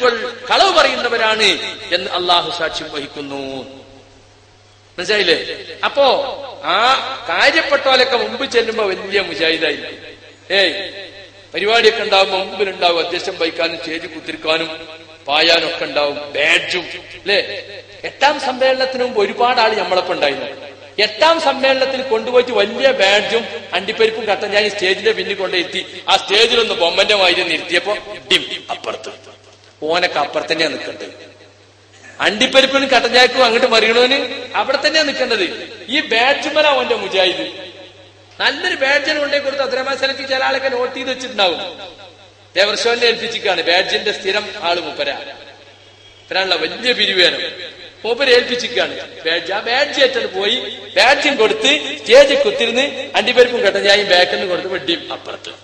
സാധുക്കൾ കളവ് പറയുന്നവരാണ് എന്ന് അള്ളാഹു സാക്ഷ്യം വഹിക്കുന്നു മനസ്സിലായില്ലേ അപ്പോ ആ കാര്യപ്പെട്ടോലൊക്കെ മുമ്പ് ചെല്ലുമ്പോ വലിയ മുജാഹിദായിരിക്കും ഏയ് പരിപാടിയൊക്കെ ഉണ്ടാവുമ്പോ മുമ്പിലുണ്ടാവും അധ്യക്ഷം വഹിക്കാനും സ്റ്റേജ് കുത്തിരിക്കാനും പായാനും ഒക്കെ ഉണ്ടാവും ബാഡ്ജും അല്ലേ എട്ടാം സമ്മേളനത്തിന് മുമ്പ് ഒരുപാട് ആള് നമ്മളൊപ്പം ഉണ്ടായിരുന്നു എട്ടാം സമ്മേളനത്തിൽ കൊണ്ടുപോയിട്ട് വലിയ ബാഡ്ജും അണ്ടിപ്പരിപ്പും കട്ടൻ ഞാൻ സ്റ്റേജിന്റെ പിന്നിൽ കൊണ്ടെത്തി ആ സ്റ്റേജിലൊന്ന് ബൊമ്മന്റെ മാതിരി നിർത്തിയപ്പോ ഡിം അപ്പുറത്ത് ഓനൊക്കെ അപ്പുറത്ത് തന്നെയാ നിൽക്കേണ്ടത് അണ്ടിപ്പരിപ്പിനും കട്ടഞ്ചായക്കും അങ്ങോട്ട് മറിയണോന് അവിടെ തന്നെയാ നിൽക്കേണ്ടത് ഈ ബാഡ്ജ്മല അവന്റെ മുജാഹിദ് നല്ലൊരു ബാഡ്ജിന് കൊണ്ടേ കൊടുത്ത് അത്രമാ സ്ഥലത്ത് ചില ആളൊക്കെ നോട്ട് ചെയ്ത് വെച്ചിട്ടുണ്ടാവും ദേവർഷോനെ ഏൽപ്പിച്ചിക്കാണ് ബാഡ്ജിന്റെ സ്ഥിരം ആള് മൂപ്പര ഇവരാണല്ലോ വലിയ പിരിവേനം മൂപ്പര് ഏൽപ്പിച്ചിക്കാണ് ബാഡ്ജ് ആ ബാഡ്ജ് ഏറ്റത് പോയി ബാഡ്ജും കൊടുത്ത് സ്റ്റേജിൽ കുത്തിരുന്ന് അണ്ടിപ്പരിപ്പും കട്ടഞ്ചായും ബാക്കിന്ന് കൊടുത്ത് വെട്ടിയും അപ്പുറത്ത്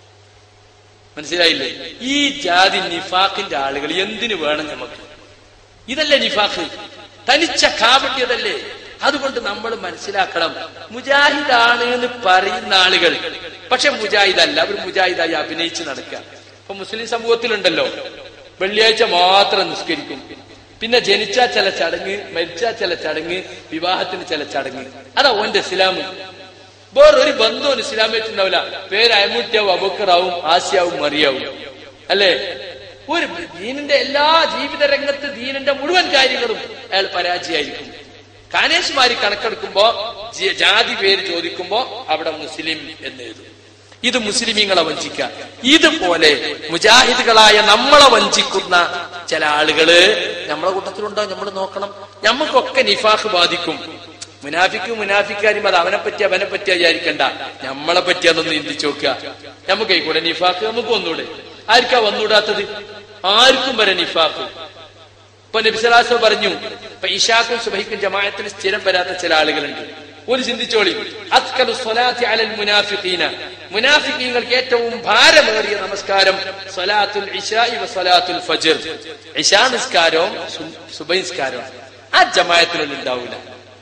മനസ്സിലായില്ലേ ഈ ജാതി നിഫാഖിന്റെ ആളുകൾ എന്തിനു വേണം നമുക്ക് ഇതല്ലേ നിഫാഖ് തനിച്ച കാപട്യതല്ലേ അതുകൊണ്ട് നമ്മൾ മനസ്സിലാക്കണം മുജാഹിദാണ് എന്ന് പറയുന്ന ആളുകൾ പക്ഷെ മുജാഹിദല്ല അവർ മുജാഹിദായി അഭിനയിച്ച് നടക്കുക ഇപ്പൊ മുസ്ലിം സമൂഹത്തിലുണ്ടല്ലോ വെള്ളിയാഴ്ച മാത്രം നിസ്കരിക്കും പിന്നെ ജനിച്ചാ ചില ചടങ്ങ് മരിച്ചാ ചില ചടങ്ങ് വിവാഹത്തിന് ചില ചടങ്ങ് അതാ ഓന്റെ ഇസ്ലാമ് വേറൊരു ബന്ധവും ഇസ്ലാമായിട്ടുണ്ടാവില്ല പേര് അയമുട്ടിയാവും അബുക്കറാവും ആസിയാവും മറിയാവും അല്ലേ ഒരു ദീനിന്റെ എല്ലാ ജീവിത രംഗത്ത് ദീനിന്റെ മുഴുവൻ കാര്യങ്ങളും അയാൾ പരാജയമായിരിക്കും കാനേഷ്മാരി കണക്കെടുക്കുമ്പോ ജി- ജാതി പേര് ചോദിക്കുമ്പോ അവിടെ മുസ്ലിം എന്ന് എഴുതും ഇത് മുസ്ലിമീങ്ങളെ വഞ്ചിക്ക ഇതുപോലെ മുജാഹിദുകളായ നമ്മളെ വഞ്ചിക്കുന്ന ചില ആളുകള് നമ്മളെ കൂട്ടത്തിലുണ്ടോ നമ്മൾ നോക്കണം നമുക്കൊക്കെ നിഫാഖ് ബാധിക്കും മുനാഫിക്കും മുനാഫിക്കാരും അത് അവനെ പറ്റി അവനെ പറ്റി വിചാരിക്കണ്ട നമ്മളെ പറ്റി അതൊന്ന് ചിന്തിച്ചു നോക്കുക നമുക്ക് കൂടെ നിഫാഖ് നമുക്ക് വന്നൂടെ ആർക്കാ വന്നൂടാത്തത് ആർക്കും വരെ നിഫാഖ് ഇപ്പൊ നബിസലാസോ പറഞ്ഞു ഇപ്പൊ ഇഷാക്കും സുബഹിക്കും ജമാഅത്തിന് സ്ഥിരം വരാത്ത ചില ആളുകളുണ്ട് ഒരു ചിന്തിച്ചോളി അത്കലു സ്വലാത്തി അലൽ മുനാഫിഖീന മുനാഫിഖീങ്ങൾക്ക് ഏറ്റവും ഭാരമേറിയ നമസ്കാരം സ്വലാത്തുൽ ഇശാഇ വ സ്വലാത്തുൽ ഫജ്ർ ഇശാ നിസ്കാരവും സു- സുബഹി നിസ്കാരവും ആ ജമാഅത്തിലൊന്നും ഉണ്ടാവില്ല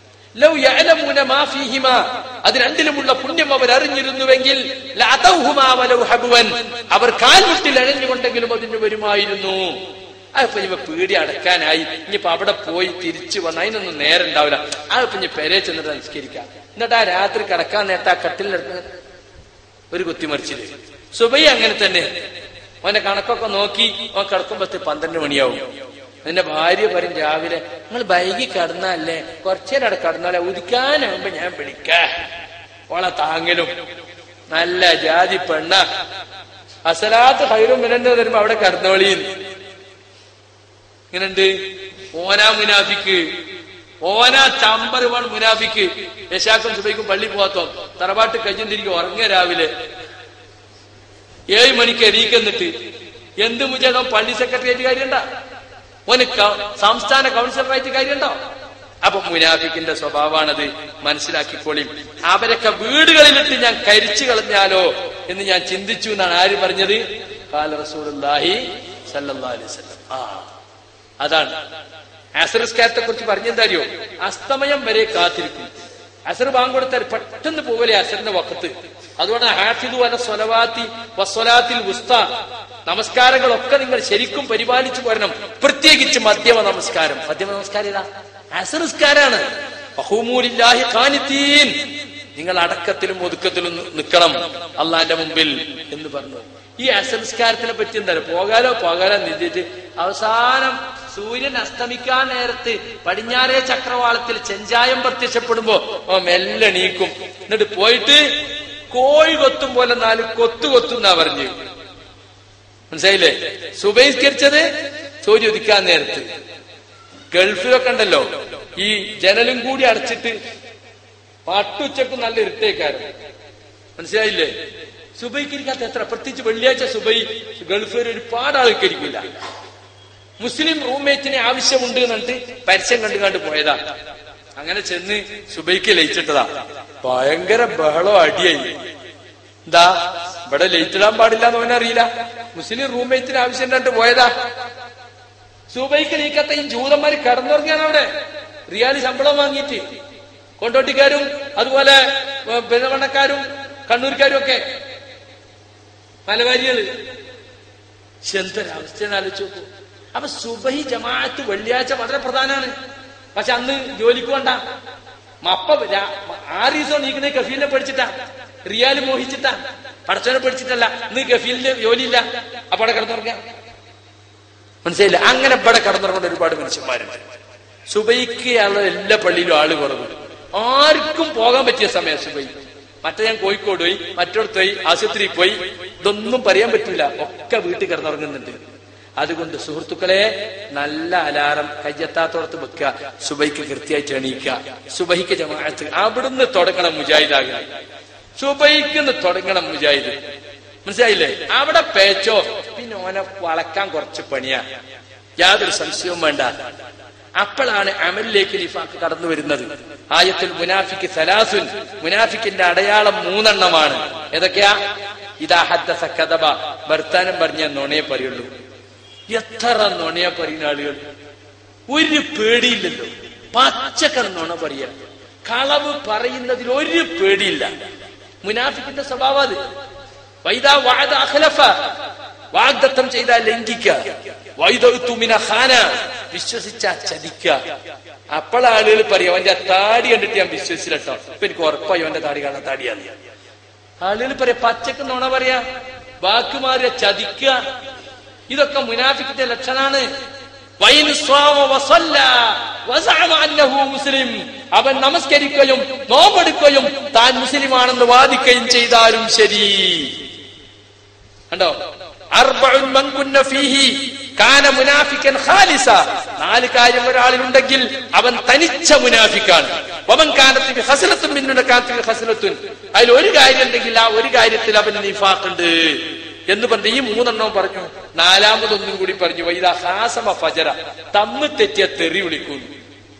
ലൗ യഅലമൂന മാ ഫീഹിമാ അത് രണ്ടിലുമുള്ള പുണ്യം അവർ അറിഞ്ഞിരുന്നുവെങ്കിൽ ലഅതൗഹുമാ വലൗ ഹബ്വൻ അവർ കാൽമുട്ടിൽ അഴഞ്ഞുകൊണ്ടെങ്കിലും അതിന് വരുമായിരുന്നു അതിപ്പോ ഇനിയിപ്പോ പീടി അടക്കാനായി ഇനിയിപ്പോ അവിടെ പോയി തിരിച്ചു വന്ന അതിനൊന്നും നേരം ഉണ്ടാവില്ല അതിപ്പോ ഇനി പെരെ ചെന്നിട്ട് നിസ്കരിക്കാം എന്നിട്ട് ആ രാത്രി കിടക്കാൻ നേരത്തെ ആ കട്ടിലെടുത്ത് ഒരു കുത്തിമറിച്ചില് സുബൈ അങ്ങനെ തന്നെ അവന്റെ കണക്കൊക്കെ നോക്കി അവൻ കിടക്കുമ്പത്ത് പന്ത്രണ്ട് മണിയാവും എന്റെ ഭാര്യ പറയും രാവിലെ നിങ്ങൾ വൈകി കിടന്നല്ലേ കുറച്ചേരം അവിടെ കിടന്നാലേ ഉദിക്കാനാവുമ്പോ ഞാൻ വിളിക്കാ ഓളെ താങ്ങലും നല്ല ജാതി പെണ്ണ അസലാത്ത് ഹൈറും മിനന്റെ വരുമ്പോ അവിടെ കിടന്നോളിന്ന് ഇങ്ങനെയുണ്ട് ഓനാ മുനാഫിക്ക് ഓനാ ചമ്പറുവാണ് മുനാഫിക്ക് യശാക്കും സുബൈക്കും പള്ളി പോവാത്തോ തറവാട്ട് കയ്യും ഉറങ്ങ രാവിലെ ഏഴ് മണിക്ക് എണീക്കെന്നിട്ട് എന്ത് മുജാദോ പള്ളി സെക്രട്ടറിയായിട്ട് കാര്യണ്ട ഓന് ക- സംസ്ഥാന കൗൺസിലറായിട്ട് കാര്യണ്ടോ അപ്പൊ മുനാഫിക്കിന്റെ സ്വഭാവമാണത് മനസ്സിലാക്കിക്കോളി അവരൊക്കെ വീടുകളിലിട്ട് ഞാൻ കരിച്ചു കളഞ്ഞാലോ എന്ന് ഞാൻ ചിന്തിച്ചു എന്നാണ് ആര് പറഞ്ഞത് കാല റസൂലുള്ളാഹി സല്ലല്ലാഹു അലൈഹി വസല്ലം ആ അതാണ് അസറിസ്കാരത്തെ കുറിച്ച് പറഞ്ഞെന്താറിയോ അസ്തമയം വരെ കാത്തിരിക്കും അസർ ബാങ്ക് കൊടുത്താൽ പെട്ടെന്ന് പോകലെ അസറിന്റെ വക്കത്ത് അതുകൊണ്ട് ഹാഫിദു അല സ്വലവാത്തി വസ്വലാത്തിൽ ഉസ്ത നമസ്കാരങ്ങളൊക്കെ നിങ്ങൾ ശരിക്കും പരിപാലിച്ചു പോരണം പ്രത്യേകിച്ച് മധ്യമ നമസ്കാരം മധ്യമ നമസ്കാരം ഏതാ അസറിസ്കാരാണ് ബഹുമൂലില്ലാഹി ഖാനിത്തീൻ നിങ്ങൾ അടക്കത്തിലും ഒതുക്കത്തിലും നി- നിൽക്കണം അള്ളാന്റെ മുമ്പിൽ എന്ന് പറഞ്ഞു ഈ അസംസ്കാരത്തിനെ പറ്റി എന്താ പോകാലോ പോകാലോ നിന്നിട്ട് അവസാനം സൂര്യൻ അസ്തമിക്കാൻ നേരത്ത് പടിഞ്ഞാറേ ചക്രവാളത്തിൽ ചെഞ്ചായം പ്രത്യക്ഷപ്പെടുമ്പോ ഓ മെല്ലെ നീക്കും എന്നിട്ട് പോയിട്ട് കോഴി കൊത്തും പോലെ നാല് കൊത്തു കൊത്തുന്നാ പറഞ്ഞു മനസ്സിലായില്ലേ സുബഹിസ്കരിച്ചത് സൂര്യ ഉദിക്കാൻ നേരത്ത് ഗൾഫിലൊക്കെ ഉണ്ടല്ലോ ഈ ജനലും കൂടി അടച്ചിട്ട് പട്ടുച്ചക്ക് നല്ല ഇരുട്ടേക്കാരം മനസ്സിലായില്ലേ സുബൈക്കരിക്കാത്ത എത്ര പ്രത്യേകിച്ച് വെള്ളിയാഴ്ച സുബൈ ഗൾഫിൽ ഒരുപാട് ആൾക്കരിക്കില്ല മുസ്ലിം റൂംമേറ്റിനെ ആവശ്യമുണ്ട് എന്നിട്ട് പരസ്യം കണ്ടു കണ്ട് പോയതാ അങ്ങനെ ചെന്ന് സുബൈക്ക് ലയിച്ചിട്ടതാ ഭയങ്കര ബഹളം അടിയായി എന്താ ഇവിടെ ലൈറ്റ് ഇടാൻ പാടില്ല എന്ന് അവനറിയില്ല മുസ്ലിം റൂംമേറ്റിന് ആവശ്യം കണ്ട് പോയതാ സുബൈക്ക് നീക്കത്തെ ഈ ജൂതന്മാര് കടന്നുറങ്ങിയാണ് അവിടെ റിയാലി ശമ്പളം വാങ്ങിയിട്ട് കൊണ്ടോട്ടിക്കാരും അതുപോലെ ഏ, പെരുവണ്ണക്കാരും കണ്ണൂർക്കാരും ഒക്കെ മലബാരികള് എന്തൊരവസ്ഥ ആലോചിച്ച് നോക്കൂ അപ്പൊ സുബഹി ജമാഅത്ത് വെള്ളിയാഴ്ച വളരെ പ്രധാനമാണ് പക്ഷെ അന്ന് ജോലിക്ക് വേണ്ട മപ്പ രാ- ആറ് ദിവസം നീക്കുന്ന കഫീലിനെ പഠിച്ചിട്ടാ റിയാല് മോഹിച്ചിട്ടാ പടച്ചോനെ പഠിച്ചിട്ടല്ല ഇന്ന് കഫീലിന് ജോലിയില്ല അപ്പൊ അവിടെ കിടന്നുറങ്ങാം മനസ്സിലായില്ല അങ്ങനെ ഇവിടെ കടന്നിറങ്ങുന്ന ഒരുപാട് മനുഷ്യന്മാരുണ്ട് സുബൈക്കുള്ള എല്ലാ പള്ളിയിലും ആള് കുറവ് ആർക്കും പോകാൻ പറ്റിയ സമയം സുബൈ മറ്റേ ഞാൻ കോഴിക്കോട് പോയി മറ്റോടത്ത് പോയി ആശുപത്രിയിൽ പോയി ഇതൊന്നും പറയാൻ പറ്റൂല ഒക്കെ വീട്ടിൽ കിടന്നുറങ്ങുന്നുണ്ട് അതുകൊണ്ട് സുഹൃത്തുക്കളെ നല്ല അലാറം കയ്യെത്താത്തോടത്ത് വെക്കുക സുബൈക്ക് കൃത്യമായിട്ട് എണീക്കുക സുബൈക്ക് ജമാഅത്ത് അവിടുന്ന് തുടങ്ങണം മുജാഹിദാകുക സുബൈക്ക് തുടങ്ങണം മുജാഹിദ് മനസ്സിലായില്ലേ അവിടെ പേച്ചോ പിന്നെ ഓനെ വളക്കാൻ കുറച്ച് പണിയാ യാതൊരു സംശയവും വേണ്ട അപ്പോഴാണ് അമലിലേക്ക് ലിഫാക്ക് കടന്നു വരുന്നത് ആയത്തിൽ മുനാഫിക്ക് സലാസുൻ മുനാഫിക്കിന്റെ അടയാളം മൂന്നെണ്ണമാണ് ഏതൊക്കെയാ ഇതാ ഹദ്ദസ കഥബ വർത്താനം പറഞ്ഞ നുണയെ പറയുള്ളൂ എത്ര നുണയെ പറയുന്ന ആളുകൾ ഒരു പേടിയില്ലല്ലോ പച്ചക്കർ നുണ പറയാ കളവ് പറയുന്നതിൽ ഒരു പേടിയില്ല മുനാഫിക്കിന്റെ സ്വഭാവം അത് വൈദാ വാദ അഖലഫ വാഗ്ദത്തം ചെയ്താൽ ലംഘിക്ക വൈദത്തുമിന ഖാന വിശ്വസിച്ച ചതിക്ക അപ്പോൾ ആളുകൾ പറയും അവന്റെ ആ താടി കണ്ടിട്ട് ഞാൻ വിശ്വസിച്ചില്ല കേട്ടോ ഇപ്പൊ എനിക്ക് ഉറപ്പായി അവന്റെ താടി കാണാൻ താടിയാന്ന് ആളുകൾ പറയാ പച്ചക്ക് നുണ പറയാ വാക്കുമാറിയ ചതിക്കുക ഇതൊക്കെ മുനാഫിക്കിന്റെ ലക്ഷണാണ് വൈൻ സ്വാമ വസല്ല വസഅമ അന്നഹു മുസ്ലിം അവൻ നമസ്കരിക്കുകയും നോമ്പെടുക്കുകയും താൻ മുസ്ലിമാണെന്ന് വാദിക്കുകയും ചെയ്താലും ശരി കണ്ടോ അർബഉൻ മൻ കുന്ന ഫീഹി കാന മുനാഫിക്കൻ ഖാലിസ നാല് കാര്യം ഒരാളിലുണ്ടെങ്കിൽ അവൻ തനിച്ച മുനാഫിക്കാണ് വമൻ കാനത്ത് ബി ഹസലത്തുൻ മിന്നുന കാനത്ത് ബി ഹസലത്തുൻ അതിൽ ഒരു കാര്യം ഉണ്ടെങ്കിൽ ആ ഒരു കാര്യത്തിൽ അവൻ നിഫാഖുണ്ട് എന്ന് പറഞ്ഞ് ഈ മൂന്നെണ്ണം പറഞ്ഞു നാലാമതൊന്നും കൂടി പറഞ്ഞു വൈദ ഹാസമ ഫജറ തമ്മ് തെറ്റിയ തെറി വിളിക്കുന്നു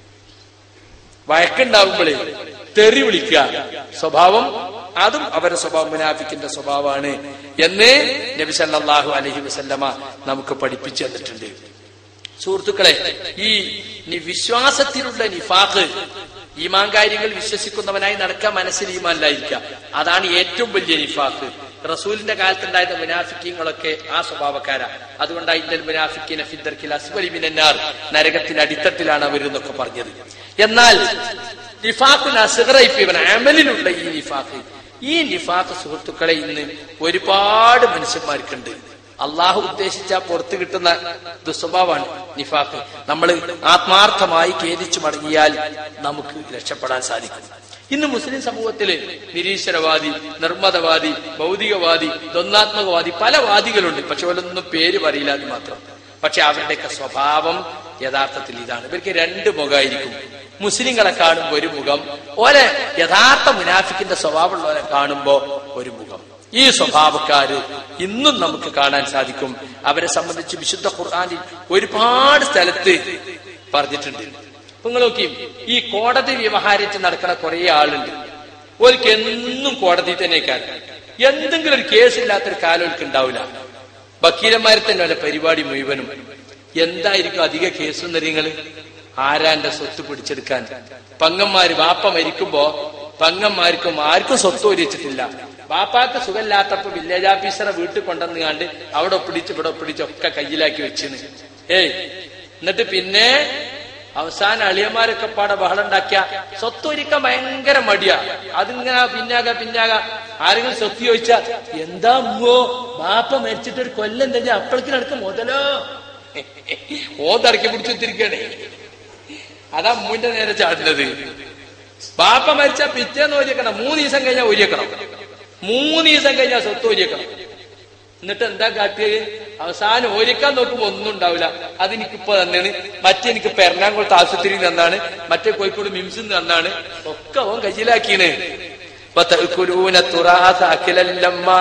വഴക്കുണ്ടാവുമ്പോഴേ തെറി വിളിക്കുക സ്വഭാവം അതും അവരുടെ സ്വഭാവം മുനാഫിക്കിന്റെ സ്വഭാവമാണ് എന്ന് നബി സല്ലല്ലാഹു അലൈഹി വസല്ലമ നമുക്ക് പഠിപ്പിച്ചു തന്നിട്ടുണ്ട് സുഹൃത്തുക്കളെ ഈ നി- വിശ്വാസത്തിലുള്ള നിഫാഖ് ഈമാൻ കാര്യങ്ങൾ വിശ്വസിക്കുന്നവനായി നടക്കാൻ മനസ്സിൽ ഈമാനിലായിരിക്കുക അതാണ് ഏറ്റവും വലിയ നിഫാഖ് റസൂലിന്റെ കാലത്തുണ്ടായിരുന്ന മുനാഫിക്കങ്ങളൊക്കെ ആ സ്വഭാവക്കാരാ അതുകൊണ്ടാണ് ഇന്ത്യൻ മുനാഫിക്കിനെ ഫിദ്ദർക്കിൽ അസ്വലി മിനന്നാർ നരകത്തിന്റെ അടിത്തട്ടിലാണ് അവരെന്നൊക്കെ പറഞ്ഞത് എന്നാൽ നിഫാഖുൽ അസുഖറയിപ്പ് ഇവൻ അമലിലുള്ള ഈ നിഫാഖ് ഈ നിഫാഖ് സുഹൃത്തുക്കളെ ഇന്ന് ഒരുപാട് മനുഷ്യന്മാർക്കുണ്ട് അള്ളാഹു ഉദ്ദേശിച്ച പുറത്തു കിട്ടുന്ന ദുസ്വഭാവമാണ് നിഫാഖ് നമ്മൾ ആത്മാർത്ഥമായി ഖേദിച്ചു മടങ്ങിയാൽ നമുക്ക് രക്ഷപ്പെടാൻ സാധിക്കും ഇന്ന് മുസ്ലിം സമൂഹത്തില് നിരീശ്വരവാദി നിർമ്മതവാദി ഭൗതികവാദി ദ്വന്ദ്വാത്മകവാദി പല വാദികളുണ്ട് പക്ഷെ അവരൊന്നും പേര് പറയില്ല എന്ന് മാത്രം പക്ഷെ അവരുടെയൊക്കെ സ്വഭാവം യഥാർത്ഥത്തിൽ ഇതാണ് ഇവർക്ക് രണ്ട് മുഖമായിരിക്കും മുസ്ലിങ്ങളെ കാണുമ്പോ ഒരു മുഖം ഓലെ യഥാർത്ഥ മുനാഫിക്കിന്റെ സ്വഭാവമുള്ളവരെ കാണുമ്പോ ഒരു മുഖം ഈ സ്വഭാവക്കാര് ഇന്നും നമുക്ക് കാണാൻ സാധിക്കും അവരെ സംബന്ധിച്ച് വിശുദ്ധ ഖുർആാനിൽ ഒരുപാട് സ്ഥലത്ത് പറഞ്ഞിട്ടുണ്ട് ഇപ്പൊ നിങ്ങൾ നോക്കി ഈ കോടതി വ്യവഹാരത്തിൽ നടക്കുന്ന കുറെ ആളുണ്ട് ഓർക്ക് എന്നും കോടതി തന്നെ കാരണം എന്തെങ്കിലും ഒരു കേസില്ലാത്തൊരു കാലം ഓർക്ക് ഉണ്ടാവില്ല വക്കീലന്മാരെ തന്നെ വല്ല പരിപാടി മുഴുവനും എന്തായിരിക്കും അധിക കേസ് നിങ്ങള് ആരാന്റെ സ്വത്ത് പിടിച്ചെടുക്കാൻ പങ്ങന്മാര് വാപ്പ മരിക്കുമ്പോ പങ്ങന്മാർക്കും ആർക്കും സ്വത്ത് ഒരിച്ചിട്ടില്ല വാപ്പാക്ക് സുഖമില്ലാത്തപ്പോ വില്ലേജ് ഓഫീസറെ വീട്ടിൽ കൊണ്ടുവന്നുകാണ്ട് അവിടെ ഒപ്പിടിച്ച് ഇവിടെ ഒപ്പിടിച്ച് ഒക്കെ കയ്യിലാക്കി വെച്ചിന് ഏയ് എന്നിട്ട് പിന്നെ അവസാന അളിയന്മാരൊക്കെ പാടെ ബഹളം ഉണ്ടാക്കിയ സ്വത്ത് ഒരുക്കാൻ ഭയങ്കര മടിയാ അതിങ്ങനെ പിന്നാക പിന്നാക ആരെങ്കിലും സ്വത്ത് ചോദിച്ചാ എന്താ അമ്മോ ബാപ്പ മരിച്ചിട്ട് ഒരു കൊല്ലം തന്നെ അപ്പോഴേക്കിനടുക്ക് മുതലോ ഓതടക്കി പിടിച്ചു വെച്ചിരിക്കണേ അതാ അമ്മുവിന്റെ നേരെ ചാടുന്നത് ബാപ്പ മരിച്ച പിറ്റേന്ന് ഒരിയക്കണം മൂന്ന് ദിവസം കഴിഞ്ഞാൽ ഒരിയക്കണം മൂന്ന് ദിവസം കഴിഞ്ഞാൽ സ്വത്ത് ഒരിയക്കണം എന്നിട്ട് എന്താ കാട്ടിയത് അവസാനം ഒരുക്കാൻ നോക്കുമ്പോ ഒന്നും ഉണ്ടാവില്ല അതെനിക്കിപ്പോ തന്നെയാണ് മറ്റെനിക്ക് എറണാകുളത്ത് ആശുപത്രിയിൽ നിന്നാണ് മറ്റേ കോഴിക്കോട് മിംസിൽ നിന്ന് തന്നാണ് ഒക്കെ അവൻ കയ്യിലാക്കീണ് وتأكلون التراث أكلا لما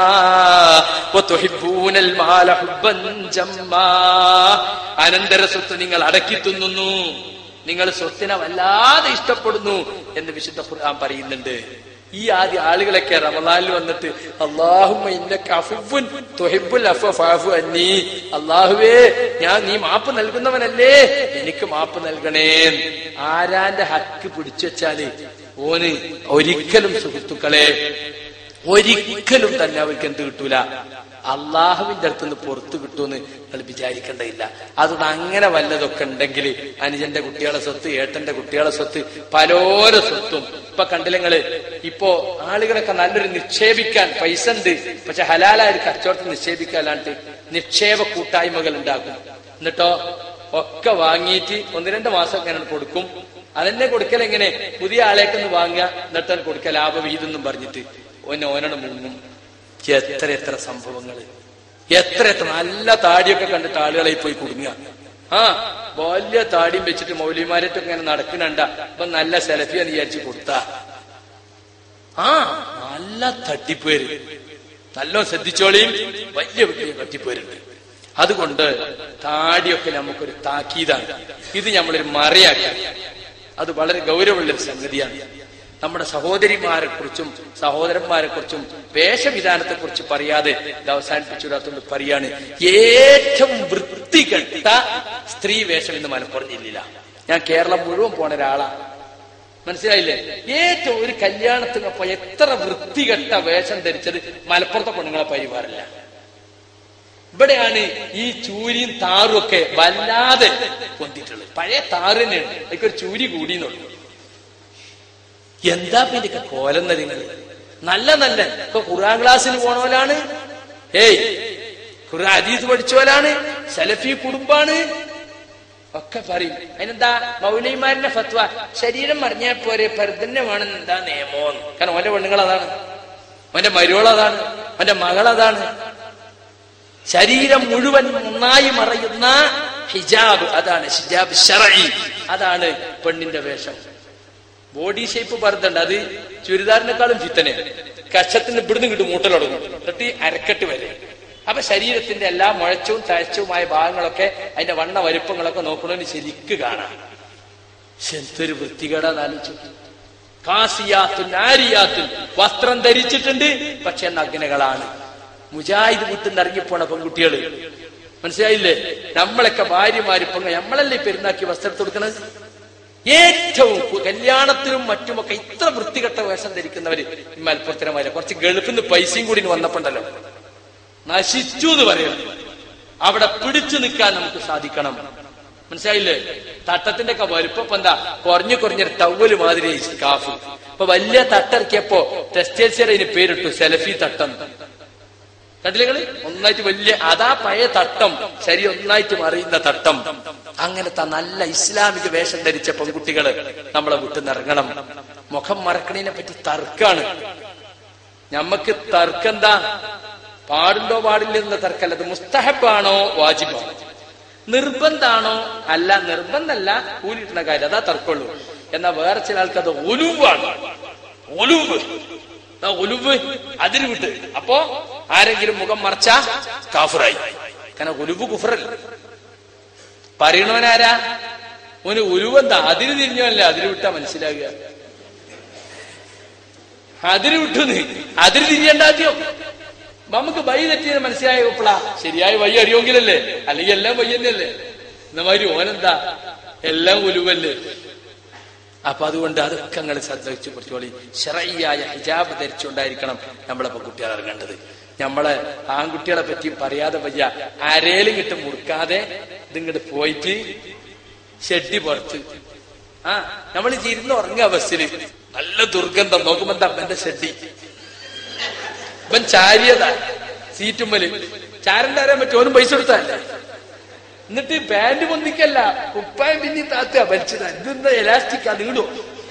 وتحبون المال حبا جما അനന്തര സ്വത്ത് നിങ്ങൾ അടക്കി തിന്നുന്നു നിങ്ങൾ സ്വത്തിനെ വല്ലാതെ ഇഷ്ടപ്പെടുന്നു എന്ന് വിശുദ്ധ ഖുർആൻ പറയുന്നുണ്ട് ഈ ആദ്യ ആളുകളൊക്കെ റമദാനിൽ വന്നിട്ട് അള്ളാഹുബുൻ അള്ളാഹുവേ ഞാൻ നീ മാപ്പ് നൽകുന്നവനല്ലേ എനിക്ക് മാപ്പ് നൽകണേ ആരാന്റെ ഹക്ക് പിടിച്ചു വെച്ചാല് ഓന് ഒരിക്കലും സുഹൃത്തുക്കളെ ഒരിക്കലും തന്നെ അവർക്ക് എന്ത് കിട്ടൂല അള്ളാഹുവിന്റെ അടുത്ത് നിന്ന് പുറത്തു കിട്ടുമെന്ന് നിങ്ങൾ വിചാരിക്കേണ്ടതില്ല അതുകൊണ്ട് അങ്ങനെ വല്ലതൊക്കെ ഉണ്ടെങ്കിൽ അനുജന്റെ കുട്ടികളെ സ്വത്ത് ഏട്ടന്റെ കുട്ടികളെ സ്വത്ത് പലോര സ്വത്തും ഇപ്പൊ കണ്ടില്ലങ്ങള് ഇപ്പോ ആളുകളൊക്കെ നല്ലൊരു നിക്ഷേപിക്കാൻ പൈസ ഉണ്ട് പക്ഷെ ഹലാലായ ഒരു കച്ചവടത്തിൽ നിക്ഷേപിക്കാനായിട്ട് നിക്ഷേപ കൂട്ടായ്മകൾ ഉണ്ടാക്കും എന്നിട്ടോ ഒക്കെ വാങ്ങിയിട്ട് ഒന്ന് രണ്ട് മാസം അങ്ങനെ കൊടുക്കും അതെന്നെ കൊടുക്കൽ എങ്ങനെ പുതിയ ആളേക്കൊന്ന് വാങ്ങുക എന്നിട്ട് കൊടുക്കുക ലാഭവിഹിതം എന്നും പറഞ്ഞിട്ട് ഓനെ ഓനോട് മുങ്ങും എത്ര എത്ര സംഭവങ്ങൾ എത്ര എത്ര നല്ല താടിയൊക്കെ കണ്ടിട്ട് ആളുകളെ പോയി കുടുങ്ങുക ആ വലിയ താടിയും വെച്ചിട്ട് മൗലിമാരായിട്ട് ഇങ്ങനെ നടക്കുന്നുണ്ട അപ്പൊ നല്ല സെലഫിയാന്ന് വിചാരിച്ച് കൊടുത്താ ആ നല്ല തട്ടിപ്പേര് നല്ല ശ്രദ്ധിച്ചോളിയും വലിയ വലിയ തട്ടിപ്പേരുണ്ട് അതുകൊണ്ട് താടിയൊക്കെ നമുക്കൊരു താക്കീതാണ് ഇത് നമ്മളൊരു മറയാക്കി അത് വളരെ ഗൗരവമുള്ളൊരു സംഗതിയാണ് നമ്മുടെ സഹോദരിമാരെ കുറിച്ചും സഹോദരന്മാരെ കുറിച്ചും വേഷവിധാനത്തെ കുറിച്ച് പറയാതെ ഇത് അവസാനിപ്പിച്ചുകൂടാത്തോണ്ട് പറയാണ് ഏറ്റവും വൃത്തികെട്ട സ്ത്രീ വേഷം എന്ന് മലപ്പുറം ജില്ലയില ഞാൻ കേരളം മുഴുവൻ പോണ ഒരാളാണ് മനസ്സിലായില്ലേ ഏറ്റവും ഒരു കല്യാണത്തിനൊപ്പം എത്ര വൃത്തികെട്ട വേഷം ധരിച്ചത് മലപ്പുറത്തെ പെണ്ണുങ്ങളെ പരിവാറില്ല ഇവിടെയാണ് ഈ ചൂരിയും താറും ഒക്കെ വല്ലാതെ പൊന്തിട്ടുള്ളത് പഴയ താറ് തന്നെയാണ് അതിക്കൊരു ചൂരി കൂടിയെന്നുള്ളു എന്താ പിന്നെ കോലം നിങ്ങൾ നല്ല നല്ല ഇപ്പൊ ഖുറാൻ ക്ലാസ്സിന് പോണവരാണ് ഏയ് ഖുറാൻ അദീസ് പഠിച്ചവരാണ് സലഫി കുടുംബാണ് ഒക്കെ പറയും അതിനെന്താ മൗലൈമാരുടെ ഫത്വ ശരീരം മറിഞ്ഞാൽ പോരെ പരതന്നെ വേണം എന്താ നിയമോന്ന് കാരണം ഓന്റെ പെണ്ണുങ്ങൾ അതാണ് അവന്റെ മരുവൾ അതാണ് അവന്റെ മകൾ അതാണ് ശരീരം മുഴുവൻ നന്നായി മറയുന്ന ഹിജാബ് അതാണ് ഹിജാബ് ഷറഈ അതാണ് പെണ്ണിന്റെ വേഷം ബോഡി ഷേപ്പ് പറഞ്ഞിട്ടുണ്ട് അത് ചുരിദാറിനേക്കാളും ഫിത്തനെ കക്ഷത്തിന് ഇവിടുന്ന് കിട്ടും മൂട്ടലൊടുങ്ങും എന്നിട്ട് ഈ അരക്കെട്ട് വരെ അപ്പൊ ശരീരത്തിന്റെ എല്ലാ മുഴച്ചവും തഴച്ചവുമായ ഭാഗങ്ങളൊക്കെ അതിന്റെ വണ്ണ വലുപ്പങ്ങളൊക്കെ നോക്കണമെന്ന് ശരിക്ക് കാണാം പക്ഷെ എന്തൊരു വൃത്തികേടാന്ന് ആലോചിച്ചു കാസിയാത്തും നാരിയാത്തും വസ്ത്രം ധരിച്ചിട്ടുണ്ട് പക്ഷെ നഗ്നകളാണ് മുജാഹിദ് വിട്ടുന്ന് ഇറങ്ങിപ്പോണ പെൺകുട്ടികള് മനസ്സിലായില്ലേ നമ്മളൊക്കെ ഭാര്യമാരിപ്പം നമ്മളല്ലേ പെരുന്നാക്കി വസ്ത്രം കൊടുക്കണത് ഏറ്റവും കു- കല്യാണത്തിനും മറ്റുമൊക്കെ ഇത്ര വൃത്തികെട്ട വേഷം ധരിക്കുന്നവര് ഈ മലപ്പുറത്തിനമാരെ കുറച്ച് ഗൾഫിൽ നിന്ന് പൈസയും കൂടി ഇനി വന്നപ്പോണ്ടല്ലോ നശിച്ചു എന്ന് പറയുന്നത് അവിടെ പിടിച്ചു നിൽക്കാൻ നമുക്ക് സാധിക്കണം മനസ്സിലായില്ലേ തട്ടത്തിന്റെ ഒക്കെ വലുപ്പം ഇപ്പൊ എന്താ കുറഞ്ഞു കുറഞ്ഞൊരു ടവല് മാതിരി കാഫ് ഇപ്പൊ വലിയ തട്ടിറക്കിയപ്പോ ടെക്സ്റ്റൈൽസിയുടെ ഇതിന് പേരിട്ടു സെലഫി തട്ടം കണ്ടില്ലേ ഒന്നായിട്ട് വലിയ അതാ പഴയ തട്ടം ശരി ഒന്നായിട്ട് മറിയുന്ന തട്ടം അങ്ങനത്തെ നല്ല ഇസ്ലാമിക വേഷം ധരിച്ച പെൺകുട്ടികള് നമ്മളെ വിട്ടു നിറങ്ങണം മുഖം മറക്കണതിനെ പറ്റി തർക്കാണ് ഞമ്മക്ക് തർക്കെന്താ പാടുണ്ടോ പാടില്ലെന്ന തർക്കല്ല അത് മുസ്തഹബാണോ വാജിബാണോ നിർബന്ധാണോ അല്ല നിർബന്ധമല്ല കൂലിട്ടുന്ന കാര്യം അതാ തർക്കമുള്ളൂ എന്നാ വേറെ ചില ആൾക്ക് അത് ഒലുവാണ് ഒലുവ് ദാ ഒലുവ് അതിര് വിട്ട് അപ്പോ ആരെങ്കിലും മുഖം മറച്ച കാഫറായി കാരണം ഒലുവ് കുഫറല്ല പറയണവനാരാ ഓന് ഉരുവെന്താ അതിര് തിരിഞ്ഞല്ല അതിര് വിട്ടാ മനസ്സിലാകുക അതിര് വിട്ടുന്ന് അതിര് തിരിയണ്ട ആദ്യം നമുക്ക് വഴി തെറ്റിയത് മനസ്സിലായ ഉപ്പള ശരിയായ വഴി അറിയോങ്കിലല്ലേ അല്ലെങ്കിൽ എല്ലാം വഴി തന്നെയല്ലേ എന്ന മാതിരി ഓനെന്താ എല്ലാം ഉലുവല്ലേ അപ്പൊ അതുകൊണ്ട് അതൊക്കെ നിങ്ങൾ ശ്രദ്ധിച്ചു കുറച്ചോളി ഷറയ്യായ ഹിജാബ് ധരിച്ചുകൊണ്ടായിരിക്കണം നമ്മളെ കുട്ടികൾ ഇറങ്ങേണ്ടത് നമ്മളെ ആൺകുട്ടികളെ പറ്റി പറയാതെ വയ്യ അരയിലും കിട്ട് മുറുക്കാതെ ഇതിങ്ങോട്ട് പോയിട്ട് ഷെഡി പുറത്ത് ആ നമ്മൾ ഇരുന്ന് ഉറങ്ങുക ബസ്സില് നല്ല ദുർഗന്ധം നോക്കുമ്പോ എന്താ അപ്പന്റെ ഷെഡി ഇവൻ ചാരിയതാ സീറ്റുമ്മല് ചാരന്റെ അറിയാൻ പറ്റും ഓനും പൈസ കൊടുത്തല്ലേ എന്നിട്ട് പാന്റ് പൊന്തിക്കല്ല കുപ്പായം പിന്നി താത്തുക വലിച്ചത് ഇതെന്താ എലാസ്റ്റിക് അത് ഇടും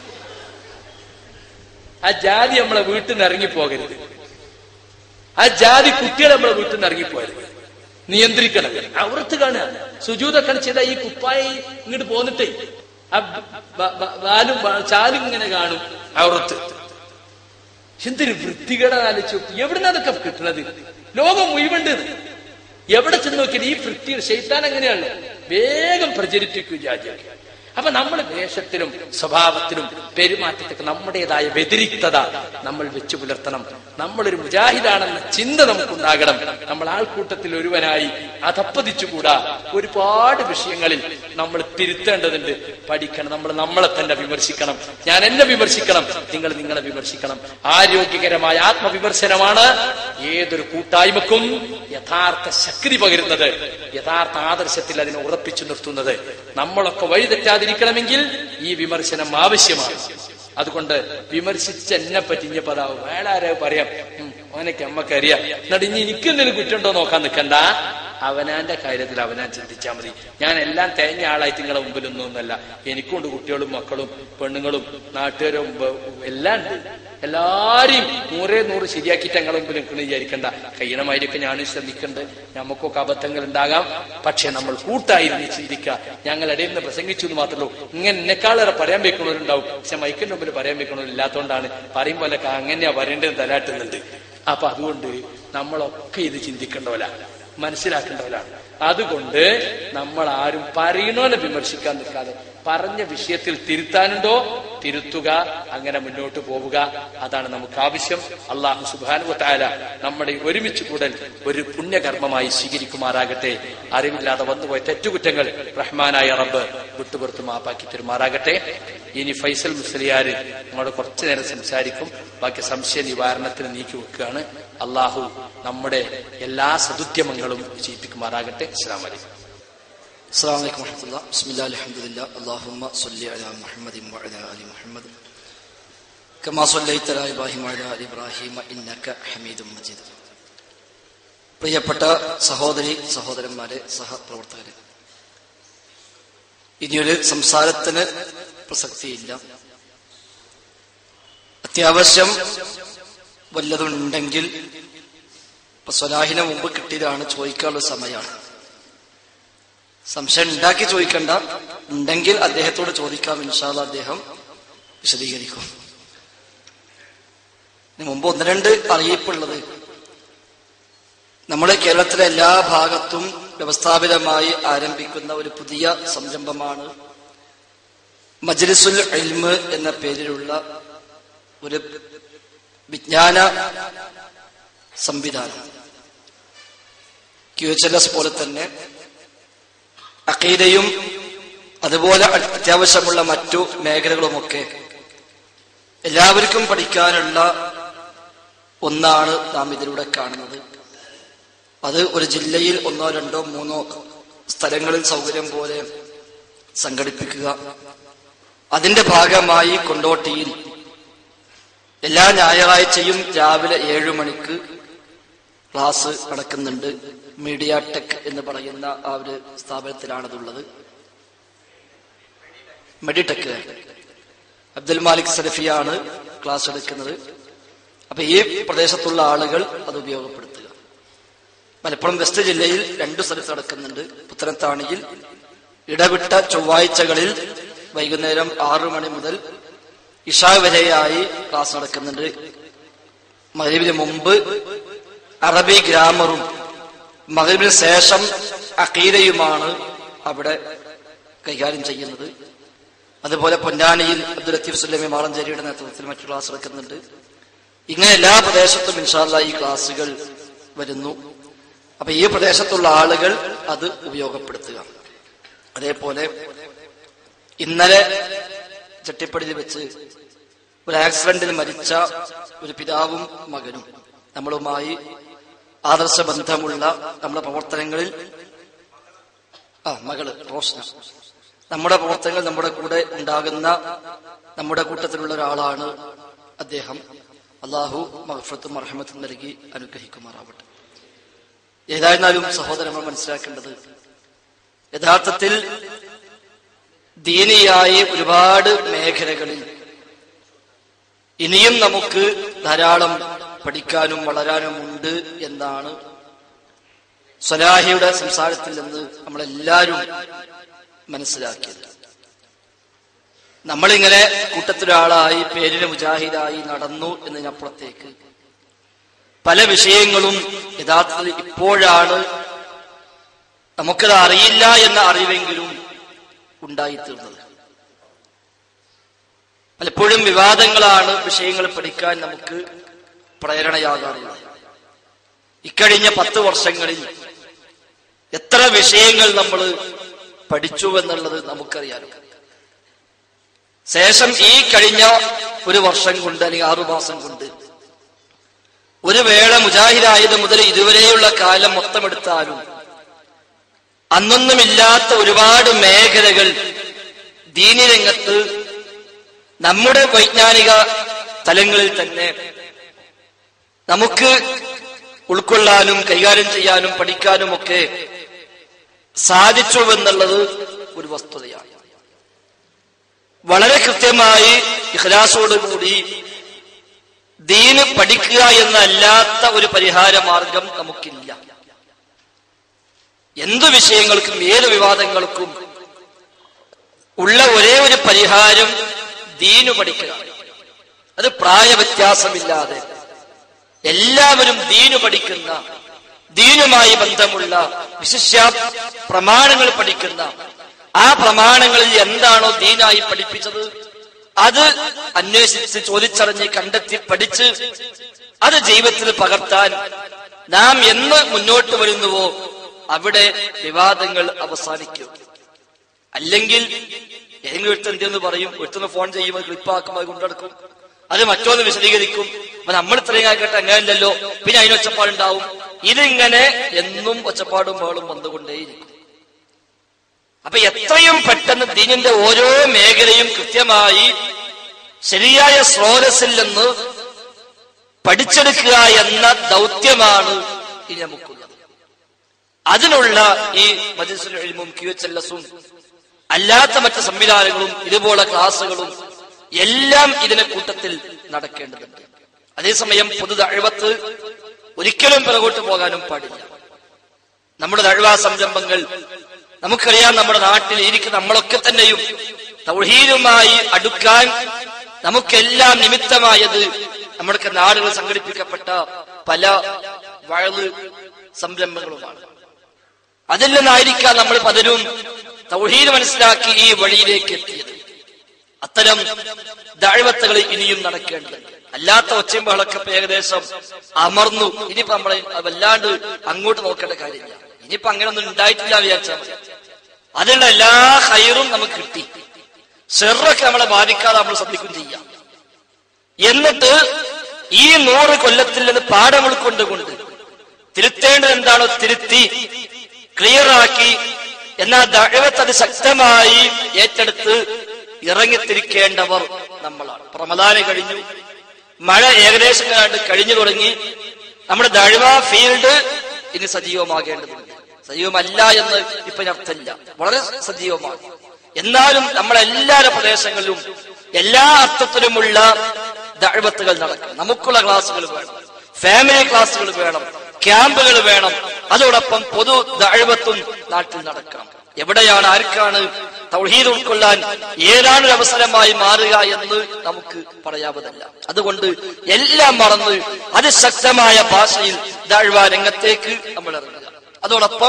ആ ജാതി നമ്മളെ വീട്ടിൽ നിന്ന് ഇറങ്ങി പോകരുത് ആ ജാതി കുട്ടികളെ നമ്മളെ വീട്ടിൽ നിന്ന് ഇറങ്ങി പോകരുത് നിയന്ത്രിക്കണം അവർത്ത് കാണുക സുജൂതൊക്കെ ചെയ്ത ഈ കുപ്പായി ഇങ്ങോട്ട് പോന്നിട്ടേ ആ ബ- ബ- വാലും ബ- ചാലും ഇങ്ങനെ കാണും അവർത്ത് എന്തൊരു വൃത്തികേടാ ആലോചിച്ചു എവിടുന്ന അതൊക്കെ കിട്ടുന്നത് ലോകം മുഴുവണ്ട് എവിടെ ചെന്ന് നോക്കിയാൽ ഈ വൃത്തി ഷെയ്ത്താൻ എങ്ങനെയാണ് വേഗം പ്രചരിപ്പിക്കും ജാതിയൊക്കെ അപ്പൊ നമ്മൾ വേഷത്തിലും സ്വഭാവത്തിലും പെരുമാറ്റത്തിലും നമ്മുടേതായ വ്യതിരിക്തത നമ്മൾ വെച്ചു പുലർത്തണം നമ്മളൊരു മുജാഹിദാണെന്ന ചിന്ത നമുക്കുണ്ടാകണം നമ്മൾ ആൾക്കൂട്ടത്തിൽ ഒരുവനായി അധപ്പതിച്ചുകൂടാ ഒരുപാട് വിഷയങ്ങളിൽ നമ്മൾ തിരുത്തേണ്ടതുണ്ട് പഠിക്കണം നമ്മൾ നമ്മളെ തന്നെ വിമർശിക്കണം ഞാൻ എന്നെ വിമർശിക്കണം നിങ്ങൾ നിങ്ങളെ വിമർശിക്കണം ആരോഗ്യകരമായ ആത്മവിമർശനമാണ് ഏതൊരു കൂട്ടായ്മക്കും യഥാർത്ഥ ശക്തി പകരുന്നത് യഥാർത്ഥ ആദർശത്തിൽ അതിനെ ഉറപ്പിച്ചു നിർത്തുന്നത് നമ്മളൊക്കെ വഴിതെറ്റാതിരിക്കണമെങ്കിൽ ഈ വിമർശനം ആവശ്യമാണ് അതുകൊണ്ട് വിമർശിച്ച എന്നെ പറ്റി ഇനി പതാവും വേറെ ആരോ പറയാം ഉം, ഓനൊക്കെ അമ്മക്കറിയാം എന്നിട്ട് ഇനി എനിക്കെന്തെങ്കിലും കുറ്റുണ്ടോ നോക്കാൻ നിൽക്കണ്ട അവനാന്റെ കാര്യത്തിൽ അവനാൻ ചിന്തിച്ചാൽ മതി ഞാൻ എല്ലാം തേഞ്ഞ ആളായിട്ട് നിങ്ങളെ മുമ്പിലൊന്നും ഒന്നല്ല എനിക്കുണ്ട് കുട്ടികളും മക്കളും പെണ്ണുങ്ങളും നാട്ടുകാരും ബ- എല്ലാം ഉണ്ട് എല്ലാരെയും നൂറേ നൂറ് ശരിയാക്കിയിട്ട് ഞങ്ങളെ മുമ്പിൽ നിൽക്കണം വിചാരിക്കണ്ട കഴിയണമായിരിക്കും ഞാനും ശ്രമിക്കുന്നുണ്ട് നമുക്കൊക്കെ അബദ്ധങ്ങൾ ഉണ്ടാകാം പക്ഷെ നമ്മൾ കൂട്ടായിരുന്നു ചിന്തിക്കുക ഞങ്ങൾ ഇടയിൽ നിന്ന് പ്രസംഗിച്ചു എന്ന് മാത്രമല്ലോ ഇങ്ങനെ എന്നെക്കാളേറെ പറയാൻ വെക്കണവരുണ്ടാവും പക്ഷെ മൈക്കിന്റെ മുമ്പിൽ പറയാൻ വെക്കണവരില്ലാത്തതുകൊണ്ടാണ് പറയും പോലെ അങ്ങനെയാ പറയേണ്ടത് തലാട്ടുന്നുണ്ട് അപ്പൊ അതുകൊണ്ട് നമ്മളൊക്കെ ഇത് ചിന്തിക്കേണ്ടവരാണ് മനസ്സിലാക്കേണ്ടവരാണ് അതുകൊണ്ട് നമ്മൾ ആരും പറയണോനെ വിമർശിക്കാൻ നിൽക്കാതെ പറഞ്ഞ വിഷയത്തിൽ തിരുത്താനുണ്ടോ തിരുത്തുക അങ്ങനെ മുന്നോട്ട് പോവുക അതാണ് നമുക്ക് ആവശ്യം അള്ളാഹു സുബാനുവത്തായ നമ്മുടെ ഈ ഒരുമിച്ച് കൂടൽ ഒരു പുണ്യകർമ്മമായി സ്വീകരിക്കുമാറാകട്ടെ അറിവില്ലാതെ വന്നുപോയ തെറ്റുകുറ്റങ്ങൾ റഹ്മാനായ റബ്ബ് വിട്ടുപുറത്ത് മാപ്പാക്കി തരുമാറാകട്ടെ ഇനി ഫൈസൽ മുസ്ലിയാര് നമ്മളോട് കുറച്ചു നേരം സംസാരിക്കും ബാക്കി സംശയ നിവാരണത്തിന് നീക്കി വെക്കുകയാണ് അള്ളാഹു നമ്മുടെ എല്ലാ സതുദ്യമങ്ങളും വിജയിപ്പിക്കുമാറാകട്ടെ അസ്സാം വലൈക്കും السلام عليكم ورحمة الله بسم الله الحمد لله اللهم صل على محمد وعلى آل محمد كما صليت على إبراهيم وعلى آل إبراهيم إنك حميد مجيد പ്രിയപ്പെട്ട സഹോദരി സഹോദരന്മാരെ സഹപ്രവർത്തകരെ ഇനിയൊരു സംസാരത്തിന് പ്രസക്തിയില്ല അത്യാവശ്യം വല്ലതുണ്ടെങ്കിൽ ഇപ്പൊ സ്വലാഹിന് മുമ്പ് കിട്ടിയതാണ് ചോദിക്കാനുള്ള സമയമാണ് സംശയം ഉണ്ടാക്കി ചോദിക്കണ്ട ഉണ്ടെങ്കിൽ അദ്ദേഹത്തോട് ചോദിക്കാം ഇൻഷാല്ല അദ്ദേഹം വിശദീകരിക്കും ഇതിന് മുമ്പ് ഒന്ന് രണ്ട് അറിയിപ്പുള്ളത് നമ്മുടെ കേരളത്തിലെ എല്ലാ ഭാഗത്തും വ്യവസ്ഥാപിതമായി ആരംഭിക്കുന്ന ഒരു പുതിയ സംരംഭമാണ് മജ്ലിസുൽ ഇൽമ് എന്ന പേരിലുള്ള ഒരു വിജ്ഞാന സംവിധാനം ക്യു എച്ച് എൽ എസ് പോലെ തന്നെ അക്കീദയും അതുപോലെ അത്യാവശ്യമുള്ള മറ്റു മേഖലകളുമൊക്കെ എല്ലാവർക്കും പഠിക്കാനുള്ള ഒന്നാണ് നാം ഇതിലൂടെ കാണുന്നത് അത് ഒരു ജില്ലയിൽ ഒന്നോ രണ്ടോ മൂന്നോ സ്ഥലങ്ങളിൽ സൗകര്യം പോലെ സംഘടിപ്പിക്കുക അതിന്റെ ഭാഗമായി കൊണ്ടോട്ടിയിൽ എല്ലാ ഞായറാഴ്ചയും രാവിലെ ഏഴു മണിക്ക് ക്ലാസ് നടക്കുന്നുണ്ട് മീഡിയ ടെക് എന്ന് പറയുന്ന ആ ഒരു സ്ഥാപനത്തിലാണതുള്ളത് മെഡിടെക് അബ്ദുൽ മാലിക് സലഫിയാണ് ക്ലാസ് എടുക്കുന്നത് അപ്പൊ ഈ പ്രദേശത്തുള്ള ആളുകൾ അത് ഉപയോഗപ്പെടുത്തുക മലപ്പുറം വെസ്റ്റ് ജില്ലയിൽ രണ്ടു സ്ഥലത്ത് നടക്കുന്നുണ്ട് പുത്തനത്താണിയിൽ ഇടവിട്ട ചൊവ്വാഴ്ചകളിൽ വൈകുന്നേരം ആറു മണി മുതൽ ഇഷാ വരെയായി ക്ലാസ് നടക്കുന്നുണ്ട് മകരീബിന് മുമ്പ് അറബി ഗ്രാമറും മകരീബിന് ശേഷം അക്കീരയുമാണ് അവിടെ കൈകാര്യം ചെയ്യുന്നത് അതുപോലെ പൊന്നാനിയിൽ അബ്ദുൽ ലത്തീഫ് സുല്ലമി മാളഞ്ചേരിയുടെ നേതൃത്വത്തിൽ മറ്റു ക്ലാസ് എടുക്കുന്നുണ്ട് ഇങ്ങനെ എല്ലാ പ്രദേശത്തും ഇൻഷാല്ല ഈ ക്ലാസ്സുകൾ വരുന്നു അപ്പൊ ഈ പ്രദേശത്തുള്ള ആളുകൾ അത് ഉപയോഗപ്പെടുത്തുക അതേപോലെ ഇന്നലെ ചെട്ടിപ്പടിയിൽ വെച്ച് ഒരു ആക്സിഡന്റിൽ മരിച്ച ഒരു പിതാവും മകനും നമ്മളുമായി ആദർശ ബന്ധമുള്ള നമ്മുടെ പ്രവർത്തനങ്ങളിൽ ആ മകള് റോഷന നമ്മുടെ പ്രവർത്തനങ്ങൾ നമ്മുടെ കൂടെ ഉണ്ടാകുന്ന നമ്മുടെ കൂട്ടത്തിലുള്ള ഒരാളാണ് അദ്ദേഹം അള്ളാഹു മഹഫത്തും അർഹമത്തും നൽകി അനുഗ്രഹിക്കുമാറാവട്ടെ ഏതായിരുന്നാലും സഹോദരന്മാർ മനസ്സിലാക്കേണ്ടത് യഥാർത്ഥത്തിൽ ദീനിയായി ഒരുപാട് മേഖലകളിൽ ഇനിയും നമുക്ക് ധാരാളം പഠിക്കാനും വളരാനും ഉണ്ട് എന്നാണ് സ്വലാഹിയുടെ സംസാരത്തിൽ നിന്ന് നമ്മളെല്ലാവരും മനസ്സിലാക്കിയത് നമ്മളിങ്ങനെ കൂട്ടത്തിലൊരാളായി പേരിന് മുജാഹിദായി നടന്നു എന്നതിനപ്പുറത്തേക്ക് പല വിഷയങ്ങളും യഥാർത്ഥത്തിൽ ഇപ്പോഴാണ് നമുക്കത് അറിയില്ല എന്ന അറിവെങ്കിലും ഉണ്ടായിത്തീർന്നത് പലപ്പോഴും വിവാദങ്ങളാണ് വിഷയങ്ങൾ പഠിക്കാൻ നമുക്ക് പ്രേരണയാകാറുള്ളത് ഇക്കഴിഞ്ഞ പത്ത് വർഷങ്ങളിൽ എത്ര വിഷയങ്ങൾ നമ്മൾ പഠിച്ചു എന്നുള്ളത് നമുക്കറിയാലോ ശേഷം ഈ കഴിഞ്ഞ ഒരു വർഷം കൊണ്ട് അല്ലെങ്കിൽ ആറു മാസം കൊണ്ട് ഒരു വേള മുജാഹിദായത് മുതൽ ഇതുവരെയുള്ള കാലം മൊത്തമെടുത്താലും അന്നൊന്നുമില്ലാത്ത ഒരുപാട് മേഖലകൾ ദീനിരംഗത്ത് നമ്മുടെ വൈജ്ഞാനിക തലങ്ങളിൽ തന്നെ നമുക്ക് ഉൾക്കൊള്ളാനും കൈകാര്യം ചെയ്യാനും പഠിക്കാനും ഒക്കെ സാധിച്ചു എന്നുള്ളത് ഒരു വസ്തുതയാണ് വളരെ കൃത്യമായി ഇഖ്ലാസോടുകൂടി ദീന് പഠിക്കുക എന്നല്ലാത്ത ഒരു പരിഹാര മാർഗം നമുക്കില്ല എന്തു വിഷയങ്ങൾക്കും ഏത് വിവാദങ്ങൾക്കും ഉള്ള ഒരേ ഒരു പരിഹാരം ദീനു പഠിക്കുക അത് പ്രായവ്യത്യാസമില്ലാതെ എല്ലാവരും ദീനു പഠിക്കുന്ന ദീനുമായി ബന്ധമുള്ള വിശിഷ്യ പ്രമാണങ്ങൾ പഠിക്കുന്ന ആ പ്രമാണങ്ങളിൽ എന്താണോ ദീനായി പഠിപ്പിച്ചത് അത് അന്വേഷിച്ച് ചോദിച്ചറിഞ്ഞ് കണ്ടെത്തി പഠിച്ച് അത് ജീവിതത്തിൽ പകർത്താൻ നാം എന്ന് മുന്നോട്ട് വരുന്നുവോ അവിടെ വിവാദങ്ങൾ അവസാനിക്കും അല്ലെങ്കിൽ ഏതെങ്കിലും ഒരുത്തൻ എന്തെന്ന് പറയും ഒരുത്തന്ന് ഫോൺ ചെയ്യുമ്പോൾ ക്ലിപ്പാക്കും അത് കൊണ്ടെടുക്കും അത് മറ്റൊന്ന് വിശദീകരിക്കും അപ്പൊ നമ്മൾ ഇത്രയും ആയിക്കട്ടെ അങ്ങനെയല്ലല്ലോ പിന്നെ അതിന് ഒച്ചപ്പാടുണ്ടാവും ഇതിങ്ങനെ എന്നും ഒച്ചപ്പാടും ബഹളും വന്നുകൊണ്ടേയിരിക്കും അപ്പൊ എത്രയും പെട്ടെന്ന് ദീനിന്റെ ഓരോ മേഖലയും കൃത്യമായി ശരിയായ സ്രോതസ്സിൽ നിന്ന് പഠിച്ചെടുക്കുക എന്ന ദൗത്യമാണ് ഇനി നമുക്കുള്ളത് അതിനുള്ള ഈ മജിസുൽ എഴുമും ക്യു എച്ച് എൽ എസും അല്ലാത്ത മറ്റ് സംവിധാനങ്ങളും ഇതുപോലെ ക്ലാസ്സുകളും എല്ലാം ഇതിനെ കൂട്ടത്തിൽ നടക്കേണ്ടതുണ്ട് അതേസമയം പൊതു അഴിവത്ത് ഒരിക്കലും പിറകോട്ട് പോകാനും പാടില്ല നമ്മുടെ ദഴവാ സംരംഭങ്ങൾ നമുക്കറിയാം നമ്മുടെ നാട്ടിൽ ഇരിക്കുന്ന നമ്മളൊക്കെ തന്നെയും തൗഹീദുമായി അടുക്കാൻ നമുക്കെല്ലാം നിമിത്തമായത് നമ്മുടെ നാടുകൾ സംഘടിപ്പിക്കപ്പെട്ട പല വഴല് സംരംഭങ്ങളുമാണ് അതിൽ നിന്നായിരിക്കാം നമ്മൾ പലരും തൗഹീദ് മനസ്സിലാക്കി ഈ വഴിയിലേക്ക് എത്തിയത് അത്തരം ദാഴ്വത്തുകൾ ഇനിയും നടക്കേണ്ടതുണ്ട് അല്ലാത്ത ഒച്ചയും ബഹളൊക്കെ ഇപ്പൊ ഏകദേശം അമർന്നു ഇനിയിപ്പോ നമ്മളെ വല്ലാണ്ട് അങ്ങോട്ട് നോക്കേണ്ട കാര്യമില്ല ഇനിയിപ്പോ അങ്ങനെയൊന്നും ഉണ്ടായിട്ടില്ല വിചാരിച്ചാൽ മതി അതിനുള്ള എല്ലാ ഹൈറും നമുക്ക് കിട്ടി ഷെറൊക്കെ നമ്മളെ ബാധിക്കാതെ നമ്മൾ ശ്രദ്ധിക്കും ചെയ്യാം എന്നിട്ട് ഈ നൂറ് കൊല്ലത്തിൽ നിന്ന് പാഠം ഉൾക്കൊണ്ടുകൊണ്ട് തിരുത്തേണ്ടത് എന്താണോ തിരുത്തി ക്ലിയറാക്കി എന്നാൽ ദഴവത്ത് അത് ശക്തമായി ഏറ്റെടുത്ത് ഇറങ്ങിത്തിരിക്കേണ്ടവർ നമ്മളാണ് റമദാന് കഴിഞ്ഞു മഴ ഏകദേശം കണ്ട് കഴിഞ്ഞു തുടങ്ങി നമ്മുടെ ദഴവ ഫീൽഡ് ഇനി സജീവമാകേണ്ടതുണ്ട് സജീവമല്ല എന്ന് ഇപ്പൊ ഞാൻ അർത്ഥമില്ല വളരെ സജീവമാണ് എന്നാലും നമ്മളെല്ലാ പ്രദേശങ്ങളിലും എല്ലാ അർത്ഥത്തിലുമുള്ള ദഴവത്തുകൾ നടക്കണം നമുക്കുള്ള ക്ലാസ്സുകൾ വേണം ഫാമിലി ക്ലാസ്സുകൾ വേണം ക്യാമ്പുകൾ വേണം അതോടൊപ്പം പൊതു ദഴവത്തും നാട്ടിൽ നടക്കണം എവിടെയാണ് ആർക്കാണ് തൗഹീദ് ഉൾക്കൊള്ളാൻ ഏതാണ് ഒരു അവസരമായി മാറുക എന്ന് നമുക്ക് പറയാവതല്ല അതുകൊണ്ട് എല്ലാം മറന്ന് അതിശക്തമായ ഭാഷയിൽ ദാഴ്വ രംഗത്തേക്ക് നമ്മൾ ഇറങ്ങുക അതോടൊപ്പം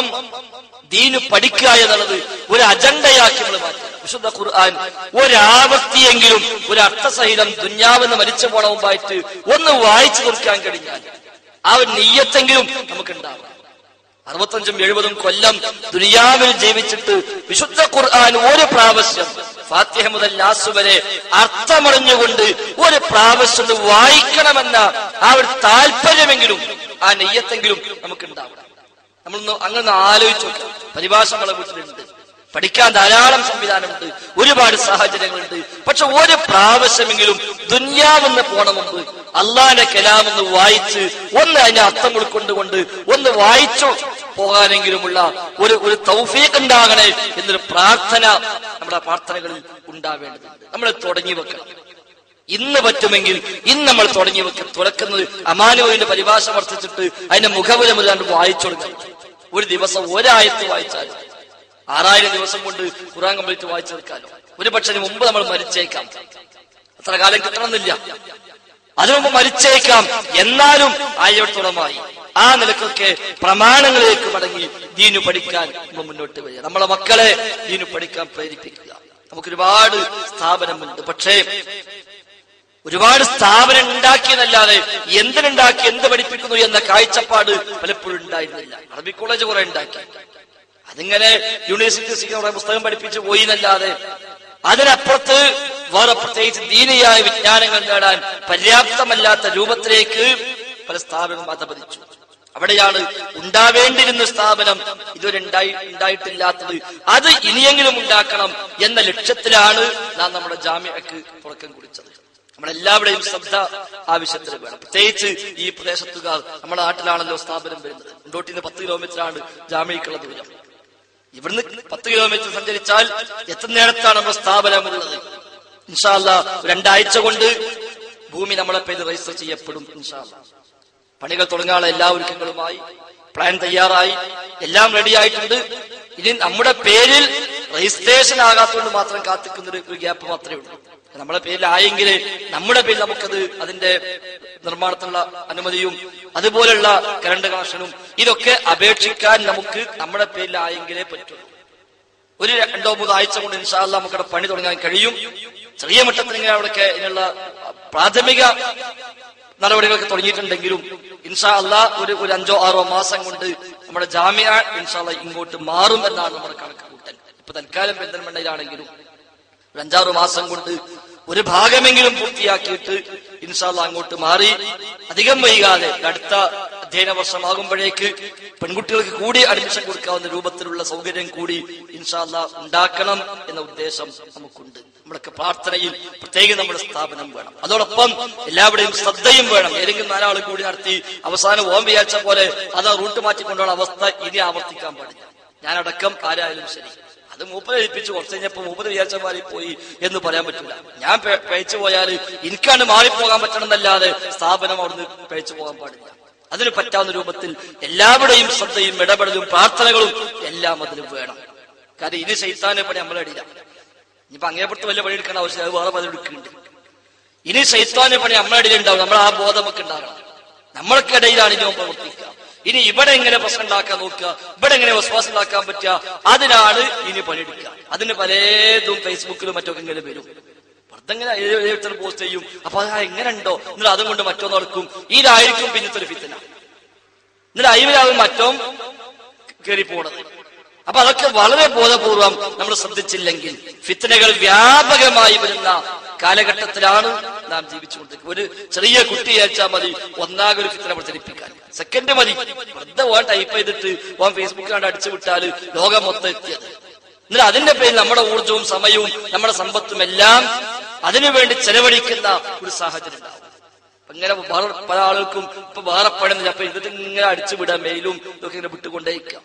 ദീന് പഠിക്കുക എന്നുള്ളത് ഒരു അജണ്ടയാക്കി നമ്മൾ മാറ്റുക വിശുദ്ധ ഖുർആൻ ഒരാവർത്തിയെങ്കിലും ഒരു അർത്ഥസഹിതം ദുഞ്ഞാവെന്ന് മരിച്ചു പോണ മുമ്പായിട്ട് ഒന്ന് വായിച്ചു തീർക്കാൻ കഴിഞ്ഞാൽ ആ ഒരു നെയ്യത്തെങ്കിലും നമുക്കുണ്ടാവും അറുപത്തഞ്ചും എഴുപതും കൊല്ലം ദുനിയാവിൽ ജീവിച്ചിട്ട് വിശുദ്ധ ഖുർആൻ ഒരു പ്രാവശ്യം ഫാത്തിഹ മുതൽ ലാസ് വരെ അർത്ഥമറിഞ്ഞുകൊണ്ട് ഒരു പ്രാവശ്യം ഒന്ന് വായിക്കണമെന്ന ആ ഒരു താല്പര്യമെങ്കിലും ആ നെയ്യത്തെങ്കിലും നമുക്കുണ്ടാവണം നമ്മളൊന്ന് അങ്ങനെ ആലോചിച്ച് നോക്കാം പരിഭാഷ നമ്മളെ വീട്ടിലുണ്ട് പഠിക്കാൻ ധാരാളം സംവിധാനമുണ്ട് ഒരുപാട് സാഹചര്യങ്ങളുണ്ട് പക്ഷെ ഒരു പ്രാവശ്യമെങ്കിലും ദുന്യാവെന്ന് പോണ മുമ്പ് അള്ളാന്റെ കലാമെന്ന് വായിച്ച് ഒന്ന് അതിന്റെ അർത്ഥം ഉൾക്കൊണ്ടുകൊണ്ട് ഒന്ന് വായിച്ചു പോകാനെങ്കിലുമുള്ള ഒരു ഒരു തൗഫീഖ് ഉണ്ടാകണേ എന്നൊരു പ്രാർത്ഥന നമ്മുടെ പ്രാർത്ഥനകളിൽ ഉണ്ടാവേണ്ടതുണ്ട് നമ്മൾ തുടങ്ങി വെക്കണം ഇന്ന് പറ്റുമെങ്കിൽ ഇന്ന് നമ്മൾ തുടങ്ങി വെക്ക തുറക്കുന്നത് അമാനുവിന്റെ പരിഭാഷ വർദ്ധിച്ചിട്ട് അതിന്റെ മുഖവില മുതലാണ്ട് വായിച്ചു തുടങ്ങണം ഒരു ദിവസം ഒരായത്ത് വായിച്ചാൽ ആറായിരം ദിവസം കൊണ്ട് ഖുറാൻ കംപ്ലീറ്റ് വായിച്ചു തീർക്കാലോ ഒരു പക്ഷേ മുമ്പ് നമ്മൾ മരിച്ചേക്കാം അത്ര കാലം കിട്ടണമെന്നില്ല അതിനു മുമ്പ് മരിച്ചേക്കാം എന്നാലും ആയിരത്തോളമായി ആ നിലക്കൊക്കെ പ്രമാണങ്ങളിലേക്ക് മടങ്ങി ദീനു പഠിക്കാൻ നമ്മൾ മുന്നോട്ട് വരിക നമ്മളെ മക്കളെ ദീനു പഠിക്കാൻ പ്രേരിപ്പിക്കുക നമുക്ക് ഒരുപാട് സ്ഥാപനമുണ്ട് പക്ഷേ ഒരുപാട് സ്ഥാപനം ഉണ്ടാക്കിയെന്നല്ലാതെ എന്തിനുണ്ടാക്കി എന്ത് പഠിപ്പിക്കുന്നു എന്ന കാഴ്ചപ്പാട് പലപ്പോഴും ഉണ്ടായിരുന്നില്ല അറബി കോളേജ് കുറെ ഉണ്ടാക്കി അതിങ്ങനെ യൂണിവേഴ്സിറ്റി കുറെ പുസ്തകം പഠിപ്പിച്ചു പോയി എന്നല്ലാതെ അതിനപ്പുറത്ത് വേറെ പ്രത്യേകിച്ച് ദീനിയായ വിജ്ഞാനങ്ങൾ നേടാൻ പര്യാപ്തമല്ലാത്ത രൂപത്തിലേക്ക് പല സ്ഥാപനവും അധപതിച്ചു അവിടെയാണ് ഉണ്ടാവേണ്ടിരുന്ന സ്ഥാപനം ഇതുവരെ ഉണ്ടായി ഉണ്ടായിട്ടില്ലാത്തത് അത് ഇനിയെങ്കിലും ഉണ്ടാക്കണം എന്ന ലക്ഷ്യത്തിലാണ് നാം നമ്മുടെ ജാമ്യക്ക് തുടക്കം കുറിച്ചത് നമ്മളെല്ലാവരുടെയും ശ്രദ്ധ ആവശ്യത്തിന് വേണം പ്രത്യേകിച്ച് ഈ പ്രദേശത്തുകാർ നമ്മുടെ നാട്ടിലാണല്ലോ സ്ഥാപനം വരുന്നത് മുണ്ടോട്ടിൽ നിന്ന് പത്ത് കിലോമീറ്ററാണ് ജാമ്യക്കുള്ള ദൂരം ഇവിടുന്ന് പത്ത് കിലോമീറ്റർ സഞ്ചരിച്ചാൽ എത്തുന്നിടത്താണ് നമ്മുടെ സ്ഥാപനമുള്ളത് ഇൻഷാല്ല രണ്ടാഴ്ച കൊണ്ട് ഭൂമി നമ്മളെ പേര് രജിസ്റ്റർ ചെയ്യപ്പെടും ഇൻഷാല്ല പണികൾ തുടങ്ങാനുള്ള എല്ലാ ഒരുക്കങ്ങളുമായി പ്ലാൻ തയ്യാറായി എല്ലാം റെഡി ആയിട്ടുണ്ട് ഇനി നമ്മുടെ പേരിൽ രജിസ്ട്രേഷൻ ആകാത്തതുകൊണ്ട് മാത്രം കാത്തിക്കുന്ന ഒരു- ഒരു ഗ്യാപ്പ് മാത്രമേ ഉള്ളൂ നമ്മുടെ പേരിലായെങ്കിൽ നമ്മുടെ പേരിൽ നമുക്കത് അതിന്റെ നിർമ്മാണത്തിനുള്ള അനുമതിയും അതുപോലുള്ള കറണ്ട് കണക്ഷനും ഇതൊക്കെ അപേക്ഷിക്കാൻ നമുക്ക് നമ്മുടെ പേരിലായെങ്കിലേ പറ്റുള്ളൂ ഒരു രണ്ടോ മൂന്നോ ആഴ്ച കൊണ്ട് ഇൻഷാല്ല നമുക്കവിടെ പണി തുടങ്ങാൻ കഴിയും ചെറിയ മട്ടത്തിൽ ഇങ്ങനെ അവിടെയൊക്കെ ഇതിനുള്ള പ്രാഥമിക നടപടികളൊക്കെ തുടങ്ങിയിട്ടുണ്ടെങ്കിലും ഇൻഷാ അല്ല ഒരു ഒരു അഞ്ചോ ആറോ മാസം കൊണ്ട് നമ്മുടെ ജാമ്യ ഇൻഷാ അല്ലാ ഇങ്ങോട്ട് മാറും എന്നാണ് നമ്മുടെ കണക്ക് കൂട്ടൽ ഇപ്പൊ തൽക്കാലം പെരിന്തൽമണ്ണയിലാണെങ്കിലും ഒരു അഞ്ചാറ് മാസം കൊണ്ട് ഒരു ഭാഗമെങ്കിലും പൂർത്തിയാക്കിയിട്ട് ഇൻഷാല്ല അങ്ങോട്ട് മാറി അധികം വൈകാതെ അടുത്ത അധ്യയന വർഷമാകുമ്പോഴേക്ക് പെൺകുട്ടികൾക്ക് കൂടി അഡ്മിഷൻ കൊടുക്കാവുന്ന രൂപത്തിലുള്ള സൗകര്യം കൂടി ഇൻഷാല്ല ഉണ്ടാക്കണം എന്ന ഉദ്ദേശം നമുക്കുണ്ട് നമ്മുടെയൊക്കെ പ്രാർത്ഥനയിൽ പ്രത്യേകം നമ്മുടെ സ്ഥാപനം വേണം അതോടൊപ്പം എല്ലാവരുടെയും ശ്രദ്ധയും വേണം ഏതെങ്കിലും നാലാൾ കൂടി നടത്തി അവസാനം ഓം വിചാരിച്ച പോലെ അത് റൂട്ട് മാറ്റിക്കൊണ്ടുള്ള അവസ്ഥ ഇനി ആവർത്തിക്കാൻ പാടില്ല ഞാനടക്കം ആരായാലും ശരി അത് മൂപ്പരെ ഏൽപ്പിച്ചു കുറച്ച് കഴിഞ്ഞപ്പോ മൂപ്പര് വിചാരിച്ച മാറി പോയി എന്ന് പറയാൻ പറ്റില്ല ഞാൻ പെ- പിഴച്ചു പോയാൽ എനിക്കാണ് മാറിപ്പോകാൻ പറ്റണം എന്നല്ലാതെ സ്ഥാപനം അവിടുന്ന് പിഴച്ചു പോകാൻ പാടില്ല അതിന് പറ്റാവുന്ന രൂപത്തിൽ എല്ലാവരുടെയും ശ്രദ്ധയും ഇടപെടലും പ്രാർത്ഥനകളും എല്ലാം അതിന് വേണം കാരണം ഇനി ശൈത്താനെ പണി നമ്മളെ അടിയില്ല ഇനിയിപ്പോ അങ്ങേപ്പുറത്ത് വലിയ പണി എടുക്കേണ്ട ആവശ്യം അത് വേറെ പലരും എടുക്കുന്നുണ്ട് ഇനി ശൈത്താനെ പണി നമ്മളെ അടിയിൽ ഉണ്ടാവും നമ്മൾ ആ ബോധം നമുക്ക് ഉണ്ടാകണം നമ്മൾക്കിടയിലാണ് ഇനി അവൻ പ്രവർത്തിക്കുക ഇനി ഇവിടെ എങ്ങനെ പ്രശ്നം ഉണ്ടാക്കാൻ നോക്കുക ഇവിടെ എങ്ങനെ വിശ്വാസം ഉണ്ടാക്കാൻ പറ്റുക അതിനാണ് ഇനി പണിയെടുക്കുക അതിന് പലതും ഫേസ്ബുക്കിലും മറ്റൊക്കെ ഇങ്ങനെ വരും വെറുതെ ഇങ്ങനെ എഴുത്തർ പോസ്റ്റ് ചെയ്യും അപ്പൊ അത് എങ്ങനെ ഉണ്ടോ എന്നിട്ട് അതും കൊണ്ട് മറ്റോ നടക്കും ഇതായിരിക്കും പിന്നത്തെ ഒരു ഫിത്തന എന്നിട്ട് അയിലാവും മറ്റോ കയറി പോണത് അപ്പൊ അതൊക്കെ വളരെ ബോധപൂർവം നമ്മൾ ശ്രദ്ധിച്ചില്ലെങ്കിൽ ഫിത്തനകൾ വ്യാപകമായി വരുന്ന കാലഘട്ടത്തിലാണ് നാം ജീവിച്ചുകൊണ്ടിരിക്കുന്നത് ഒരു ചെറിയ കുട്ടി അയച്ചാൽ മതി ഒന്നാകെ ഒരു ഫിത്തന പ്രചരിപ്പിക്കാൻ സെക്കൻഡ് മതി വെറുതെ ഓൻ ടൈപ്പ് ചെയ്തിട്ട് ഓൻ ഫേസ്ബുക്കിലാണ്ട് അടിച്ചു വിട്ടാല് ലോകം മൊത്തം എത്തിയത് എന്നിട്ട് അതിന്റെ പേരിൽ നമ്മുടെ ഊർജവും സമയവും നമ്മുടെ സമ്പത്തും എല്ലാം അതിനുവേണ്ടി ചെലവഴിക്കുന്ന ഒരു സാഹചര്യം ഉണ്ടാവും അപ്പൊ ഇങ്ങനെ വേറെ പല ആളുകൾക്കും ഇപ്പൊ വേറെ പണിന്നില്ല അപ്പൊ ഇത് ഇങ്ങനെ അടിച്ചു വിടാം മെയിലും ഇതൊക്കെ ഇങ്ങനെ വിട്ടുകൊണ്ടേക്കാം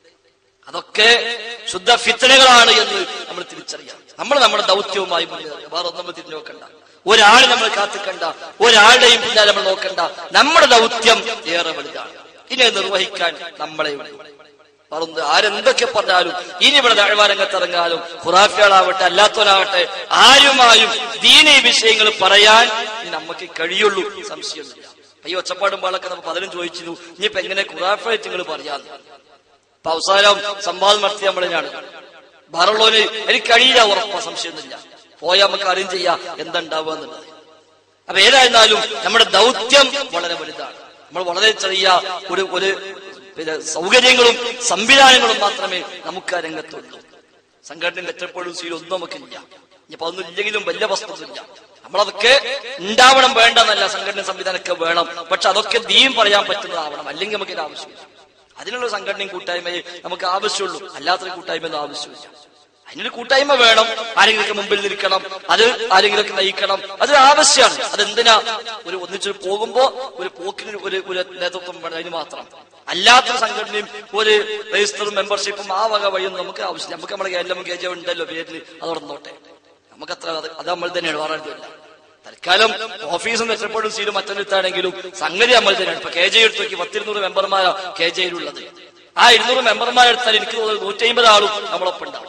അതൊക്കെ ശുദ്ധ ഫിത്തനകളാണ് എന്ന് നമ്മൾ തിരിച്ചറിയാം നമ്മൾ നമ്മുടെ ദൗത്യവുമായി മുന്നേറുക വേറെ ഒന്നും നമ്മൾ തിരിഞ്ഞു നോക്കണ്ട ഒരാളെ നമ്മൾ കാത്തിക്കണ്ട ഒരാളുടെയും പിന്നാലെ നമ്മൾ നോക്കണ്ട നമ്മുടെ ദൗത്യം ഏറെ വലുതാണ് ഇനി അത് നിർവഹിക്കാൻ നമ്മളെ ഉള്ളൂ പറന്ന് ആരെന്തൊക്കെ പറഞ്ഞാലും ഇനി ഇവിടെ ദഴവാരംഗത്ത് ഇറങ്ങാനും ഖുറാഫികളാവട്ടെ അല്ലാത്തവരാവട്ടെ ആരുമായും ദീനീ വിഷയങ്ങൾ പറയാൻ ഇനി നമുക്ക് കഴിയുള്ളൂ സംശയമൊന്നുമില്ല അപ്പൊ ഈ ഒച്ചപ്പാടും പാളൊക്കെ നമ്മൾ പലരും ചോദിച്ചിരുന്നു ഇനിയിപ്പോ എങ്ങനെ ഖുറാഫായിട്ട് നിങ്ങൾ പറയാന്ന് അപ്പൊ അവസാനം സംവാദം നടത്തി നമ്മളെയാണ് വേറുള്ളവന് എനിക്ക് കഴിയില്ല ഉറപ്പാ സംശയമൊന്നുമില്ല പോയാൽ നമുക്ക് അറിയും ചെയ്യാം എന്തുണ്ടാവുക എന്നുള്ളത് അപ്പൊ ഏതായിരുന്നാലും നമ്മുടെ ദൗത്യം വളരെ വലുതാണ് നമ്മൾ വളരെ ചെറിയ ഒരു ഒരു പിന്നെ സൗകര്യങ്ങളും സംവിധാനങ്ങളും മാത്രമേ നമുക്ക് ആ രംഗത്തുള്ളൂ സംഘടനയിൽ എത്രപ്പോഴും സീൽ ഒന്നും നമുക്കില്ല ഇനിയിപ്പോ അതൊന്നും ഇല്ലെങ്കിലും വലിയ വസ്തുതയില്ല നമ്മളതൊക്കെ ഉണ്ടാവണം വേണ്ടെന്നല്ല സംഘടന സംവിധാനമൊക്കെ വേണം പക്ഷെ അതൊക്കെ ദീം പറയാൻ പറ്റുന്നതാവണം അല്ലെങ്കിൽ നമുക്ക് ഇത് ആവശ്യമില്ല അതിനുള്ള സംഘടനയും കൂട്ടായ്മയെ നമുക്ക് ആവശ്യമുള്ളൂ അല്ലാത്തൊരു കൂട്ടായ്മയൊന്നും ആവശ്യമില്ല അതിനൊരു കൂട്ടായ്മ വേണം ആരെങ്കിലൊക്കെ മുമ്പിൽ നിൽക്കണം അത് ആരെങ്കിലൊക്കെ നയിക്കണം അത് ആവശ്യമാണ് അതെന്തിനാ ഒരു ഒന്നിച്ച് പോകുമ്പോ ഒരു പോക്കിന് ഒരു ഒരു നേതൃത്വം വേണം അതിന് മാത്രം അല്ലാത്ത സംഘടനയും ഒരു രജിസ്റ്ററും മെമ്പർഷിപ്പും ആ വക വഴിയൊന്നും നമുക്ക് ആവശ്യമില്ല നമുക്ക് നമ്മുടെ കേരളം കെ ജെ ഉണ്ടല്ലോ പേരിൽ അതോടൊന്നോട്ടെ നമുക്കത്ര അത് അത് നമ്മൾ തന്നെയാണ് പറയാനില്ല തൽക്കാലം ഓഫീസും വെച്ചപ്പോഴും സീലും മറ്റൊരുത്താണെങ്കിലും സംഗതി നമ്മൾ തന്നെയാണ് ഇപ്പൊ കെ ജെ എടുത്ത് നോക്കി പത്തിരുന്നൂറ് മെമ്പർമാരാ കെ ജെയിലുള്ളത് ആ ഇരുന്നൂറ് മെമ്പർമാരെടുത്താൽ എനിക്ക് തോന്നുന്നത് നൂറ്റി അമ്പത് ആളും നമ്മളൊപ്പം ഉണ്ടാവും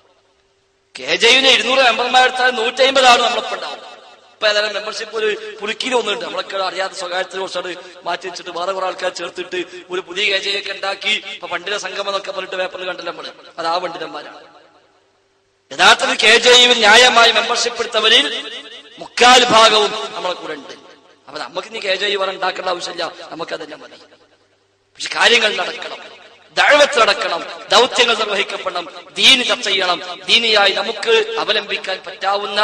കെ ജെയുവിന് ഇരുന്നൂറ് മെമ്പർമാരെടുത്താൽ നൂറ്റി അമ്പത് ആളും നമ്മളൊപ്പം ഉണ്ടാവും ഇപ്പൊ ഏതായാലും മെമ്പർഷിപ്പ് ഒരു പുതുക്കിയിൽ ഒന്നുണ്ട് നമ്മളൊക്കെ അറിയാത്ത സ്വകാര്യത്തിൽ കുറച്ചത് മാറ്റി വെച്ചിട്ട് വേറെ കുറെ ആൾക്കാർ ചേർത്തിട്ട് ഒരു പുതിയ കെ ജെ ഒക്കെ ഉണ്ടാക്കി ഇപ്പൊ പണ്ടിന്റെ സംഗമം എന്നൊക്കെ പറഞ്ഞിട്ട് പേപ്പറിൽ കണ്ടല്ലോ നമ്മള് അത് ആ പണ്ഡിതന്മാരാണ് യഥാർത്ഥത്തിൽ കെ ജെ യുവിൽ ന്യായമായി മെമ്പർഷിപ്പ് എടുത്തവരിൽ മുക്കാൽ ഭാഗവും നമ്മളെ കൂടെ ഉണ്ട് അപ്പൊ നമുക്ക് ഇനി കെ ജെ വർ ഉണ്ടാക്കേണ്ട ആവശ്യമില്ല നമുക്കതന്നെ മതി പക്ഷെ കാര്യങ്ങൾ നടക്കണം ദഴവത്ത് നടക്കണം ദൗത്യങ്ങൾ നിർവഹിക്കപ്പെടണം ദീന് ചർച്ച ചെയ്യണം ദീനിയായി നമുക്ക് അവലംബിക്കാൻ പറ്റാവുന്ന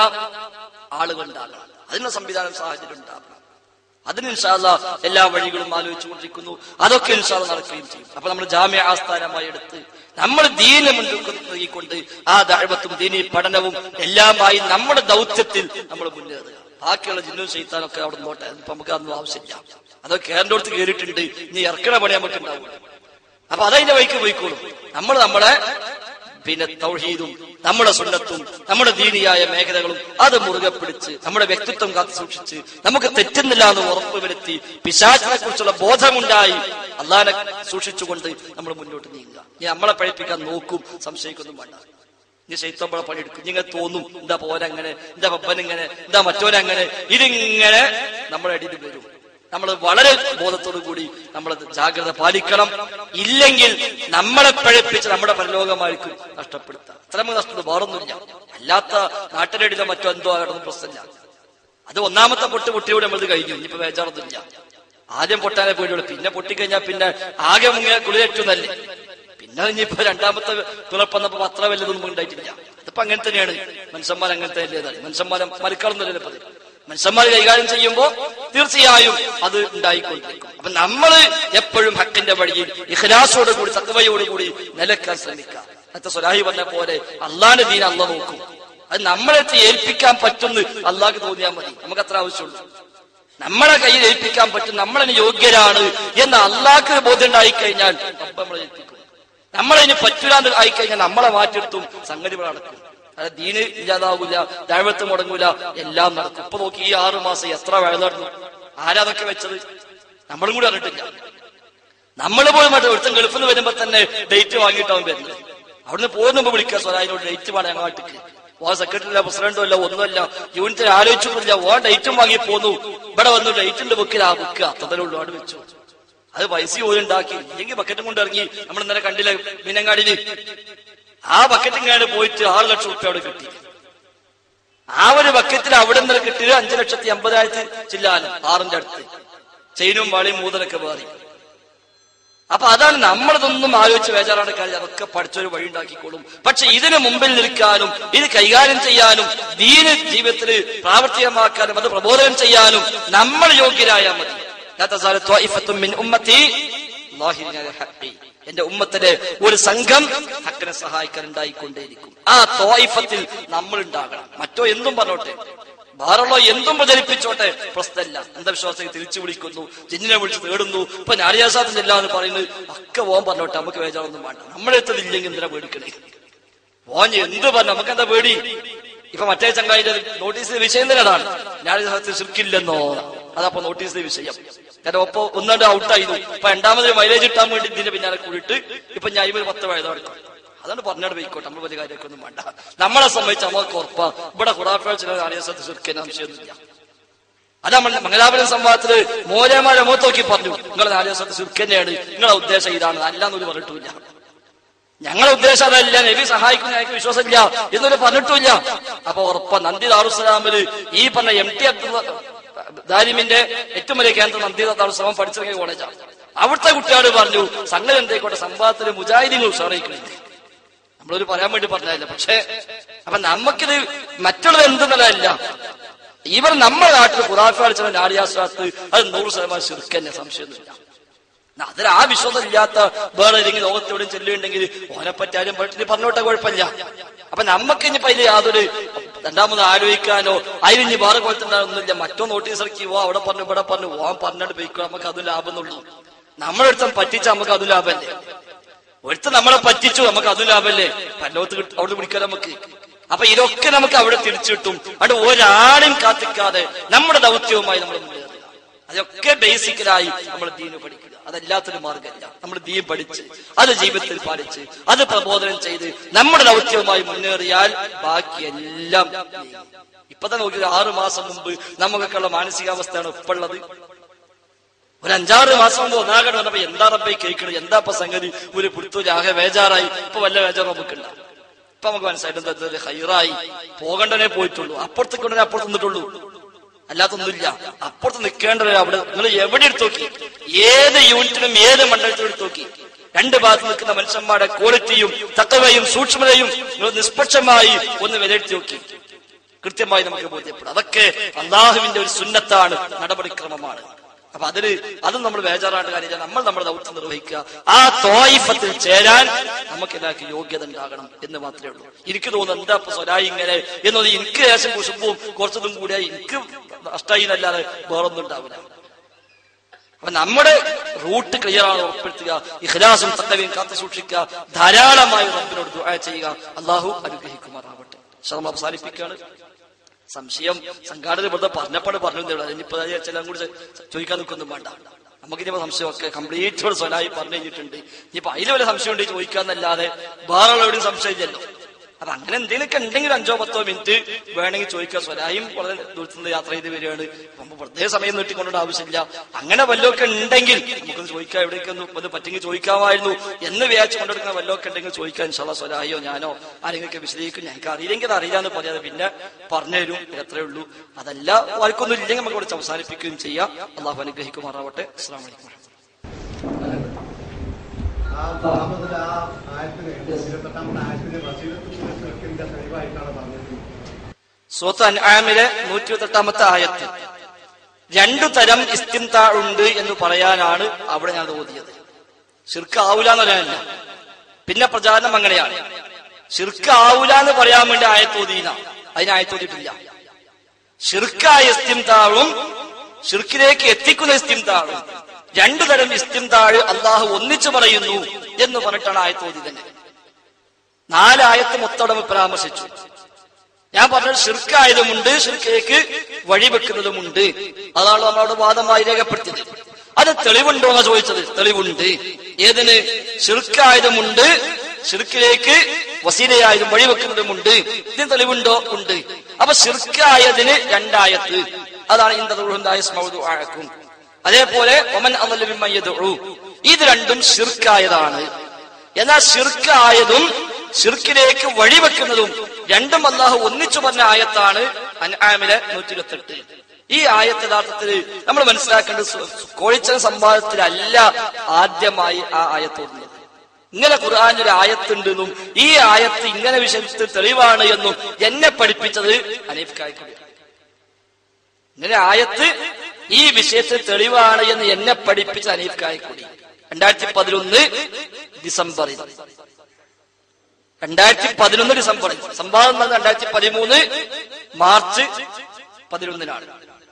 ആളുകൾ ഉണ്ടാകണം അതിനുള്ള സംവിധാനം സാഹചര്യം ഉണ്ടാകണം അതിന് ഇൻഷാല്ല എല്ലാ വഴികളും ആലോചിച്ചുകൊണ്ടിരിക്കുന്നു അതൊക്കെ ഇൻഷാല്ല നടക്കുകയും ചെയ്യും അപ്പൊ നമ്മൾ ജാമ്യ ആസ്ഥാനമായി എടുത്ത് നമ്മൾ ദീന മുൻകൊണ്ട് ആ ദഴവത്തും ദീനി പഠനവും എല്ലാമായി നമ്മുടെ ദൗത്യത്തിൽ നമ്മൾ മുന്നേറുക ബാക്കിയുള്ള ജിന്നും ചെയ്താനൊക്കെ അവിടെ നോട്ടെ ഇപ്പൊ നമുക്ക് അതൊന്നും ആവശ്യമില്ല അതൊക്കെ കേരളത്ത് കയറിയിട്ടുണ്ട് ഇനി ഇറക്കണ പണി നമുക്ക് ഉണ്ടാവും അപ്പൊ അതതിന്റെ വഴിക്ക് പോയിക്കോളും നമ്മൾ നമ്മളെ പിന്നെ തൗഹീദും നമ്മുടെ സുന്നത്തും നമ്മുടെ ദീനിയായ മേഖലകളും അത് മുറുകെ പിടിച്ച് നമ്മുടെ വ്യക്തിത്വം കാത്തു സൂക്ഷിച്ച് നമുക്ക് തെറ്റുന്നില്ല എന്ന് ഉറപ്പ് വരുത്തി പിശാചിനെ കുറിച്ചുള്ള ബോധമുണ്ടായി അള്ളാനെ സൂക്ഷിച്ചുകൊണ്ട് നമ്മൾ മുന്നോട്ട് നീങ്ങുക ഇനി നമ്മളെ പഴിപ്പിക്കാൻ നോക്കും സംശയിക്കൊന്നും വേണ്ട ഇനി ശൈത്തമ്പളെ പണിയെടുക്കും നിങ്ങൾ തോന്നും എന്താ പോരങ്ങനെ എന്താ പപ്പനിങ്ങനെ എന്താ മറ്റോനങ്ങനെ ഇതിങ്ങനെ നമ്മുടെ അടിയിൽ വരും നമ്മൾ വളരെ ബോധത്തോടു കൂടി നമ്മൾ ജാഗ്രത പാലിക്കണം ഇല്ലെങ്കിൽ നമ്മളെ പഴപ്പിച്ച് നമ്മുടെ പരലോകമായിരിക്കും നഷ്ടപ്പെടുത്തുക അത്ര നമുക്ക് നഷ്ടപ്പെട്ടു വേറൊന്നുമില്ല അല്ലാത്ത നാട്ടിലടിയിലോ മറ്റോ എന്തോ ആകണം പ്രശ്നമില്ല അത് ഒന്നാമത്തെ പൊട്ട് പൊട്ടിയോടെ നമ്മൾ കഴിഞ്ഞു ഇനിയിപ്പോ വേജാറൊന്നുമില്ല ആദ്യം പൊട്ടാനേ പേടിയുള്ളൂ പിന്നെ പൊട്ടിക്കഴിഞ്ഞാൽ പിന്നെ ആകെ മുങ്ങിയ കുളിയേറ്റുന്നല്ലേ പിന്നെ ഇനിയിപ്പോ രണ്ടാമത്തെ തുറപ്പന്നപ്പോ അത്ര വല്ലതൊന്നും ഉണ്ടായിട്ടില്ല അതിപ്പോ അങ്ങനെ തന്നെയാണ് മനുഷ്യന്മാർ അങ്ങനത്തെ അല്ലേതാണ് മനുഷ്യന്മാരെ മരിക്കാളൊന്നുമില്ല പതി മനുഷ്യന്മാർ കൈകാര്യം ചെയ്യുമ്പോൾ തീർച്ചയായും അത് ഉണ്ടായിക്കൊണ്ടിരിക്കും അപ്പൊ നമ്മൾ എപ്പോഴും ഹക്കിന്റെ വഴിയിൽ ഇഖ്ലാസോട് കൂടി തത്വയോട് കൂടി നിലക്കാൻ ശ്രമിക്കുക അത്തെ സ്വലാഹി പറഞ്ഞ പോലെ അള്ളാന്റെ ദീൻ അള്ള നോക്കും അത് നമ്മളെ ഏൽപ്പിക്കാൻ പറ്റുന്ന അള്ളാഹ്ക്ക് തോന്നിയാൽ മതി നമുക്ക് അത്ര ആവശ്യമുള്ളൂ നമ്മളെ കയ്യിൽ ഏൽപ്പിക്കാൻ പറ്റും നമ്മളതിന് യോഗ്യരാണ് എന്ന് അള്ളാഹ്ക്ക് ബോധ്യം ഉണ്ടായി കഴിഞ്ഞാൽ അപ്പൊ നമ്മളെ ഏൽപ്പിക്കും നമ്മളതിന് പറ്റൂലാന്ന് ആയിക്കഴിഞ്ഞാൽ നമ്മളെ മാറ്റിയെടുത്തും സംഗതികൾ നടക്കും അത് ദീന് ഇല്ലാതാവൂല ദഴവത്ത് മുടങ്ങൂല എല്ലാം നടക്കും ഇപ്പൊ നോക്കി ഈ ആറു മാസം എത്ര വേഴ നടന്നു ആരാതൊക്കെ വെച്ചത് നമ്മളും കൂടി അറിഞ്ഞിട്ടില്ല നമ്മൾ പോയി മറ്റേ ഒരുത്തൻ ഗൾഫിൽ നിന്ന് വരുമ്പോ തന്നെ ഡേറ്റ് വാങ്ങിയിട്ടാവും വരുന്നത് അവിടുന്ന് പോകുന്ന വിളിക്കുക സ്വരാജിനോട് ഡേറ്റ് വേണം ഞങ്ങാട്ടിക്ക് ഓ സെക്രട്ടറിയില്ല പ്രസിഡന്റോ ഇല്ല ഒന്നുമല്ല യൂണിറ്റിൽ ആലോചിച്ചിട്ടില്ല ഓ ഡേറ്റും വാങ്ങി പോന്നു ഇവിടെ വന്നു ഡേറ്റിന്റെ ബുക്കിൽ ആ ബുക്ക് അത്തത്തിലുള്ള അവിടെ വെച്ചു അത് പൈസ പോലും ഉണ്ടാക്കി ഇല്ലെങ്കിൽ ബക്കറ്റും കൊണ്ട് ഇറങ്ങി നമ്മൾ ഇന്നലെ കണ്ടില്ല മീനങ്ങാടിന് ആ ബക്കറ്റിങ്ങാട് പോയിട്ട് ആറ് ലക്ഷം റുപ്യ അവിടെ കിട്ടി ആ ഒരു ബക്കറ്റിൽ അവിടെ നിന്ന് കിട്ടിയത് അഞ്ചു ലക്ഷത്തി അമ്പതായിരത്തി ചില്ലാനും ആറിന്റെ അടുത്ത് ചെയിനും വാളിയും മൂതലൊക്കെ മാറി അപ്പൊ അതാണ് നമ്മളിതൊന്നും ആലോചിച്ച് വേചാറാണ് കാര്യം അതൊക്കെ പഠിച്ചൊരു വഴി ഉണ്ടാക്കിക്കോളും പക്ഷെ ഇതിന് മുമ്പിൽ നിൽക്കാനും ഇത് കൈകാര്യം ചെയ്യാനും ദീന് ജീവിതത്തിൽ പ്രാവർത്തികമാക്കാനും അത് പ്രബോധനം ചെയ്യാനും നമ്മൾ യോഗ്യരായാൽ മതി لا تزال طائفة من أمتي ظاهرين على الحق. എന്റെ ഉമ്മത്തിലെ ഒരു സംഘം ഹക്കിനെ സഹായിക്കാൻ ഉണ്ടായിക്കൊണ്ടേയിരിക്കും ആ തോയിഫത്തിൽ നമ്മൾ ഉണ്ടാകണം മറ്റോ എന്തും പറഞ്ഞോട്ടെ വേറുള്ള എന്തും പ്രചരിപ്പിച്ചോട്ടെ പ്രശ്നമല്ല അന്ധവിശ്വാസത്തെ തിരിച്ചു വിളിക്കുന്നു ജിന്നിനെ വിളിച്ച് തേടുന്നു ഇപ്പൊ നാരിയാസാത്തില്ല എന്ന് പറയുന്നത് ഒക്കെ ഓൻ പറഞ്ഞോട്ടെ നമുക്ക് വേജാറൊന്നും വേണ്ട നമ്മുടെ അടുത്ത് ഇല്ലെങ്കിൽ എന്തിനാ പേടിക്കണേ ഓൻ എന്ത് പറഞ്ഞു നമുക്ക് എന്താ പേടി ഇപ്പൊ മറ്റേ ചങ്കായിന്റെ നോട്ടീസിലെ വിഷയം തന്നെ അതാണ് നാരിയാസത്തിൽ ശിർക്കില്ലെന്നോ അതപ്പോ നോട്ടീസിലെ വിഷയം കാരണം ഒപ്പൊ ഒന്നാണ്ട് ഔട്ടായിരുന്നു ഇപ്പൊ രണ്ടാമത് മൈലേജ് കിട്ടാൻ വേണ്ടി ഇതിന്റെ പിന്നാലെ കൂടിയിട്ട് ഇപ്പൊ ഞാൻ ഒരു പത്ത് വയസ്സ് നടക്കും അതാണ് പറഞ്ഞാട് പോയിക്കോട്ടെ നമ്മൾ വലിയ കാര്യമൊക്കെ ഒന്നും വേണ്ട നമ്മളെ സംബന്ധിച്ച് നമ്മൾക്ക് ഉറപ്പാ ഇവിടെ കുറാഫ ചില നാരിയാസത്തിൽ ശിർക്കിന് അംശമൊന്നുമില്ല അതാ മ- മംഗലാപുരം സംവാദത്തില് മോരമാരെ മുഖത്ത് നോക്കി പറഞ്ഞു നിങ്ങളെ നാലിവസത്തെ ശുൽക്കന്നെയാണ് നിങ്ങളെ ഉദ്ദേശം ഇതാണ് അല്ലാന്നൊരു പറഞ്ഞിട്ടില്ല ഞങ്ങളെ ഉദ്ദേശം അതല്ല നബി സഹായിക്കുന്ന ഞങ്ങൾക്ക് വിശ്വാസമില്ല എന്നൊരു പറഞ്ഞിട്ടില്ല അപ്പൊ ഉറപ്പ നന്ദി ദാറുസലാമില് ഈ പറഞ്ഞ എം ടി ദാരിമിന്റെ ഏറ്റവും വലിയ കേന്ദ്രം നന്ദി ദാറുസലാം പഠിച്ചിറങ്ങിയ കോളേജാണ് അവിടുത്തെ കുട്ടിയോട് പറഞ്ഞു സംഗതി എന്തായിക്കോട്ടെ സംവാദത്തില് മുജാഹിദീങ്ങൾ ഉഷാറായിക്കുന്നുണ്ട് നമ്മളൊരു പറയാൻ വേണ്ടി പറഞ്ഞതല്ല പക്ഷേ അപ്പൊ നമുക്കിത് മറ്റുള്ളത് എന്തെന്നല്ല ഇവർ നമ്മുടെ നാട്ടിൽ ഖുറാഫ് കളിച്ച നാടിയാശ്രാത്ത് അത് നൂറ് ശതമാനം ശുരുക്കന്നെ സംശയമൊന്നുമില്ല അതിൽ ആ വിശ്വാസം ഇല്ലാത്ത വേറെ ഏതെങ്കിലും ലോകത്തോടും ചെല്ലുണ്ടെങ്കിൽ ഓനെ പറ്റാനും പറ്റി പറഞ്ഞോട്ടെ കുഴപ്പമില്ല അപ്പൊ നമുക്ക് ഇനിയിപ്പോ അതിൽ യാതൊരു രണ്ടാമത് ആലോചിക്കാനോ അതിന് വേറെ കുഴപ്പമുണ്ടാകുന്നില്ല മറ്റോ നോട്ടീസ് ഇറക്കി ഓ അവിടെ പറഞ്ഞു ഇവിടെ പറഞ്ഞു ഓൻ പറഞ്ഞിട്ട് പോയിക്കോ നമുക്ക് അത് ലാഭം എന്നുള്ളൂ നമ്മുടെ അടുത്തും പറ്റിച്ച നമുക്ക് അത് ലാഭമല്ലേ ഒരുത്ത നമ്മളെ പറ്റിച്ചു നമുക്ക് അതും ലാഭമല്ലേ പല്ലോത്ത് കിട്ടും അവിടെ പിടിക്കാൻ നമുക്ക് അപ്പൊ ഇതൊക്കെ നമുക്ക് അവിടെ തിരിച്ചു കിട്ടും അവിടെ ഒരാളെയും കാത്തിക്കാതെ നമ്മുടെ ദൗത്യവുമായി നമ്മൾ മുന്നേറുക അതൊക്കെ ബേസിക്കലായി നമ്മൾ ദീന് പഠിക്കുക അതല്ലാത്തൊരു മാർഗമല്ല നമ്മൾ ദീൻ പഠിച്ച് അത് ജീവിതത്തിൽ പാലിച്ച് അത് പ്രബോധനം ചെയ്ത് നമ്മുടെ ദൗത്യവുമായി മുന്നേറിയാൽ ബാക്കിയെല്ലാം നീങ്ങും. ഇപ്പൊ തന്നെ നോക്കി ആറു മാസം മുമ്പ് നമുക്കൊക്കെയുള്ള മാനസികാവസ്ഥയാണ് ഇപ്പോഴുള്ളത് ഒരു അഞ്ചാറ് മാസം മുമ്പ് ഒന്നാകണം പറഞ്ഞപ്പോ എന്താ റബ്ബേ കേൾക്കണത് എന്താ ഇപ്പൊ സംഗതി ഒരു പുറത്തൂര് ആകെ വേജാറായി ഇപ്പൊ വല്ല വേജാറ് നമുക്കുണ്ടാവും ഇപ്പൊ നമുക്ക് മനസ്സിലായിട്ട് എന്താ ഹൈറായി പോകേണ്ടവനെ പോയിട്ടുള്ളൂ അപ്പുറത്തേക്ക് കൊണ്ടേ അപ്പുറത്ത് നിന്നിട്ടുള്ളൂ അല്ലാത്തൊന്നുമില്ല അപ്പുറത്ത് നിൽക്കേണ്ടവരെ അവിടെ നിങ്ങൾ എവിടെ എടുത്തു നോക്കി ഏത് യൂണിറ്റിനും ഏത് മണ്ഡലത്തിലും എടുത്തു നോക്കി രണ്ട് ഭാഗത്ത് നിൽക്കുന്ന മനുഷ്യന്മാരുടെ ക്വാളിറ്റിയും തക്കവയും സൂക്ഷ്മതയും നിങ്ങൾ നിഷ്പക്ഷമായി ഒന്ന് വിലയിരുത്തി നോക്കി കൃത്യമായി നമുക്ക് ബോധ്യപ്പെടും അതൊക്കെ അള്ളാഹുവിന്റെ ഒരു സുന്നത്താണ് നടപടിക്രമമാണ് അപ്പൊ അതിന് അതും നമ്മൾ ബേജാറാണ്ട് കാര്യം നമ്മൾ നമ്മുടെ ദൗത്യം നിർവഹിക്കുക ആ തോയിഫത്തിൽ ചേരാൻ നമുക്ക് എല്ലാവർക്കും യോഗ്യത ഉണ്ടാകണം എന്ന് മാത്രമേ ഉള്ളൂ എനിക്ക് തോന്നുന്നു എന്താ ഇപ്പൊ സ്വരായി ഇങ്ങനെ എന്നത് എനിക്ക് ശേഷം കുശുമ്പും കുറച്ചതും കൂടിയാ എനിക്ക് നഷ്ടമായി എന്നല്ലാതെ വേറൊന്നും ഉണ്ടാവില്ല അപ്പൊ നമ്മുടെ റൂട്ട് ക്ലിയർ ആണ് ഉറപ്പെടുത്തുക ഇഖ്ലാസും തക്കവയും കാത്തു സൂക്ഷിക്കുക ധാരാളമായി റബ്ബിനോട് ദുആ ചെയ്യുക അള്ളാഹു അനുഗ്രഹിക്കുമാറാവട്ടെ ശർമ്മ അവസാനിപ്പിക്കുകയാണ് സംശയം സംഘാടന വെറുതെ പറഞ്ഞപ്പോൾ പറഞ്ഞു ഇനിയിപ്പോ ചില കൂടി ചോദിക്കാൻ നിൽക്കൊന്നും വേണ്ട നമുക്കിനിപ്പോ സംശയമൊക്കെ കംപ്ലീറ്റ് സ്വനായി പറഞ്ഞു കഴിഞ്ഞിട്ടുണ്ട് ഇനിയിപ്പോ അതിൽ വല്ല സംശയം ഉണ്ടെങ്കിൽ ചോദിക്കാന്നല്ലാതെ വേറെ എവിടെയും സംശയമില്ലല്ലോ അപ്പൊ അങ്ങനെ എന്തെങ്കിലുമൊക്കെ ഉണ്ടെങ്കിൽ അഞ്ചോ പത്തോ മിനിറ്റ് വേണമെങ്കിൽ ചോദിക്കുക സ്വരായും വളരെ ദൂരത്തു നിന്ന് യാത്ര ചെയ്ത് വരികയാണ് അപ്പൊ വെറുതെ സമയം നീട്ടിക്കൊണ്ട ആവശ്യമില്ല അങ്ങനെ വല്ലതൊക്കെ ഉണ്ടെങ്കിൽ നമുക്കൊന്ന് ചോദിക്കാം എവിടേക്ക് ഒന്ന് ഒന്ന് പറ്റെങ്കിൽ ചോദിക്കാമായിരുന്നു എന്ന് വിചാരിച്ചു കൊണ്ടെടുക്കുന്ന വല്ലതൊക്കെ ഉണ്ടെങ്കിൽ ചോദിക്കാൻ ഇൻഷാല്ല സ്വരായോ ഞാനോ ആരെങ്കിലൊക്കെ വിശദീകരിക്കും ഞങ്ങൾക്ക് അറിയില്ലെങ്കിൽ അത് അറിയില്ല എന്ന് പറയാതെ പിന്നെ പറഞ്ഞു തരും എത്രയേ ഉള്ളൂ അതല്ല ആർക്കൊന്നും ഇല്ലെങ്കിൽ നമുക്ക് ഇവിടെ അവസാനിപ്പിക്കുകയും ചെയ്യാം അള്ളാഹു അനുഗ്രഹിക്കുമാറാവട്ടെ അസ്സാം വലൈക്കും ആ ഒന്നാമത് ആ ആയത്തിന് ഇരുപത്തെട്ടാമത്തെ ആയത്തിന് വസീലത്തിന്റെ തെളിവായിട്ടാണ് പറഞ്ഞത് സൂത്ത് അൻആമിലെ നൂറ്റി ഇരുപത്തെട്ടാമത്തെ ആയത്ത് രണ്ടു തരം ഇസ്തിംതാ ഉണ്ട് എന്ന് പറയാനാണ് അവിടെ ഞാൻ ഓതിയത് ഷിർക്ക് ആവൂല എന്ന് പറയാനല്ല പിന്നെ പ്രചാരണം അങ്ങനെയാണ് ഷിർക്ക് ആവൂല എന്ന് പറയാൻ വേണ്ടി ആയത്തോതീന അതിന് ആയത്തോതിയിട്ടില്ല ഷിർക്കായ ഇസ്തിംതാഴും ഷിർക്കിലേക്ക് എത്തിക്കുന്ന ഇസ്തിംതാഴും രണ്ടു തരം ഇസ്തിംതാഴ് അള്ളാഹു ഒന്നിച്ചു പറയുന്നു എന്ന് പറഞ്ഞിട്ടാണ് ആയത്തോതി തന്നെ നാലായത്ത് മൊത്തം പരാമർശിച്ചു ഞാൻ പറഞ്ഞത് ഷിർക്കായതുമുണ്ട് ഷിർക്കിലേക്ക് വഴിവെക്കുന്നതുമുണ്ട് അതാണ് നമ്മളവിടെ വാദമായി രേഖപ്പെടുത്തിയത് അത് തെളിവുണ്ടോ എന്നാ ചോദിച്ചത് തെളിവുണ്ട് ഏതിന് ഷിർക്കായതുമുണ്ട് ഷിർക്കിലേക്ക് വസീലയായതും വഴിവെക്കുന്നതുമുണ്ട് ഇതിന് തെളിവുണ്ടോ ഉണ്ട് അപ്പൊ ഷിർക്കായതിന് രണ്ടായത്ത് അതാണ് ഇന്തായ ആഴക്കും അതേപോലെ ഒമൻ അമലുമയ്യതു ഇത് രണ്ടും ഷിർക്കായതാണ് എന്നാൽ ഷിർക്കായതും ഷിർക്കിലേക്ക് വഴിവെക്കുന്നതും രണ്ടും അള്ളാഹു ഒന്നിച്ചു പറഞ്ഞ ആയത്താണ് അൻആമിലെ നൂറ്റി ഇരുപത്തെട്ട് ഈ ആയത്ത് യഥാർത്ഥത്തിൽ നമ്മൾ മനസ്സിലാക്കേണ്ടത് സു- കോഴിച്ചൻ സംവാദത്തിലല്ല ആദ്യമായി ആ ആയത്ത് വന്നത് ഇങ്ങനെ ഖുർആാനിൽ ഒരു ആയത്തുണ്ടെന്നും ഈ ആയത്ത് ഇങ്ങനെ വിഷയത്തിൽ തെളിവാണ് എന്നും എന്നെ പഠിപ്പിച്ചത് അനീഫ് കായ്ക്കുടി ഇങ്ങനെ ആയത്ത് ഈ വിഷയത്തിൽ തെളിവാണ് എന്ന് എന്നെ പഠിപ്പിച്ച അനീഫ് കായ്ക്കുടി രണ്ടായിരത്തി പതിനൊന്ന് ഡിസംബറിൽ രണ്ടായിരത്തി പതിനൊന്ന് ഡിസംബറിൽ സംവാദം നടന്നത് രണ്ടായിരത്തി പതിമൂന്ന് മാർച്ച് പതിനൊന്നിനാണ്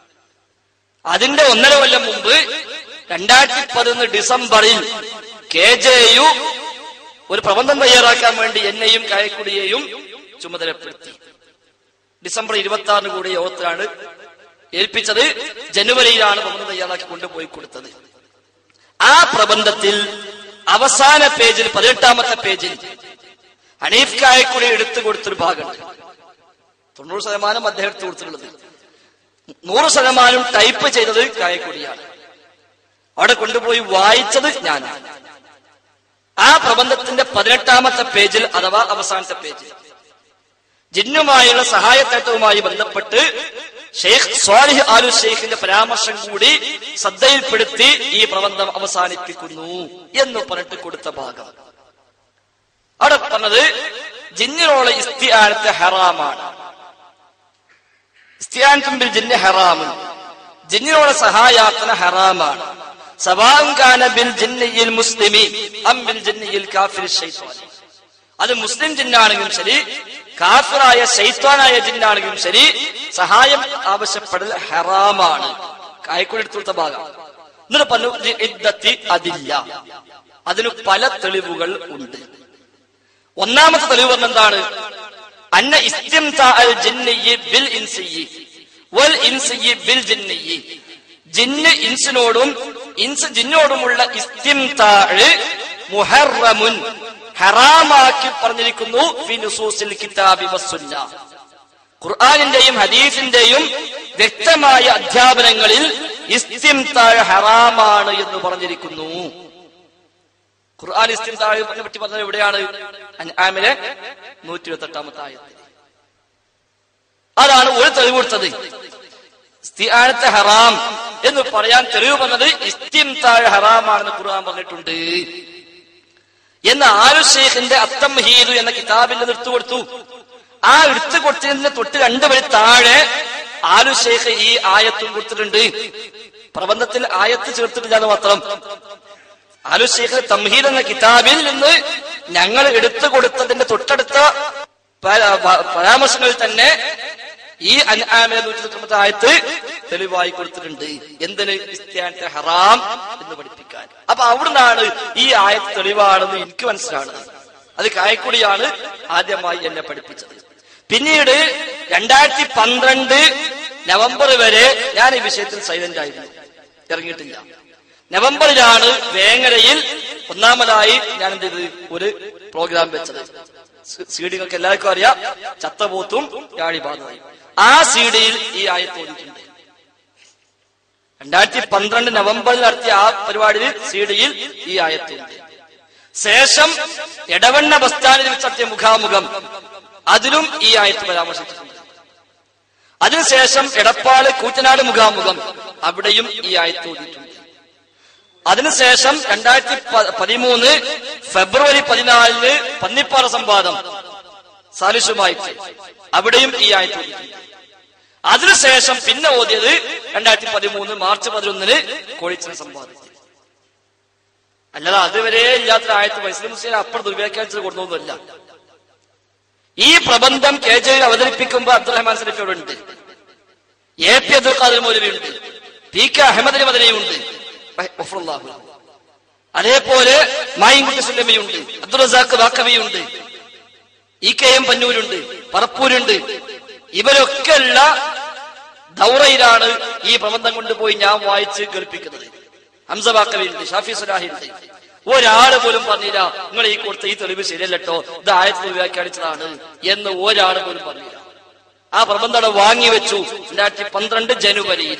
അതിന്റെ ഒന്നര കൊല്ലം മുമ്പ് രണ്ടായിരത്തി പതിനൊന്ന് ഡിസംബറിൽ കെ ജെ യു ഒരു പ്രബന്ധം തയ്യാറാക്കാൻ വേണ്ടി എന്നെയും കായക്കുടിയെയും ചുമതലപ്പെടുത്തി ഡിസംബർ ഇരുപത്തി ആറിന് കൂടി യോഗത്തിലാണ് ഏൽപ്പിച്ചത് ജനുവരിയിലാണ് പ്രബന്ധം തയ്യാറാക്കി കൊണ്ടുപോയി കൊടുത്തത് ആ പ്രബന്ധത്തിൽ അവസാന പേജിൽ പതിനെട്ടാമത്തെ പേജിൽ ഹനീഫ് കായക്കുടി എടുത്തു കൊടുത്തൊരു ഭാഗമുണ്ട് തൊണ്ണൂറ് ശതമാനം അദ്ദേഹം എടുത്തു കൊടുത്തിട്ടുള്ളത് നൂറ് ശതമാനം ടൈപ്പ് ചെയ്തത് കായക്കുടിയാണ് അവിടെ കൊണ്ടുപോയി വായിച്ചത് ഞാനാണ് ആ പ്രബന്ധത്തിന്റെ പതിനെട്ടാമത്തെ പേജിൽ അഥവാ അവസാനത്തെ പേജിൽ ജിന്നുമായുള്ള സഹായത്തേട്ടവുമായി ബന്ധപ്പെട്ട് ഷെയ്ഖ് സ്വാലിഹ് ആലു ഷെയ്ഖിന്റെ പരാമർശം കൂടി ശ്രദ്ധയിൽപ്പെടുത്തി ഈ പ്രബന്ധം അവസാനിപ്പിക്കുന്നു എന്ന് പറഞ്ഞിട്ട് കൊടുത്ത ഭാഗം അവിടെ പറഞ്ഞത് ജിന്നിനോട് ഇസ്തിയാനത്തെ ഹറാമാണ് ഇസ്തിയാനത്തും ബിൽ ജിന്ന് ഹറാമും ജിന്നിനോട് സഹായാർത്ഥന ഹറാമാണ് സവാം കാന ബിൽ ജിന്നിയിൽ മുസ്ലിമി അം ബിൽ ജിന്നിയിൽ കാഫിർ ശൈത്വാനി അത് മുസ്ലിം ജിന്നാണെങ്കിലും ശരി കാഫിറായ ശൈത്വാനായ ജിന്നാണെങ്കിലും ശരി സഹായം ആവശ്യപ്പെടൽ ഹറാമാണ് കായക്കൂടി എടുത്തു കൊടുത്ത ഭാഗം എന്നിട്ട് പറഞ്ഞു "ലി ഇദ്ദത്തി അതില്ല അതിന് പല തെളിവുകൾ ഉണ്ട് ഒന്നാമത്തെ തെളിവ് പറഞ്ഞ എന്താണ് അന്ന ഇസ്തിംതാ അൽ ജിന്നിയ്യി ബിൽ ഇൻസിയ്യി വൽ ഇൻസിയ്യി ബിൽ ജിന്നിയ്യി ജിന്ന് ഇൻസിനോടും ഇൻസ് ജിന്നോടുമുള്ള ഇസ്തിംതാഴ് മുഹറമുൻ ഹറാമാക്കി പറഞ്ഞിരിക്കുന്നു ഫി നുസൂസിൽ കിതാബി വസ്സുന്ന ഖുർആാനിന്റെയും ഹദീസിന്റെയും വ്യക്തമായ അധ്യാപനങ്ങളിൽ ഇസ്തിംതാഴ് ഹറാമാണ് എന്ന് പറഞ്ഞിരിക്കുന്നു ഖുർആൻ ഇസ്തിംതാഴിനെ പറ്റി പറഞ്ഞത് എവിടെയാണ് അൻആമിലെ നൂറ്റി ഇരുപത്തി എട്ടാമത്തെ ആയത്തിൽ അതാണ് ഒരു തെളിവ് കൊടുത്തത് ഇസ്തിആനത്തെ ഹറാം എന്ന് പറയാൻ തെളിവ് പറഞ്ഞത് ഇസ്തിംതാഴ് ഹറാമാണെന്ന് ഖുർആൻ പറഞ്ഞിട്ടുണ്ട് എന്ന് ആലു ഷെയ്ഖിന്റെ അത്തം ഹീദു എന്ന കിതാബിൽ നിന്ന് എടുത്തു കൊടുത്തു ആ എടുത്തു കൊടുത്തതിന് തൊട്ട് രണ്ടു വരി താഴെ ആലു ഷെയ്ഖ് ഈ ആയത്തും കൊടുത്തിട്ടുണ്ട് പ്രബന്ധത്തിൽ ആയത്ത് ചേർത്തിട്ടില്ല എന്ന് മാത്രം ആലു ഷെയ്ഖ് തംഹീദ് എന്ന കിതാബിൽ നിന്ന് ഞങ്ങൾ എടുത്തു കൊടുത്തതിന്റെ തൊട്ടടുത്ത പ- പ- പരാമർശങ്ങളിൽ തന്നെ ഈ അൻആമിലെ നൂറ്റി തൊണ്ണൂറ്റി ആയത്ത് തെളിവായി കൊടുത്തിട്ടുണ്ട് എന്തിന് ക്രിസ്ത്യാനത്തെ ഹറാം എന്ന് പഠിപ്പിക്കാൻ അപ്പൊ അവിടുന്നാണ് ഈ ആയത്ത് തെളിവാണെന്ന് എനിക്ക് മനസ്സിലാണത് അത് കായക്കുടിയാണ് ആദ്യമായി എന്നെ പഠിപ്പിച്ചത് പിന്നീട് രണ്ടായിരത്തി പന്ത്രണ്ട് നവംബർ വരെ ഞാൻ ഈ വിഷയത്തിൽ സൈലന്റ് ആയിരുന്നു ഇറങ്ങിയിട്ടില്ല നവംബറിലാണ് വേങ്ങരയിൽ ഒന്നാമതായി ഞാൻ എന്ത് ചെയ്ത് ഒരു പ്രോഗ്രാം വെച്ചത് സീഡികൾക്ക് എല്ലാവർക്കും അറിയാം ചത്തപോത്തും യാഴിബാധയും ആ സീഡിയിൽ ഈ ആയത്ത് ഓടിയിട്ടുണ്ട് രണ്ടായിരത്തി പന്ത്രണ്ട് നവംബറിൽ നടത്തിയ ആ പരിപാടിയിൽ സീഡിയിൽ ഈ ആയത്തുണ്ട് ശേഷം എടവണ്ണ ബസ് സ്റ്റാൻഡിൽ വെച്ച് നടത്തിയ മുഖാമുഖം അതിലും ഈ ആയത്ത് പരാമർശിച്ചിട്ടുണ്ട് അതിനുശേഷം എടപ്പാള് കൂറ്റനാട് മുഖാമുഖം അവിടെയും ഈ ആയത്ത് ഓടിയിട്ടുണ്ട് അതിനുശേഷം രണ്ടായിരത്തി പ- പതിമൂന്ന് ഫെബ്രുവരി പതിനാലിന് പന്നിപ്പാറ സംവാദം സാലിഷുമായിട്ട് അവിടെയും ഈ ആയത്ത് ഓടിയിട്ടുണ്ട് അതിനുശേഷം പിന്നെ ഓതിയത് രണ്ടായിരത്തി പതിമൂന്ന് മാർച്ച് പതിനൊന്നിന് കോഴിച്ചൻ സംവാദത്തിൽ അല്ലാതെ അതുവരെ ഇല്ലാത്ത ആയത്ത് വൈസ്ലി മുസ്ലിം അപ്പുറം ദുർവ്യാഖ്യാനിച്ചത് കൊടുക്കുന്നൊന്നുമല്ല ഈ പ്രബന്ധം കെ ജെയിൽ അവതരിപ്പിക്കുമ്പോൾ അബ്ദുറഹ്മാൻ സലഫി അവിടെ ഉണ്ട് എ പി അബ്ദുൽ ഖാദർ മൗലവി ഉണ്ട് പി കെ അഹമ്മദ് മദനിയുണ്ട് ഗഫറുല്ലാഹു ലഹു. അതേപോലെ മായിൻകുട്ടി സുല്ലമിയുണ്ട് അബ്ദുൾ റസാഖ് ബാക്കവിയുണ്ട് ഇ കെ എം പന്നൂരുണ്ട് പറപ്പൂരുണ്ട് ഇവരൊക്കെ ഉള്ള ദൗറയിലാണ് ഈ പ്രബന്ധം കൊണ്ടുപോയി ഞാൻ വായിച്ച് കേൾപ്പിക്കുന്നത് ഹംസ ബാക്കവിയുണ്ട് ഷാഫി സുലാഹിയുണ്ട് ഒരാള് പോലും പറഞ്ഞില്ല നിങ്ങൾ ഈ കൊടുത്ത ഈ തെളിവ് ശരിയല്ലട്ടോ ഇത് ആയത്തിൽ വ്യാഖ്യാനിച്ചതാണ് എന്ന് ഒരാള് പോലും പറഞ്ഞില്ല ആ പ്രബന്ധം അവിടെ വാങ്ങി വെച്ചു രണ്ടായിരത്തി പന്ത്രണ്ട് ജനുവരിയിൽ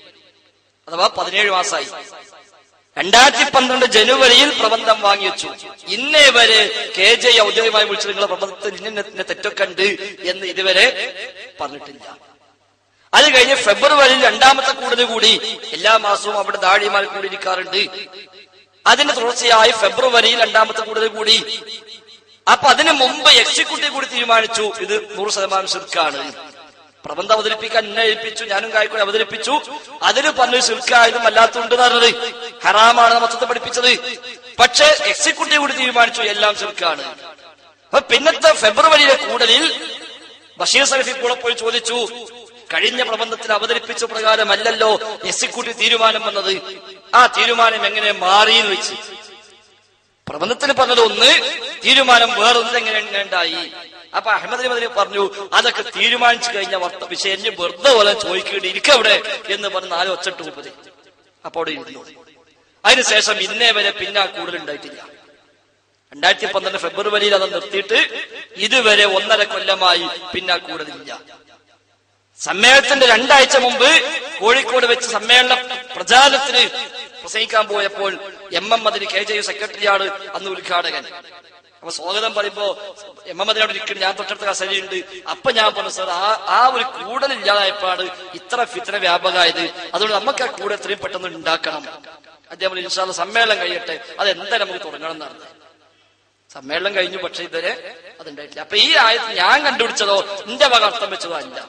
അഥവാ പതിനേഴ് മാസമായി രണ്ടായിരത്തി പന്ത്രണ്ട് ജനുവരിയിൽ പ്രബന്ധം വാങ്ങി വെച്ചു ഇന്നേ വരെ കെ ജെ ഔദ്യോഗികമായി വിളിച്ചു നിങ്ങളെ പ്രബന്ധത്തിൽ ഇന്ന ഇന്ന തെറ്റൊക്കെ ഉണ്ട് എന്ന് ഇതുവരെ പറഞ്ഞിട്ടില്ല അത് കഴിഞ്ഞ് ഫെബ്രുവരിയിൽ രണ്ടാമത്തെ കൂടുതൽ കൂടി എല്ലാ മാസവും അവിടെ ദാഴിമാർ കൂടിയിരിക്കാറുണ്ട് അതിന് തുടർച്ചയായി ഫെബ്രുവരിയിൽ രണ്ടാമത്തെ കൂടുതൽ കൂടി അപ്പൊ അതിനു മുമ്പ് എക്സിക്യൂട്ടീവ് കൂടി തീരുമാനിച്ചു ഇത് നൂറ് ശതമാനം ശിർക്കാണ് പ്രബന്ധം അവതരിപ്പിക്കാൻ എന്നെ ഏൽപ്പിച്ചു ഞാനും കായ്ക്കൂടെ അവതരിപ്പിച്ചു അതിന് പറഞ്ഞു ശിർക്കായതും അല്ലാത്തതുണ്ട് പറഞ്ഞത് ഹറാമാണ് മൊത്തത്തെ പഠിപ്പിച്ചത് പക്ഷെ എക്സിക്യൂട്ടീവ് കൂടി തീരുമാനിച്ചു എല്ലാം ശിർക്കാണ് അപ്പൊ പിന്നത്തെ ഫെബ്രുവരിയിലെ കൂടലിൽ ബഷീർ സലഫി കൂടെ പോയി ചോദിച്ചു കഴിഞ്ഞ പ്രബന്ധത്തിൽ അവതരിപ്പിച്ച പ്രകാരമല്ലല്ലോ എക്സിക്യൂട്ടീവ് തീരുമാനം വന്നത് ആ തീരുമാനം എങ്ങനെ മാറിയെന്ന് വെച്ച് പ്രബന്ധത്തിന് പറഞ്ഞത് ഒന്ന് തീരുമാനം വേറൊന്നും എങ്ങനെ ഉണ്ടായി അപ്പൊ അഹമ്മദ് മദനി പറഞ്ഞു അതൊക്കെ തീരുമാനിച്ചു കഴിഞ്ഞ വർത്ത വിഷയം ഇനി വെറുതെ പോലെ ചോദിക്കേണ്ടി ഇരിക്കവിടെ എന്ന് പറഞ്ഞ് നാല് ഒച്ചട്ട് മുപ്പത് അപ്പൊ അവിടെ ഇരുന്നു അതിനുശേഷം ഇന്നേ വരെ പിന്നെ കൂടുതൽ ഉണ്ടായിട്ടില്ല രണ്ടായിരത്തി പന്ത്രണ്ട് ഫെബ്രുവരിയിൽ അത് നിർത്തിയിട്ട് ഇതുവരെ ഒന്നര കൊല്ലമായി പിന്നെ കൂടുതലില്ല സമ്മേളനത്തിന്റെ രണ്ടാഴ്ച മുമ്പ് കോഴിക്കോട് വെച്ച് സമ്മേളന പ്രചാരണത്തിന് പ്രസംഗിക്കാൻ പോയപ്പോൾ M M Madani K J U സെക്രട്ടറിയാണ് അന്ന് ഉദ്ഘാടകൻ അപ്പൊ സ്വാഗതം പറയുമ്പോ എം എം മദിനോട് ഇരിക്കുന്നു ഞാൻ തൊട്ടടുത്ത കസേരയുണ്ട് അപ്പൊ ഞാൻ പറഞ്ഞു സാർ ആ ആ ഒരു കൂടൽ ഇല്ലാതായപ്പോഴാണ് ഇത്ര ഫിത്ര വ്യാപകമായത് അതുകൊണ്ട് നമുക്ക് ആ കൂടെ എത്രയും പെട്ടെന്ന് ഉണ്ടാക്കണം അദ്ദേഹം പറഞ്ഞു, ഇൻഷാല്ല സമ്മേളനം കഴിയട്ടെ അത് എന്തായാലും നമുക്ക് തുടങ്ങണം എന്നാണ് സമ്മേളനം കഴിഞ്ഞു പക്ഷെ ഇതുവരെ അതുണ്ടായിട്ടില്ല അപ്പൊ ഈ ആയത്ത് ഞാൻ കണ്ടുപിടിച്ചതോ എന്റെ വക അർത്ഥം വെച്ചതോ അല്ല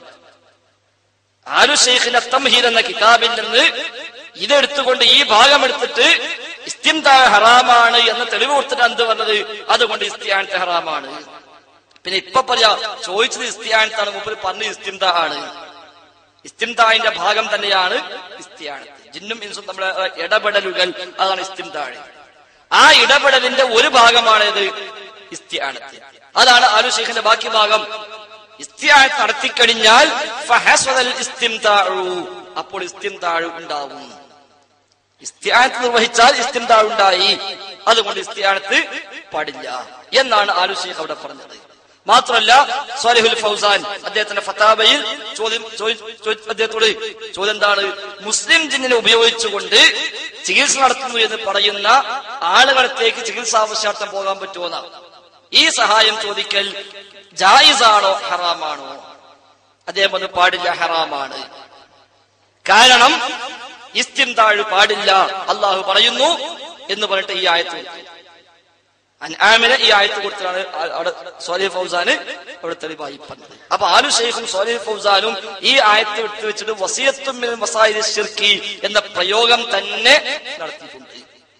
ആലു ഷെയ്ഖിന്റെ തംഹീർ എന്ന കിതാബിൽ നിന്ന് ഇതെടുത്തുകൊണ്ട് ഈ ഭാഗം എടുത്തിട്ട് ഇസ്തിംതാ ഹറാമാണ് എന്ന് തെളിവ് കൊടുത്തിട്ട് എന്ത് വന്നത് അതുകൊണ്ട് ഇസ്തിയാനത്തെ ഹറാമാണ് പിന്നെ ഇപ്പൊ പറയാ ചോദിച്ചത് ഇസ്തിയാനത്താണ് മുമ്പിൽ പറഞ്ഞത് ഇസ്തിംത ആണ് ഇസ്തിംതാന്റെ ഭാഗം തന്നെയാണ് ഇസ്തിയാനത്ത് ജിന്നും ഇൻസും നമ്മുടെ ഇടപെടലുകൾ അതാണ് ഇസ്തിംതാഴ് ആ ഇടപെടലിന്റെ ഒരു ഭാഗമാണിത് ഇസ്തിയാനത്ത് അതാണ് ആലു ഷെയ്ഖിന്റെ ബാക്കി ഭാഗം ഇസ്തിയാനത്ത് നടത്തിക്കഴിഞ്ഞാൽ ഫഹസ്വദൽ ഇസ്തിംതാഉ. അപ്പോൾ ഇസ്തിംതാഴ് ഉണ്ടാവും ഇസ്തിയാനത്ത് നിർവഹിച്ചാൽ ഇസ്തിംതാഴ് ഉണ്ടായി അതുകൊണ്ട് ഇസ്തിയാനത്ത് പാടില്ല എന്നാണ് ആലു ഷെയ്ഖ് അവിടെ പറഞ്ഞത് മാത്രമല്ല സ്വാലിഹുൽ ഫൗസാൻ അദ്ദേഹത്തിന്റെ ഫത്താബയിൽ ചോദ്യം ചോദി- ചോദി- അദ്ദേഹത്തോട് ചോദ്യം എന്താണ് മുസ്ലിം ജിന്നിനെ ഉപയോഗിച്ചുകൊണ്ട് ചികിത്സ നടത്തുന്നു എന്ന് പറയുന്ന ആളുകളത്തേക്ക് ചികിത്സാവശ്യാർത്ഥം പോകാൻ പറ്റുമോ ഈ സഹായം ചോദിക്കൽ ജായിസാണോ ഹറാമാണോ അദ്ദേഹം പറഞ്ഞു പാടില്ല ഹറാമാണ് കാരണം ഇസ്തിന്താഴ് പാടില്ല അള്ളാഹു പറയുന്നു എന്ന് പറഞ്ഞിട്ട് ഈ ആയത്ത് അൻആമിനെ ഈ ആയത്ത് കൊടുത്താണ് ആ- അവിടെ സോലിഹ് ഫൗസാന് അവിടെ തെളിവായി പറഞ്ഞത് അപ്പൊ ആലു ഷെയ്ഖും സോലിഹ് ഫൗസാനും ഈ ആയത്ത് എടുത്തു വെച്ചിട്ട് വസിയത്തും മിനൽ മസായിദി ശിർക്കി എന്ന പ്രയോഗം തന്നെ നടത്തിയിട്ടുണ്ട്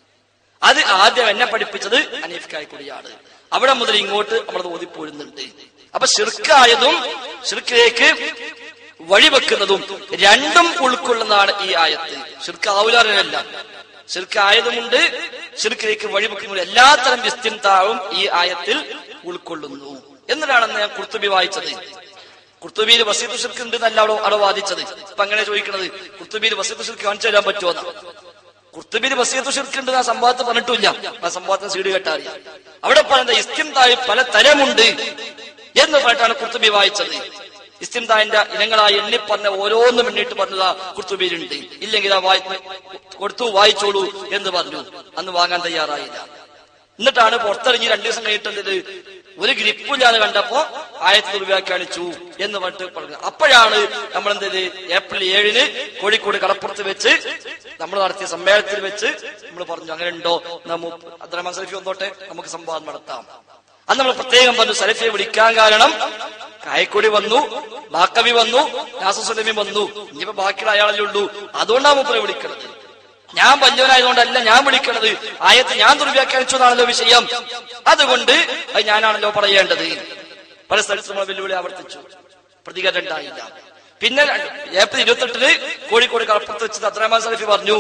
അത് ആദ്യം എന്നെ പഠിപ്പിച്ചത് അനീഫ് കായ്ക്കുടിയാണ് അവിടെ മുതൽ ഇങ്ങോട്ട് നമ്മൾ ഓതിപ്പോരുന്നുണ്ട് അപ്പൊ ഷിർക്കായതും ഷിർക്കിലേക്ക് വഴിവെക്കുന്നതും രണ്ടും ഉൾക്കൊള്ളുന്നതാണ് ഈ ആയത്ത് ഷിർക്കാവൂലല്ല ഷിർക്കായതുമുണ്ട് ഷിർക്കിലേക്ക് വഴിവെക്കുന്ന എല്ലാത്തരം വിസ്തിന്താവും ഈ ആയത്തിൽ ഉൾക്കൊള്ളുന്നു എന്നിട്ടാണ് ഞാൻ കുർത്തുബി വായിച്ചത് കുർത്തുബിയിൽ വസീത്ത് ഷിർക്ക് ഉണ്ട് എന്നല്ല അവിടെ അവിടെ വാദിച്ചത് ഇപ്പൊ അങ്ങനെ ചോദിക്കണത് കുർത്തുബിയിൽ വസീത്ത് ഷിർക്ക് കാണിച്ചു തരാൻ പറ്റുമോ കുർത്തുബിയിൽ വസീത്ത് ഷിർക്ക് ഉണ്ട് ആ സംഭവത്തെ പറഞ്ഞിട്ടില്ല ആ സംഭവത്തെ സീഡ് കേട്ടറിയാം അവിടെ പറയുന്ന ഇസ്തിംതായി പല തരമുണ്ട് എന്ന് പറഞ്ഞിട്ടാണ് കുർത്തുബി വായിച്ചത് ഇസ്തിംതായിന്റെ ഇനങ്ങളായി എണ്ണി പറഞ്ഞ ഓരോന്നും എണ്ണിട്ട് പറഞ്ഞതാ കുർത്തുബിയിലുണ്ട് ഇല്ലെങ്കിൽ ആ വായി കൊടുത്തു വായിച്ചോളൂ എന്ന് പറഞ്ഞു അന്ന് വാങ്ങാൻ തയ്യാറായില്ല എന്നിട്ടാണ് പുറത്തിറങ്ങി രണ്ടു ദിവസം കഴിഞ്ഞിട്ട് ഒരു ഗ്രിപ്പില്ലാതെ കണ്ടപ്പോ ആയത്തിൽ വ്യാഖ്യാനിച്ചു എന്ന് പറഞ്ഞിട്ട് പറഞ്ഞു അപ്പോഴാണ് നമ്മൾ എന്ത് ചെയ്ത് ഏപ്രിൽ ഏഴിന് കോഴിക്കോട് കടപ്പുറത്ത് വെച്ച് നമ്മൾ നടത്തിയ സമ്മേളനത്തിൽ വെച്ച് നമ്മൾ പറഞ്ഞു അങ്ങനെ ഉണ്ടോ അബ്ദുറഹ്മാൻ സലഫി വന്നോട്ടെ നമുക്ക് സംവാദം നടത്താം അന്ന് നമ്മൾ പ്രത്യേകം പറഞ്ഞു സലഫിയെ വിളിക്കാൻ കാരണം കായക്കൊടി വന്നു ബാക്കവി വന്നു നാസുസലമി വന്നു ഇനിയിപ്പോ ബാക്കിയുള്ള അയാളല്ലേ ഉള്ളൂ അതുകൊണ്ടാണ് മൂപ്പരെ വിളിക്കുന്നത് ഞാൻ വല്യവനായതുകൊണ്ടല്ല ഞാൻ വിളിക്കണത് ആയത്ത് ഞാൻ ദുർവ്യാഖ്യാനിച്ചതാണല്ലോ വിഷയം അതുകൊണ്ട് അത് ഞാനാണല്ലോ പറയേണ്ടത് പല സ്ഥലത്തും നമ്മൾ വെല്ലുവിളി ആവർത്തിച്ചു പ്രതികരണം ഉണ്ടായില്ല പിന്നെ രണ്ട് ഏപ്രിൽ ഇരുപത്തെട്ടിന് കോഴിക്കോട് കടപ്പുറത്ത് വെച്ച് അബ്ദുറഹ്മാൻ സലഫി പറഞ്ഞു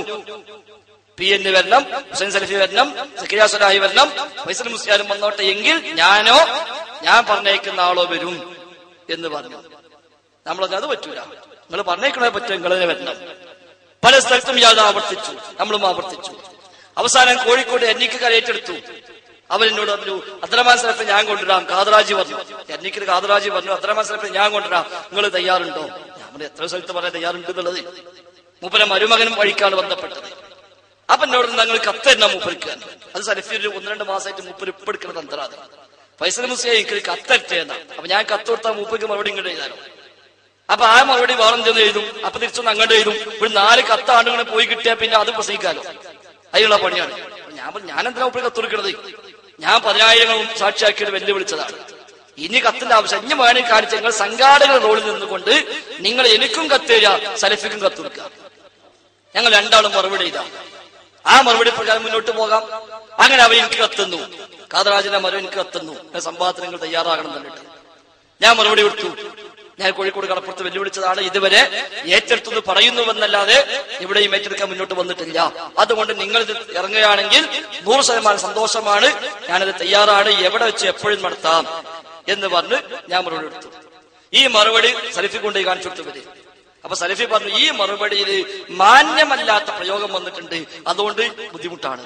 പി എൻ വരണം ഹുസൈൻ സലഫി വരണം സക്കിയ സലാഹി വരണം ഫൈസൽ മുസ്ലിയാരും വന്നോട്ടെ എങ്കിൽ ഞാനോ ഞാൻ പറഞ്ഞേക്കുന്ന ആളോ വരും എന്ന് പറഞ്ഞു നമ്മളത് അത് പറ്റൂല നിങ്ങൾ പറഞ്ഞേക്കണേ പറ്റും നിങ്ങൾ തന്നെ വരണം പല സ്ഥലത്തും ഇയാൾ ആവർത്തിച്ചു നമ്മളും ആവർത്തിച്ചു അവസാനം കോഴിക്കോട് എന്നിക്ക് കരയേറ്റെടുത്തു അവരെന്നോട് പറഞ്ഞു അദ്രമാൻ സ്ഥലത്ത് ഞാൻ കൊണ്ടുവരാം കാതറാജി പറഞ്ഞു എന്നിക്ക് കാതറാജി പറഞ്ഞു അദ്രമാൻ സ്ഥലത്ത് ഞാൻ കൊണ്ടുവരാം നിങ്ങൾ തയ്യാറുണ്ടോ ഞാൻ പറഞ്ഞു, എത്ര സ്ഥലത്ത് പറയാൻ തയ്യാറുണ്ട് എന്നുള്ളത് മൂപ്പര മരുമകനും വഴിക്കാണ് ബന്ധപ്പെട്ടത് അപ്പൊ എന്നോട് ഞങ്ങൾ കത്ത് തന്നെ മൂപ്പരിക്കാൻ അത് സലഫി ഒരു ഒന്ന് രണ്ട് മാസമായിട്ട് മൂപ്പര് ഇപ്പൊ എടുക്കുന്ന തന്ത്രാത് ഫൈസൽ മുസ്ലിം എനിക്ക് കത്തറ്റേന്ന അപ്പൊ ഞാൻ കത്ത് കൊടുത്താൽ മൂപ്പർക്ക് മറുപടി ഇങ്ങോട്ട് എഴുതാനോ അപ്പൊ ആ മറുപടി വേറെ എന്തെന്ന് എഴുതും അപ്പൊ തിരിച്ചൊന്ന് അങ്ങോട്ട് എഴുതും ഒരു നാല് കത്താണ് ഇങ്ങനെ പോയി കിട്ടിയാൽ പിന്നെ അത് പ്രസംഗിക്കാലോ അതിനുള്ള പണിയാണ് അപ്പൊ ഞാൻ പറഞ്ഞു, ഞാൻ എന്തിനാ മൂപ്പര് കത്ത് കൊടുക്കണത് ഞാൻ പതിനായിരങ്ങളും സാക്ഷിയാക്കിയിട്ട് വെല്ലുവിളിച്ചതാണ് ഇനി കത്തിന്റെ ആവശ്യം ഇനി വേണമെങ്കിൽ കാണിച്ച നിങ്ങൾ സംഘാടക റോളിൽ നിന്നുകൊണ്ട് നിങ്ങൾ എനിക്കും കത്തെഴുതുക സലഫിക്കും കത്ത് കൊടുക്കുക ഞങ്ങൾ രണ്ടാളും മറുപടി ചെയ്താ ആ മറുപടി പ്രകാരം മുന്നോട്ട് പോകാം അങ്ങനെ അവർ എനിക്ക് കത്തുന്നു കാതരാജന്റെ മരം എനിക്ക് കത്തുന്നു എന്റെ സംഭവത്തിന് നിങ്ങൾ തയ്യാറാകണം എന്നിട്ട് ഞാൻ മറുപടി കൊടുത്തു ഞാൻ കോഴിക്കോട് കടപ്പുറത്ത് വെല്ലുവിളിച്ചതാണ് ഇതുവരെ ഏറ്റെടുത്തു പറയുന്നുവെന്നല്ലാതെ ഇവിടെയും ഏറ്റെടുക്കാൻ മുന്നോട്ട് വന്നിട്ടില്ല അതുകൊണ്ട് നിങ്ങൾ ഇത് ഇറങ്ങുകയാണെങ്കിൽ നൂറ് ശതമാനം സന്തോഷമാണ് ഞാനത് തയ്യാറാണ് എവിടെ വെച്ച് എപ്പോഴും നടത്താം എന്ന് പറഞ്ഞ് ഞാൻ മറുപടി കൊടുത്തു ഈ മറുപടി സലിഫി കൊണ്ടുപോയി കാണിച്ചു കൊടുത്തവര് അപ്പൊ സലഫി പറഞ്ഞു ഈ മറുപടിയിൽ മാന്യമല്ലാത്ത പ്രയോഗം വന്നിട്ടുണ്ട് അതുകൊണ്ട് ബുദ്ധിമുട്ടാണ്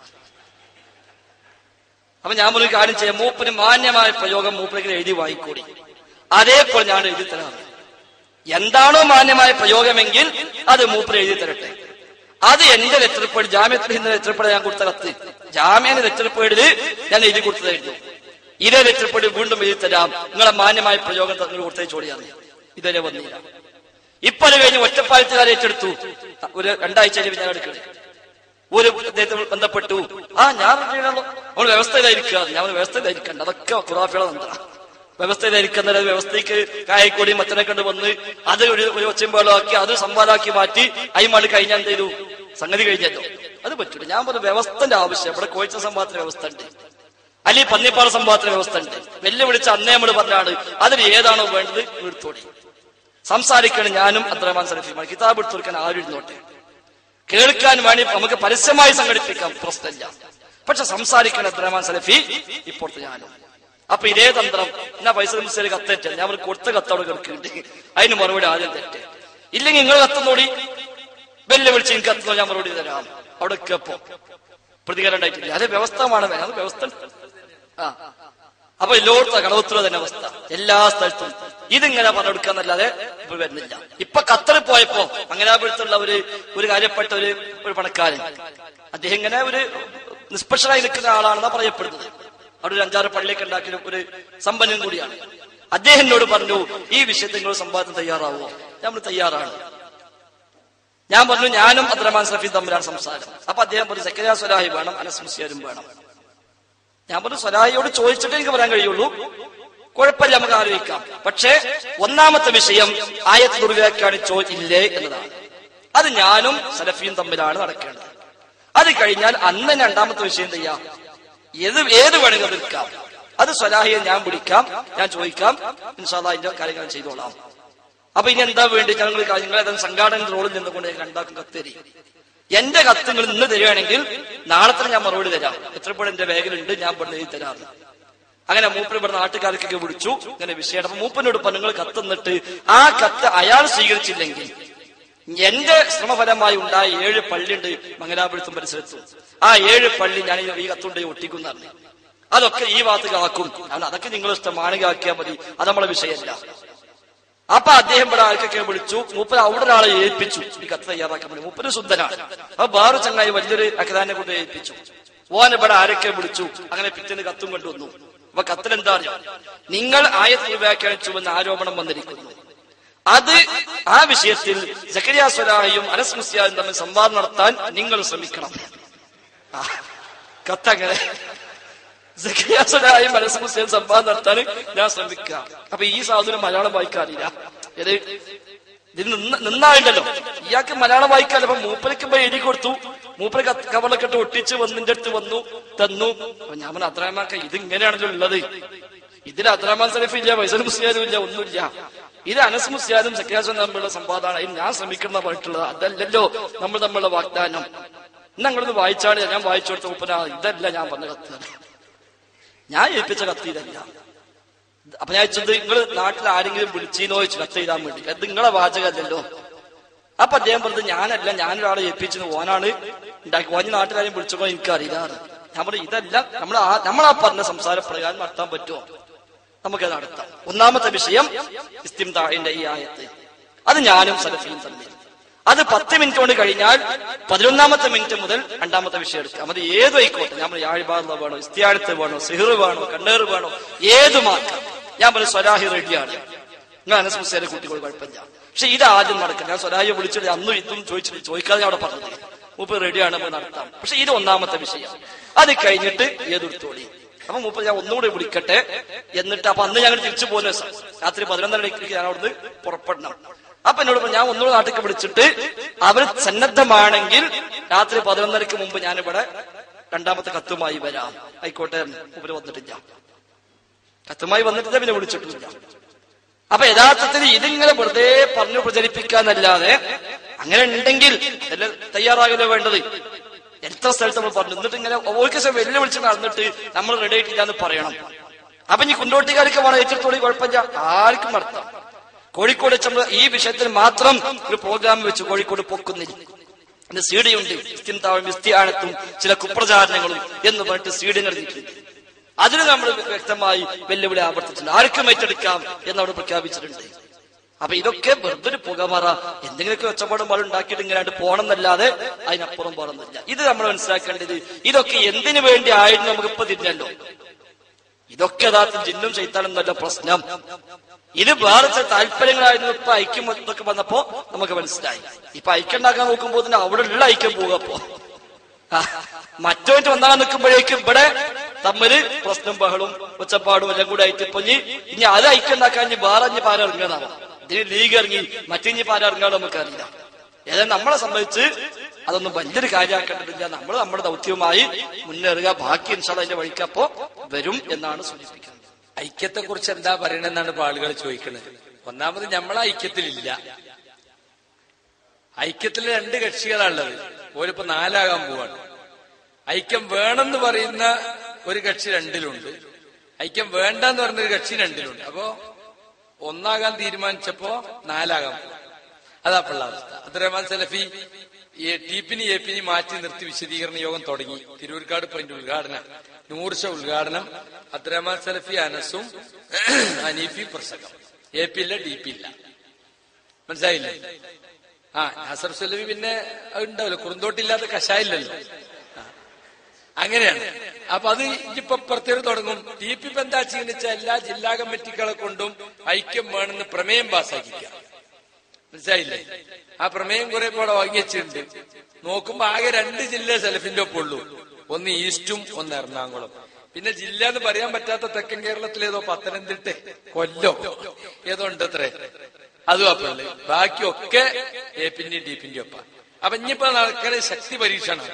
അപ്പൊ ഞാൻ ഒരു കാര്യം ചെയ്യാം മൂപ്പന് മാന്യമായ പ്രയോഗം മൂപ്പരെങ്കിലും എഴുതി വായിക്കൂടി അതേപോലെ ഞാൻ എഴുതി തരാം എന്താണോ മാന്യമായ പ്രയോഗമെങ്കിൽ അത് മൂപ്പര് എഴുതി തരട്ടെ അത് എന്റെ ലെറ്റർപ്പേഡ് ജാമ്യത്തിൽ ഹിന്ദു ലെറ്റർപ്പേഡ് ഞാൻ കൊടുത്ത കത്ത് ജാമ്യന്റെ ലെറ്റർപ്പേഡില് ഞാൻ എഴുതി കൊടുത്തതായിരുന്നു ഇതേ ലെറ്റർപ്പേഡ് വീണ്ടും എഴുതി തരാം നിങ്ങളെ മാന്യമായ പ്രയോഗം നിങ്ങൾ കൊടുത്തേച്ചോടിയാണ് ഇതുവരെ വന്നില്ല ഇപ്പൊ അത് കഴിഞ്ഞ് ഒറ്റപ്പാലത്തുകാരെ ഏറ്റെടുത്തു ഒരു രണ്ടാഴ്ച കഴിഞ്ഞ് ഞാൻ എടുക്കണേ ഒരു അദ്ദേഹത്തെ ബന്ധപ്പെട്ടു ആ ഞാൻ ചെയ്യണല്ലോ നമ്മൾ വ്യവസ്ഥയിലായിരിക്കുക ഞാൻ പറഞ്ഞു, വ്യവസ്ഥയിലായിരിക്കണ്ട അതൊക്കെ ഖുറാഫിയുടെ തന്ത്ര വ്യവസ്ഥയിലായിരിക്കുന്ന വ്യവസ്ഥയ്ക്ക് കായക്കൊടി മറ്റനെ കണ്ട് വന്ന് അത് ഒരു ഒരു ഒച്ചമ്പാളാക്കി അത് സംവാദാക്കി മാറ്റി അയിമാട് കഴിഞ്ഞാൽ എന്ത് ചെയ്തു സംഗതി കഴിഞ്ഞല്ലോ അത് പറ്റൂല ഞാൻ പറഞ്ഞു വ്യവസ്ഥന്റെ ആവശ്യം ഇവിടെ കോഴിച്ച സംഭവത്തിന് വ്യവസ്ഥ ഉണ്ട് അല്ലെ പന്നിപ്പാള സംഭവത്തിന് വ്യവസ്ഥ ഉണ്ട് വെല്ലുവിളിച്ച അന്നേ നമ്മൾ പറഞ്ഞാണ് അതിൽ ഏതാണോ വേണ്ടത് എടുത്തോടി സംസാരിക്കണം ഞാനും അബ്ദുറഹ്മാൻ സലഫിയുമാണ് കിതാബ് എടുത്തു കൊടുക്കാൻ ആരും ഇരുന്നോട്ടെ കേൾക്കാൻ വേണ്ടി നമുക്ക് പരസ്യമായി സംഘടിപ്പിക്കാം പ്രശ്നമില്ല പക്ഷെ സംസാരിക്കണം അബ്ദുറഹ്മാൻ സലഫി ഇപ്പോഴത്തെ ഞാനും അപ്പൊ ഇതേ തന്ത്രം എന്നാ പൈസ മുസ്ലിം കത്തേറ്റ ഞാൻ അവർക്ക് കൊടുത്ത കത്തോടെ കിടക്കുന്നുണ്ട് അതിന് മറുപടി ആദ്യം തെറ്റ് ഇല്ലെങ്കിൽ നിങ്ങൾ കത്തുന്നോടി വെല്ലുവിളിച്ച് എനിക്ക് കത്തുന്നോ ഞാൻ മറുപടി തരാം അവിടെ കേപ്പോ പ്രതികരണം ഉണ്ടായിട്ടില്ല അത് വ്യവസ്ഥമാണ് വേണം അത് വ്യവസ്ഥ ഉണ്ട്. ആ അപ്പൊ എല്ലായിടത്തും കടവത്തൂർ തന്നെ അവസ്ഥ എല്ലാ സ്ഥലത്തും ഇതിങ്ങനെ പറഞ്ഞെടുക്കാന്നല്ലാതെ ഇപ്പൊ വരുന്നില്ല ഇപ്പൊ ഖത്തറിൽ പോയപ്പോ മംഗലാപുരത്തുള്ള ഒരു ഒരു കാര്യപ്പെട്ട ഒരു ഒരു പണക്കാരൻ അദ്ദേഹം ഇങ്ങനെ ഒരു നിഷ്പക്ഷനായി നിൽക്കുന്ന ആളാണെന്നാ പറയപ്പെടുന്നത് അവിടെ ഒരു അഞ്ചാറ് പള്ളിയൊക്കെ ഉണ്ടാക്കിയ ഒരു സമ്പന്നം കൂടിയാണ് അദ്ദേഹം എന്നോട് പറഞ്ഞു ഈ വിഷയത്തിൽ നിങ്ങൾ സംവാദം തയ്യാറാവോ നമ്മൾ തയ്യാറാണ് ഞാൻ പറഞ്ഞു ഞാനും അബ്ദുറഹ്മാൻ സഫീം തമ്മിലാണ് സംസാരം അപ്പൊ അദ്ദേഹം പറഞ്ഞു സക്കരാ സ്വലാഹി വേണം അനസ് മുസ്ലിയാരും വേണം ഞാൻ പറഞ്ഞു സ്വലാഹിയോട് ചോദിച്ചിട്ട് എനിക്ക് പറയാൻ കഴിയുള്ളൂ കുഴപ്പമില്ല നമുക്ക് ആലോചിക്കാം പക്ഷേ ഒന്നാമത്തെ വിഷയം ആയത്ത് ദുർവ്യാഖ്യാനിച്ചോ ഇല്ലേ എന്നതാണ് അത് ഞാനും സലഫിയും തമ്മിലാണ് നടക്കേണ്ടത് അത് കഴിഞ്ഞാൽ അന്ന് രണ്ടാമത്തെ വിഷയം ചെയ്യാം ഏത് ഏത് വേണമെങ്കിലും നിൽക്കാം അത് സ്വലാഹിയെ ഞാൻ വിളിക്കാം ഞാൻ ചോദിക്കാം ഇൻഷാല്ല അതിന്റെ കാര്യങ്ങൾ ചെയ്തോളാം അപ്പൊ ഇനി എന്താ വേണ്ടി ഞങ്ങൾ നിങ്ങൾ ഏതാണ്ട് സംഘാടന റോളിൽ നിന്നുകൊണ്ട് ഞാൻ രണ്ടാക്കും കത്തേരി എന്റെ കത്ത് നിങ്ങൾ ഇന്ന് തരികയാണെങ്കിൽ നാളെ തന്നെ ഞാൻ മറുപടി തരാം എത്രപ്പോഴും എന്റെ ബാഗിലുണ്ട് ഞാൻ ഇവിടെ എഴുതി തരാറ് അങ്ങനെ മൂപ്പൻ ഇവിടെ നാട്ടുകാർക്കൊക്കെ വിളിച്ചു ഇങ്ങനെ വിഷയം അപ്പൊ മൂപ്പനോട് പറഞ്ഞു നിങ്ങൾ കത്ത് തന്നിട്ട് ആ കത്ത് അയാൾ സ്വീകരിച്ചില്ലെങ്കിൽ എന്റെ ശ്രമഫലമായി ഉണ്ടായ ഏഴ് പള്ളിയുണ്ട് മംഗലാപുരത്തും പരിസരത്തും ആ ഏഴ് പള്ളി ഞാൻ ഈ കത്തുകൊണ്ട് ഒട്ടിക്കുന്നതാണ് അതൊക്കെ ഈ ഭാഗത്തേക്കാക്കും കാരണം അതൊക്കെ നിങ്ങൾ ഇഷ്ടമാണെങ്കിൽ ആക്കിയാൽ മതി അത് നമ്മളെ വിഷയമല്ല അപ്പൊ അദ്ദേഹം ഇവിടെ ആൾക്കൊക്കെ വിളിച്ചു മൂപ്പര് അവിടെ ഒരാളെ ഏൽപ്പിച്ചു ഈ കത്ത് തയ്യാറാക്കാൻ വേണ്ടി മൂപ്പര് ശുദ്ധനാണ് അപ്പൊ വേറെ ചങ്ങായി വലിയൊരു അക്കതാനെ കൊണ്ട് ഏൽപ്പിച്ചു ഓൻ ഇവിടെ ആരൊക്കെ വിളിച്ചു അങ്ങനെ പിറ്റേന്ന് കത്തും കൊണ്ടുവന്നു അപ്പൊ കത്തിൽ എന്താ അറിയാം നിങ്ങൾ ആയത്തിൽ വ്യാഖ്യാനിച്ചുവെന്ന് ആരോപണം വന്നിരിക്കുന്നു അത് ആ വിഷയത്തിൽ ജക്കരിയ സ്വലാഹിയും അനസ് മുസ്യാലും തമ്മിൽ സംവാദം നടത്താൻ നിങ്ങൾ ശ്രമിക്കണം ആ, കത്തങ്ങനെ സഖിയാസനായും മനസ്സ് മുസ്ലിം സംവാദം നടത്താൻ ഞാൻ ശ്രമിക്കാം അപ്പൊ ഈ സാധനം മലയാളം വായിക്കാറില്ല ഇത് ഇതിൽ നിന്ന് നിന്നായിണ്ടല്ലോ ഇയാൾക്ക് മലയാളം വായിക്കാല്ല അപ്പൊ മൂപ്പരക്ക് ഇപ്പൊ എഴുതി കൊടുത്തു മൂപ്പര് കവളൊക്കെ ഇട്ട് ഒട്ടിച്ച് വന്നിന്റെ അടുത്ത് വന്നു തന്നു അപ്പൊ ഞാൻ പറഞ്ഞു അത്രമാക്ക ഇത് ഇങ്ങനെയാണല്ലോ ഉള്ളത് ഇതിൽ അബ്ദുറഹ്മാൻ സലഫ് ഇല്ല വൈസൽ മുസ്ലിയാരും ഇല്ല ഒന്നുമില്ല ഇത് അനസ് മുസ്ലിയാരും സഖ്യാസും തമ്മിലുള്ള സംവാദമാണ് ഇത് ഞാൻ ശ്രമിക്കുന്ന പറഞ്ഞിട്ടുള്ളത് അതല്ലല്ലോ നമ്മൾ തമ്മിലുള്ള വാഗ്ദാനം ഇന്ന് ഞങ്ങളൊന്ന് വായിച്ചാണ് ഞാൻ വായിച്ചു കൊടുത്ത ഉപ്പന ഇതല്ല ഞാൻ പറഞ്ഞ കത്ത് ഞാൻ ഏൽപ്പിച്ച കത്ത് ഇതല്ല അപ്പൊ ഞാൻ ചോദിച്ചത് നിങ്ങൾ നാട്ടിൽ ആരെങ്കിലും വിളിച്ചീനോ ചോദിച്ചു കത്ത് എഴുതാൻ വേണ്ടി അത് നിങ്ങളെ വാചകമല്ലല്ലോ അപ്പൊ അദ്ദേഹം പറഞ്ഞത് ഞാനല്ല ഞാനൊരാളെ ഏൽപ്പിച്ചത് ഓനാണ് ഉണ്ടാക്കി ഓഞ്ഞ നാട്ടിലാരും വിളിച്ചോ എനിക്കറിയില്ല ഞാൻ പറഞ്ഞു ഇതല്ല നമ്മൾ ആ നമ്മളാ പറഞ്ഞ സംസാര പ്രകാരം നടത്താൻ പറ്റുമോ നമുക്ക് നടത്താം ഒന്നാമത്തെ വിഷയം ഇസ്തിംതാഹിന്റെ ഈ ആയത്ത് അത് ഞാനും സലഫിയും തമ്മിൽ അത് പത്ത് മിനിറ്റ് കൊണ്ട് കഴിഞ്ഞാൽ പതിനൊന്നാമത്തെ മിനിറ്റ് മുതൽ രണ്ടാമത്തെ വിഷയം എടുക്കാം അത് ഏത് ആയിക്കോട്ടെ നമ്മൾ യാഴ്ബാദ വേണോ ഇസ്തിയാഴത്ത് വേണോ സിഹർ വേണോ കണ്ണേറ് വേണോ ഏത് മാർക്കാം ഞാൻ പറഞ്ഞു സ്വലാഹി റെഡിയാണ് നിങ്ങൾ അനസ്മുസ്യാരെ കുട്ടികൾ കുഴപ്പമില്ല പക്ഷെ ഇത് ആദ്യം നടക്കില്ല ഞാൻ സ്വലാഹിയെ വിളിച്ചിട്ട് അന്നും ഇതും ചോദിച്ചിട്ട് ചോദിക്കാതെ ഞാൻ അവിടെ പറഞ്ഞത് മൂപ്പ് റെഡിയാണ് നമുക്ക് നടത്താം പക്ഷെ ഇത് ഒന്നാമത്തെ വിഷയം അത് കഴിഞ്ഞിട്ട് ഏതെടുത്തോളി അപ്പൊ മൂപ്പ് ഞാൻ ഒന്നുകൂടി വിളിക്കട്ടെ എന്നിട്ട് അപ്പൊ അന്ന് ഞങ്ങൾ തിരിച്ചു പോകുന്ന ദിവസം രാത്രി പതിനൊന്നരയ്ക്ക് ഞാൻ അവിടുന്ന് പുറപ്പെടണം അപ്പൊ എന്നോട് പറഞ്ഞു, ഞാൻ ഒന്നുകൂടെ നാട്ടിലേക്ക് വിളിച്ചിട്ട് അവർ സന്നദ്ധമാണെങ്കിൽ രാത്രി പതിനൊന്നരക്ക് മുമ്പ് ഞാനിവിടെ രണ്ടാമത്തെ കത്തുമായി വരാം ആയിക്കോട്ടെ മൂപ്പര് വന്നിട്ടില്ല കത്തുമായി വന്നിട്ടില്ല പിന്നെ വിളിച്ചിട്ടില്ല അപ്പൊ യഥാർത്ഥത്തിൽ ഇതിങ്ങനെ വെറുതെ പറഞ്ഞു പ്രചരിപ്പിക്കാന്നല്ലാതെ അങ്ങനെ ഉണ്ടെങ്കിൽ എല്ലാം തയ്യാറാകലോ വേണ്ടത് എത്ര സ്ഥലത്ത് നമ്മൾ പറഞ്ഞു എന്നിട്ട് ഇങ്ങനെ ഓർക്ക് വെല്ലുവിളിച്ച് നടന്നിട്ട് നമ്മൾ റെഡി ആയിട്ടില്ല എന്ന് പറയണം അപ്പൊ ഇനി കുണ്ടോട്ടിക്കാർക്ക് വേണം ഏറ്റെടുത്തോളി കുഴപ്പമില്ല ആർക്കും നടത്താം കോഴിക്കോട് നമ്മൾ ഈ വിഷയത്തിൽ മാത്രം ഒരു പ്രോഗ്രാം വെച്ച് കോഴിക്കോട് പൊക്കുന്നില്ല എന്റെ സി ഡി ഉണ്ട് ഇസ്തിൻതാവും ഇസ്തിയാനത്തും ചില കുപ്രചാരണങ്ങളും എന്ന് പറഞ്ഞിട്ട് സി ഡി നടത്തിയിട്ടുണ്ട് അതിന് നമ്മൾ വ്യക്തമായി വെല്ലുവിളി ആവർത്തിച്ചിട്ടുണ്ട് ആർക്കും ഏറ്റെടുക്കാം എന്നവിടെ പ്രഖ്യാപിച്ചിട്ടുണ്ട് അപ്പൊ ഇതൊക്കെ വെറുതെ ഒരു പുകമറ എന്തെങ്കിലുമൊക്കെ ഒച്ചപ്പാടും പാടും ഉണ്ടാക്കിയിട്ട് ഇങ്ങനെ പോണമെന്നല്ലാതെ അതിനപ്പുറം പോകണമെന്നില്ല ഇത് നമ്മൾ മനസ്സിലാക്കേണ്ടത് ഇതൊക്കെ എന്തിനു വേണ്ടി ആയിരുന്നു നമുക്ക് ഇപ്പൊ തിരിഞ്ഞല്ലോ ഇതൊക്കെ യഥാർത്ഥം ജിന്നും ചെയ്താലെന്നല്ല പ്രശ്നം ഇത് വേറെ ചില താല്പര്യങ്ങളായിരുന്നു ഇപ്പൊ ഐക്യം ഇതൊക്കെ വന്നപ്പോ നമുക്ക് മനസ്സിലായി ഇപ്പൊ ഐക്യം ഉണ്ടാക്കാൻ നോക്കുമ്പോ തന്നെ അവിടെ ഉള്ള ഐക്യം പോകപ്പോ മറ്റോട്ട് വന്നാൻ നിൽക്കുമ്പോഴേക്കും ഇവിടെ തമ്മില് പ്രശ്നം ബഹളും ഒച്ചപ്പാടും എല്ലാം കൂടെ ആയിട്ട് ഇപ്പൊ ഇനി ഇനി അത് ഐക്യം ഉണ്ടാക്കാൻ ഇനി വേറെ ഇനി പാര ഇറങ്ങിയതാവാം ഇതിന് ലീഗ് ഇറങ്ങി മറ്റിഞ്ഞി പാര ഇറങ്ങാൻ നമുക്കറിയില്ല ഏതായാലും നമ്മളെ സംബന്ധിച്ച് അതൊന്നും വലിയൊരു കാര്യമാക്കേണ്ടതില്ല നമ്മൾ നമ്മുടെ ദൗത്യവുമായി മുന്നേറുക ബാക്കി ഇൻഷാല്ല അതിന്റെ വഴിക്കപ്പോ വരും എന്നാണ് സൂചിപ്പിക്കുന്നത് ഐക്യത്തെ കുറിച്ച് എന്താ പറയണെന്നാണ് ഇപ്പൊ ആളുകൾ ചോദിക്കുന്നത് ഒന്നാമത് നമ്മളെ ഐക്യത്തിലില്ല ഐക്യത്തിൽ രണ്ട് കക്ഷികളാണുള്ളത് ഓരിപ്പോ നാലാകാൻ പോവാണ് ഐക്യം വേണമെന്ന് പറയുന്ന ഒരു കക്ഷി രണ്ടിലുണ്ട് ഐക്യം വേണ്ട എന്ന് പറയുന്ന ഒരു കക്ഷി രണ്ടിലുണ്ട് അപ്പോ ഒന്നാകാൻ തീരുമാനിച്ചപ്പോ നാലാകാൻ പോവാ അതാപ്പുള്ള അവസ്ഥ അബ്ദുറഹ്മാൻ സലഫി ഈ ടീപ്പിനി എ പിനി മാറ്റി നിർത്തി വിശദീകരണ യോഗം തുടങ്ങി തിരൂർക്കാട് ഇപ്പൊ അതിന്റെ ഉദ്ഘാടന നൂർഷ ഉദ്ഘാടനം അബ്ദുറഹ്മാൻ സലഫി അനസും അനീഫി പ്രസംഗം എ പി ഇല്ല ഡി പി ഇല്ല മനസ്സിലായില്ലേ ആ നാസർ സലഫി പിന്നെ അത് ഉണ്ടാവില്ല കുറുന്തോട്ടില്ലാത്ത കഷായില്ലല്ലോ ആ. അങ്ങനെയാണ് അപ്പൊ അത് ഇനിയിപ്പൊ പ്രത്യേകം തുടങ്ങും ടി പി ഇപ്പൊ എന്താ ചെയ്യുന്ന വെച്ചാൽ എല്ലാ ജില്ലാ കമ്മിറ്റികളെ കൊണ്ടും ഐക്യം വേണമെന്ന് പ്രമേയം പാസ്സാക്കിക്കാം മനസ്സിലായില്ലേ ആ പ്രമേയം കുറെ കൂടെ വാങ്ങിച്ചിട്ടുണ്ട് നോക്കുമ്പോ ആകെ രണ്ട് ജില്ല സെലഫിന്റെ ഒപ്പം ഉള്ളൂ ഒന്ന് ഈസ്റ്റും ഒന്ന് എറണാകുളം പിന്നെ ജില്ല എന്ന് പറയാൻ പറ്റാത്ത തെക്കൻ കേരളത്തിലേതോ പത്തനംതിട്ട കൊല്ലോ ഏതോ ഉണ്ട് അത്രേ അതും അപ്പുള്ളു ബാക്കിയൊക്കെ എ പിന്റെയും ഡി പിന്റെയും ഒപ്പം അപ്പൊ ഇനിയിപ്പോ നടക്കുന്ന ശക്തി പരീക്ഷണമാണ്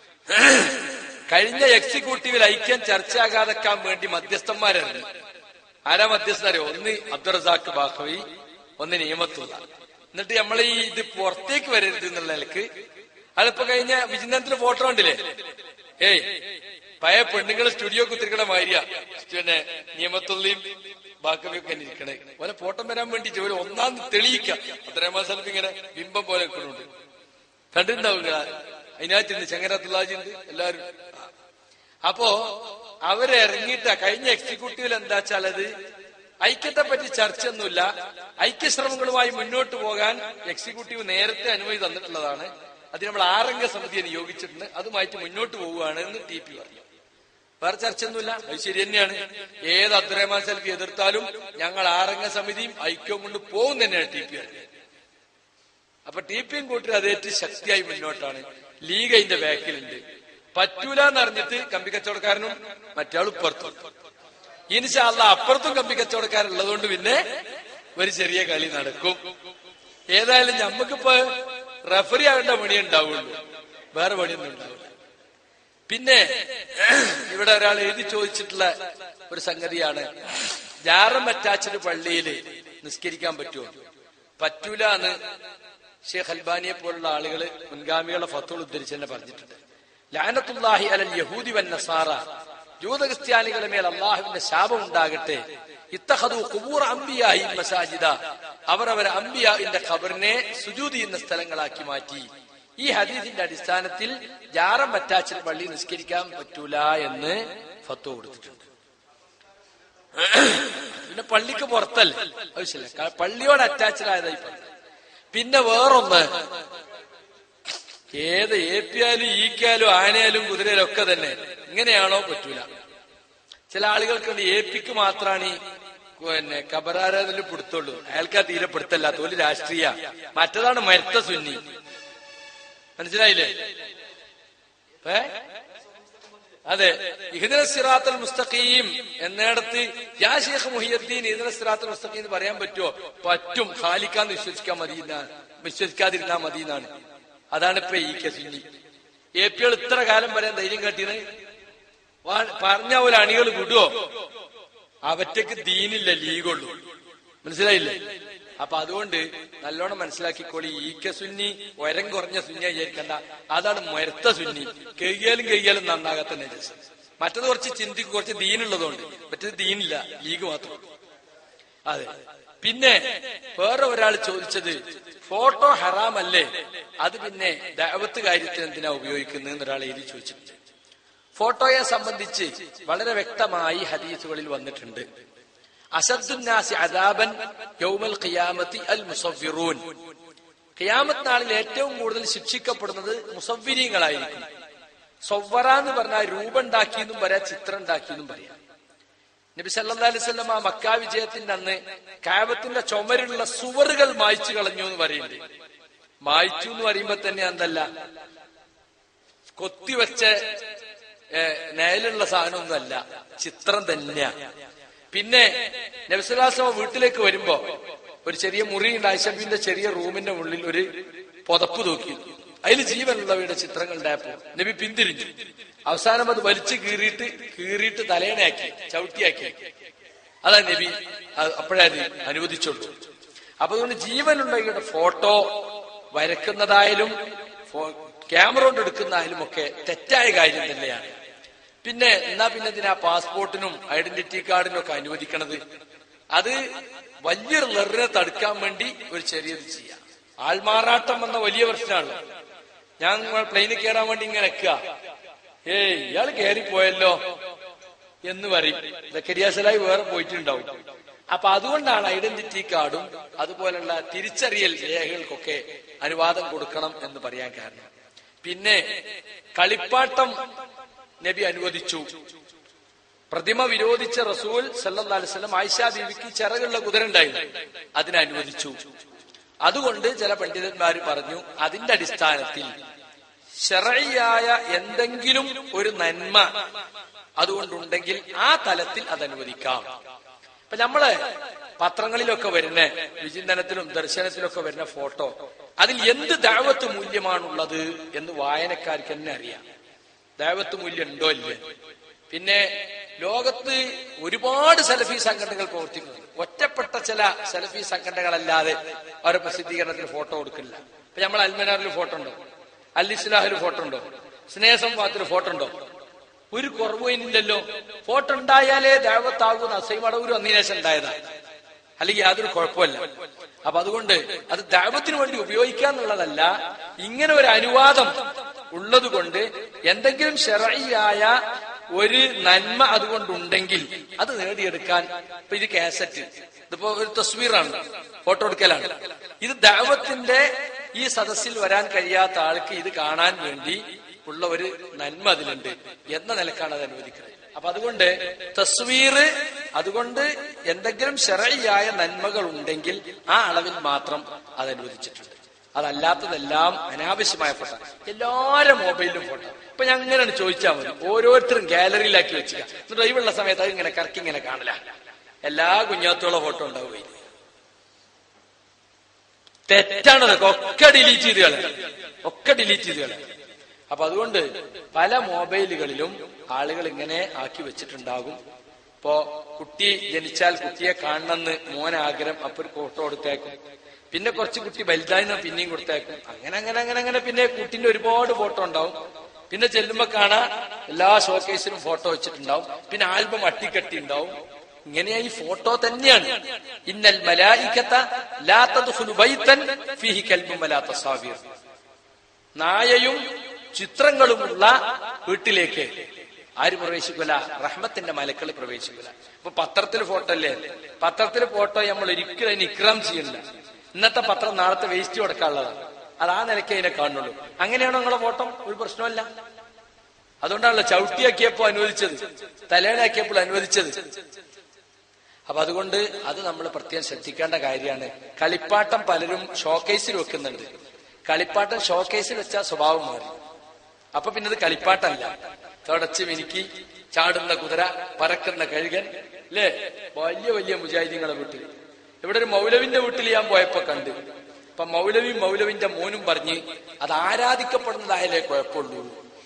കഴിഞ്ഞ എക്സിക്യൂട്ടീവിൽ ഐക്യം ചർച്ചയാകാതെക്കാൻ വേണ്ടി മധ്യസ്ഥന്മാരായിരുന്നു ആരാ മധ്യസ്ഥരോ ഒന്ന് അബ്ദുറസാഖ് ബാഖവി ഒന്ന് നിയമത്തുള്ള എന്നിട്ട് നമ്മൾ ഈ ഇത് പുറത്തേക്ക് വരരുത് എന്നുള്ള നിലക്ക് അതിപ്പോ കഴിഞ്ഞ വിചിന്തനത്തിന് ഫോട്ടോ ഉണ്ടില്ലേ ഏയ് പഴയ പെണ്ണുങ്ങൾ സ്റ്റുഡിയോ കുത്തിരിക്കണ മാതിരിയാ പിന്നെ നിയമത്തുള്ളിയും ബാക്കവിയൊക്കെ ഇരിക്കണേ ഓലെ ഫോട്ടോ വരാൻ വേണ്ടി ജോലി ഒന്നാം തെളിയിക്ക അത്രയും സ്ഥലത്ത് ഇങ്ങനെ ബിംബം പോലെ നിൽക്കുന്നുണ്ട് കണ്ടിട്ടുണ്ടാവുക അതിനകത്തുണ്ട് ചെങ്ങരത്തുള്ളാജി ഉണ്ട് എല്ലാവരും അപ്പോ അവര് ഇറങ്ങിയിട്ട് കഴിഞ്ഞ എക്സിക്യൂട്ടീവിൽ എന്താ വെച്ചാൽ അത് ഐക്യത്തെ പറ്റി ചർച്ചയൊന്നുമില്ല ഐക്യശ്രമങ്ങളുമായി മുന്നോട്ട് പോകാൻ എക്സിക്യൂട്ടീവ് നേരത്തെ അനുമതി തന്നിട്ടുള്ളതാണ് അത് നമ്മൾ ആറംഗ സമിതിയെ നിയോഗിച്ചിട്ടുണ്ട് അതുമായിട്ട് മുന്നോട്ട് പോവുകയാണ് എന്ന് ടി പി പറഞ്ഞു വേറെ ചർച്ചയൊന്നുമില്ല അത് ശരി തന്നെയാണ് ഏത് അബ്ദുറഹ്മാൻ സൽഫി എതിർത്താലും ഞങ്ങൾ ആറംഗ സമിതിയും ഐക്യവും കൊണ്ട് പോകും തന്നെയാണ് ടി പി പറഞ്ഞത് അപ്പൊ ടി പിയും കൂട്ടി അതേറ്റ് ശക്തിയായി മുന്നോട്ടാണ് ലീഗ് അതിന്റെ ബാക്കിലുണ്ട് പറ്റൂല എന്ന് അറിഞ്ഞിട്ട് കമ്പി കച്ചവടക്കാരനും മറ്റാളും ഇപ്പുറത്തും ഇനിശാല്ല അപ്പുറത്തും കമ്പി കച്ചവടക്കാരുള്ളതുകൊണ്ട് പിന്നെ ഒരു ചെറിയ കളി നടക്കും ഏതായാലും ഞമ്മക്കിപ്പോ റഫറി ആകേണ്ട പണി ഉണ്ടാവുള്ളൂ വേറെ പണിയൊന്നും ഉണ്ടാവില്ല പിന്നെ ഇവിടെ ഒരാൾ എഴുതി ചോദിച്ചിട്ടുള്ള ഒരു സംഗതിയാണ് ജാറം അറ്റാച്ചഡ് പള്ളിയിൽ നിസ്കരിക്കാൻ പറ്റുമോ പറ്റൂല എന്ന് ഷെയ്ഖ് അൽബാനിയെ പോലുള്ള ആളുകൾ മുൻഗാമികളുടെ ഫത്തുകൾ ഉദ്ധരിച്ച് തന്നെ പറഞ്ഞിട്ടുണ്ട് ലാനത്തുല്ലാഹി അലൽ യഹൂദി വൻ നസാറ ജൂത ക്രിസ്ത്യാനികളുടെ മേൽ അള്ളാഹുവിന്റെ ശാപം ഉണ്ടാകട്ടെ ഇത്തഹദു കുബൂർ അംബിയായി മസാജിദ അവർ അവർ അംബിയാന്റെ ഖബറിനെ സുജൂദ് ചെയ്യുന്ന സ്ഥലങ്ങളാക്കി മാറ്റി ഈ ഹദീസിന്റെ അടിസ്ഥാനത്തിൽ ജാറം അറ്റാച്ചിൽ പള്ളി നിസ്കരിക്കാൻ പറ്റൂല എന്ന് ഫത്വ കൊടുത്തിട്ടുണ്ട് പിന്നെ പള്ളിക്ക് പുറത്തല്ല ആവശ്യമില്ല ക- പള്ളിയോട് അറ്റാച്ച്ഡ് ആയതായി പറഞ്ഞു പിന്നെ വേറൊന്ന് ഏത് ഏപ്പിയാലും ഈക്കാലും ആനയാലും കുതിരയിലും ഒക്കെ തന്നെ ഇങ്ങനെയാണോ പറ്റൂല ചില ആളുകൾക്കുണ്ട് ഏപ്പിക്ക് മാത്രമാണ് ഈ പിന്നെ കബറാരാധന പിടുത്തുള്ളൂ അയാൾക്ക് ആ തീരെ പിടുത്തല്ലാത്ത ഒരു രാഷ്ട്രീയ മറ്റതാണ് മരുത്ത സുന്നി മനസ്സിലായില്ലേ ഏ അതെ ഇഹ്ദിന സിറാത്തുൽ മുസ്തഖീം എന്നിടത്ത് യാ ഷേഖ് മുഹിയുദ്ദീൻ ഇഹ്ദിന സിറാത്തുൽ മുസ്തഖീം എന്ന് പറയാൻ പറ്റുമോ പറ്റും ഖാലിക്കാന്ന് വിശ്വസിക്കാൻ മതി എന്നാണ് വിശ്വസിക്കാതിരുന്നാ മതി എന്നാണ് അതാണ് ഇപ്പൊ ഈ കസുന്നി എ പികൾ ഇത്ര കാലം വരെ ധൈര്യം കാട്ടിയത് വാ- പറഞ്ഞ പോലെ അണികൾ വിടുവോ അവറ്റക്ക് ദീനില്ല ലീഗുള്ളൂ മനസ്സിലായില്ലേ അപ്പൊ അതുകൊണ്ട് നല്ലോണം മനസ്സിലാക്കിക്കോളി ഈക്ക സുന്നി ഉയരം കുറഞ്ഞ സുന്നി വിചാരിക്കണ്ട അതാണ് മരത്ത സുന്നി കെയ്യാലും കെയ്യാലും നന്നാകാത്ത നജസ് മറ്റത് കുറച്ച് ചിന്തിക്ക് കുറച്ച് ദീനുള്ളതുകൊണ്ട് മറ്റത് ദീനില്ല ലീഗ് മാത്രം അതെ പിന്നെ വേറെ ഒരാൾ ചോദിച്ചത് ഫോട്ടോ ഹറാമല്ലേ അത് പിന്നെ ദൈവത്ത് കാര്യത്തിന് എന്തിനാ ഉപയോഗിക്കുന്നത് എന്നൊരാൾ എഴുതി ചോദിച്ചിട്ടുണ്ട് ഫോട്ടോയെ സംബന്ധിച്ച് വളരെ വ്യക്തമായി ഹദീസുകളിൽ വന്നിട്ടുണ്ട് അസദ്ദുന്നാസി അദാബൻ യൗമൽ ഖിയാമത്തി അൽ മുസവ്വിറൂൻ ഖിയാമത്ത് നാളിൽ ഏറ്റവും കൂടുതൽ ശിക്ഷിക്കപ്പെടുന്നത് മുസവ്വിരീങ്ങളായിരിക്കും സൊവ്വറ എന്ന് പറഞ്ഞാൽ രൂപമുണ്ടാക്കി എന്നും പറയാം ചിത്രം ഉണ്ടാക്കി എന്നും പറയാം നബി സല്ലല്ലാഹു അലൈഹി വസല്ലം ആ മക്കാ വിജയത്തിന്റെ അന്ന് കാബത്തിന്റെ ചുമരിലുള്ള സുവറുകൾ മായ്ച്ചു കളഞ്ഞു എന്ന് പറയുന്നുണ്ട് മായ്ച്ചു എന്ന് പറയുമ്പോ തന്നെ എന്തല്ല കൊത്തിവെച്ച ഏഹ്, നേലുള്ള സാധനമൊന്നുമല്ല ചിത്രം തന്നെയാ പിന്നെ നബിസുലാസമ വീട്ടിലേക്ക് വരുമ്പോ ഒരു ചെറിയ മുറിയുണ്ട് ആയിഷബിന്റെ ചെറിയ റൂമിന്റെ ഉള്ളിൽ ഒരു പുതപ്പ് തൂക്കി അതിൽ ജീവനുള്ളവയുടെ ചിത്രങ്ങൾ ഉണ്ടായപ്പോ നബി പിന്തിരിഞ്ഞു അവസാനം അത് വലിച്ചു കീറിയിട്ട് കീറിയിട്ട് തലേണയാക്കി ചവിട്ടിയാക്കി അതാ നബി അത് അപ്പോഴേ അത് അനുവദിച്ചുള്ളൂ അപ്പൊ അതുകൊണ്ട് ജീവനുള്ളവയുടെ ഫോട്ടോ വരക്കുന്നതായാലും ഫോ- ക്യാമറ കൊണ്ട് എടുക്കുന്നതായാലും ഒക്കെ തെറ്റായ കാര്യം തന്നെയാണ് പിന്നെ എന്നാ പിന്നെ ഇതിനാ പാസ്പോർട്ടിനും ഐഡന്റിറ്റി കാർഡിനും ഒക്കെ അനുവദിക്കണത് അത് വലിയൊരു ലെറിനെ തടുക്കാൻ വേണ്ടി ഒരു ചെറിയത് ചെയ്യാം ആൾമാറാട്ടം എന്ന വലിയ പ്രശ്നമാണ് ഞാൻ പ്ലെയിനിൽ കയറാൻ വേണ്ടി ഇങ്ങനെ നിൽക്കുക ഏയ് ഇയാൾ കയറിപ്പോയല്ലോ എന്ന് പറയും സക്കരിയാസലായി വേറെ പോയിട്ടുണ്ടാവും അപ്പൊ അതുകൊണ്ടാണ് ഐഡന്റിറ്റി കാർഡും അതുപോലുള്ള തിരിച്ചറിയൽ രേഖകൾക്കൊക്കെ അനുവാദം കൊടുക്കണം എന്ന് പറയാൻ കാരണം പിന്നെ കളിപ്പാട്ടം നബി അനുവദിച്ചു പ്രതിമ വിരോധിച്ച റസൂൽ സല്ലല്ലാഹു അലൈഹി വസല്ലം ആയിഷ ബീവിക്ക് ചിറകുള്ള കുതിര ഉണ്ടായിരുന്നു അതിനെ അനുവദിച്ചു അതുകൊണ്ട് ചില പണ്ഡിതന്മാർ പറഞ്ഞു അതിന്റെ അടിസ്ഥാനത്തിൽ ശറയായ എന്തെങ്കിലും ഒരു നന്മ അതുകൊണ്ടുണ്ടെങ്കിൽ ആ തലത്തിൽ അത് അനുവദിക്കാം ഇപ്പൊ നമ്മള് പത്രങ്ങളിലൊക്കെ വരുന്ന വിചിന്തനത്തിലും ദർശനത്തിലൊക്കെ വരുന്ന ഫോട്ടോ അതിൽ എന്ത് ദാവത്ത് മൂല്യമാണുള്ളത് എന്ന് വായനക്കാർക്ക് തന്നെ അറിയാം ദൈവത്ത് മൂല്യം ഉണ്ടോ ഇല്ലേ പിന്നെ ലോകത്ത് ഒരുപാട് സെലഫി സംഘടനകൾ പ്രവർത്തിക്കുന്നുണ്ട് ഒറ്റപ്പെട്ട ചില സെലഫി സംഘടനകളല്ലാതെ അവരുടെ പ്രസിദ്ധീകരണത്തിന് ഫോട്ടോ കൊടുക്കില്ല ഇപ്പൊ നമ്മൾ അൽമനാറിൽ ഫോട്ടോ ഉണ്ടോ അൽ ഇസ്ലാഹിൽ ഫോട്ടോ ഉണ്ടോ സ്നേഹസംവാദത്തിൽ ഫോട്ടോ ഉണ്ടോ ഒരു കുറവില്ലല്ലോ ഫോട്ടോ ഉണ്ടായാലേ ദൈവത്താകുന്ന അസൈം അടവൂർ അന്നീനേശം ഉണ്ടായതാ അല്ലെങ്കിൽ യാതൊരു കുഴപ്പമില്ല അപ്പൊ അതുകൊണ്ട് അത് ദൈവത്തിന് വേണ്ടി ഉപയോഗിക്കാന്നുള്ളതല്ല ഇങ്ങനെ ഒരു അനുവാദം ഉള്ളത് കൊണ്ട് എന്തെങ്കിലും ശരയായ ഒരു നന്മ അതുകൊണ്ടുണ്ടെങ്കിൽ അത് നേടിയെടുക്കാൻ ഇപ്പൊ ഇത് കാസറ്റ് ഇതിപ്പോ ഒരു തസ്വീറാണ് ഫോട്ടോ എടുക്കലാണ് ഇത് ദൈവത്തിന്റെ ഈ സദസ്സിൽ വരാൻ കഴിയാത്ത ആൾക്ക് ഇത് കാണാൻ വേണ്ടി ഉള്ള ഒരു നന്മ അതിലുണ്ട് എന്ന നിലക്കാണ് അത് അനുവദിക്കുന്നത് അപ്പൊ അതുകൊണ്ട് തസ്വീർ അതുകൊണ്ട് എന്തെങ്കിലും ശരയായ നന്മകൾ ഉണ്ടെങ്കിൽ ആ അളവിൽ മാത്രം അത് അനുവദിച്ചിട്ടുണ്ട് അതല്ലാത്തതെല്ലാം അനാവശ്യമായ ഫോട്ടോ എല്ലാരും മൊബൈലിലും ഫോട്ടോ ഇപ്പൊ ഞാൻ അങ്ങനെയാണ് ചോദിച്ചാൽ മതി ഓരോരുത്തരും ഗാലറിയിലാക്കി വെക്കുക എന്നിട്ട് ഒഴിവുള്ള സമയത്ത് അത് ഇങ്ങനെ കറക്കി ഇങ്ങനെ കാണില്ല എല്ലാ കുഞ്ഞാത്തോളം ഫോട്ടോ ഉണ്ടാവുകയില്ല തെറ്റാണത് ഒക്കെ ഡിലീറ്റ് ചെയ്ത് കളയാം ഒക്കെ ഡിലീറ്റ് ചെയ്ത് കളയാം അപ്പൊ അതുകൊണ്ട് പല മൊബൈലുകളിലും ആളുകൾ ഇങ്ങനെ ആക്കി വെച്ചിട്ടുണ്ടാകും ഇപ്പോ കുട്ടി ജനിച്ചാൽ കുട്ടിയെ കാണണമെന്ന് മോൻ ആഗ്രഹം അപ്പൊ ഒരു ഫോട്ടോ കൊടുത്തേക്കും പിന്നെ കുറച്ച് കുട്ടി വലുതായി പിന്നെയും കൊടുത്തേക്കും അങ്ങനെ അങ്ങനെ അങ്ങനെ അങ്ങനെ പിന്നെ കുട്ടിന്റെ ഒരുപാട് ഫോട്ടോ ഉണ്ടാവും പിന്നെ ചെല്ലുമ്പോ കാണാ എല്ലാ ഷോക്കേസിലും ഫോട്ടോ വെച്ചിട്ടുണ്ടാവും പിന്നെ ആൽബം അട്ടിക്കട്ടി ഉണ്ടാവും ഇങ്ങനെയാ ഈ ഫോട്ടോ തന്നെയാണ് ഇന്നൽ മലായിക്കത്ത ലാ തദ്ഖുലു ബൈതൻ ഫീഹി കൽബും വലാ തസാവീർ നായയും ചിത്രങ്ങളുമുള്ള വീട്ടിലേക്ക് ആര് പ്രവേശിക്കൂല റഹ്മത്തിന്റെ മലക്കൾ പ്രവേശിക്കൂല ഇപ്പൊ പത്രത്തിൽ ഫോട്ടോ അല്ലേ പത്രത്തിൽ ഫോട്ടോ നമ്മൾ ഒരിക്കലും അതിന് ഇക്രാം ചെയ്യണില്ല ഇന്നത്തെ പത്രം നാളത്തെ വേസ്റ്റ് കൊടുക്കാനുള്ളതാണ് അത് ആ നിലയ്ക്ക് അതിനെ കാണുള്ളൂ അങ്ങനെയാണോ നിങ്ങളെ ഫോട്ടോ ഒരു പ്രശ്നമല്ല അതുകൊണ്ടാണല്ലോ ചവിട്ടിയാക്കിയപ്പോ അനുവദിച്ചത് തലേണാക്കിയപ്പോൾ അനുവദിച്ചത് അപ്പൊ അതുകൊണ്ട് അത് നമ്മൾ പ്രത്യേകം ശ്രദ്ധിക്കേണ്ട കാര്യമാണ് കളിപ്പാട്ടം പലരും ഷോക്കേസിൽ വെക്കുന്നുണ്ട് കളിപ്പാട്ടം ഷോക്കേസിൽ വെച്ചാൽ സ്വഭാവം മാറി അപ്പൊ പിന്നെ അത് കളിപ്പാട്ടല്ല തുടച്ച് മിനുക്കി ചാടുന്ന കുതിര പറക്കുന്ന കഴുകൻ അല്ലേ വലിയ വലിയ മുജാഹിദീങ്ങളെ വീട്ടിൽ ഇവിടെ ഒരു മൗലവിന്റെ വീട്ടിൽ ഞാൻ പോയപ്പോ കണ്ട് അപ്പൊ മൗലവി മൗലവിന്റെ മോനും പറഞ്ഞ് അത് ആരാധിക്കപ്പെടുന്നതായാലേ കുഴപ്പമുള്ളൂ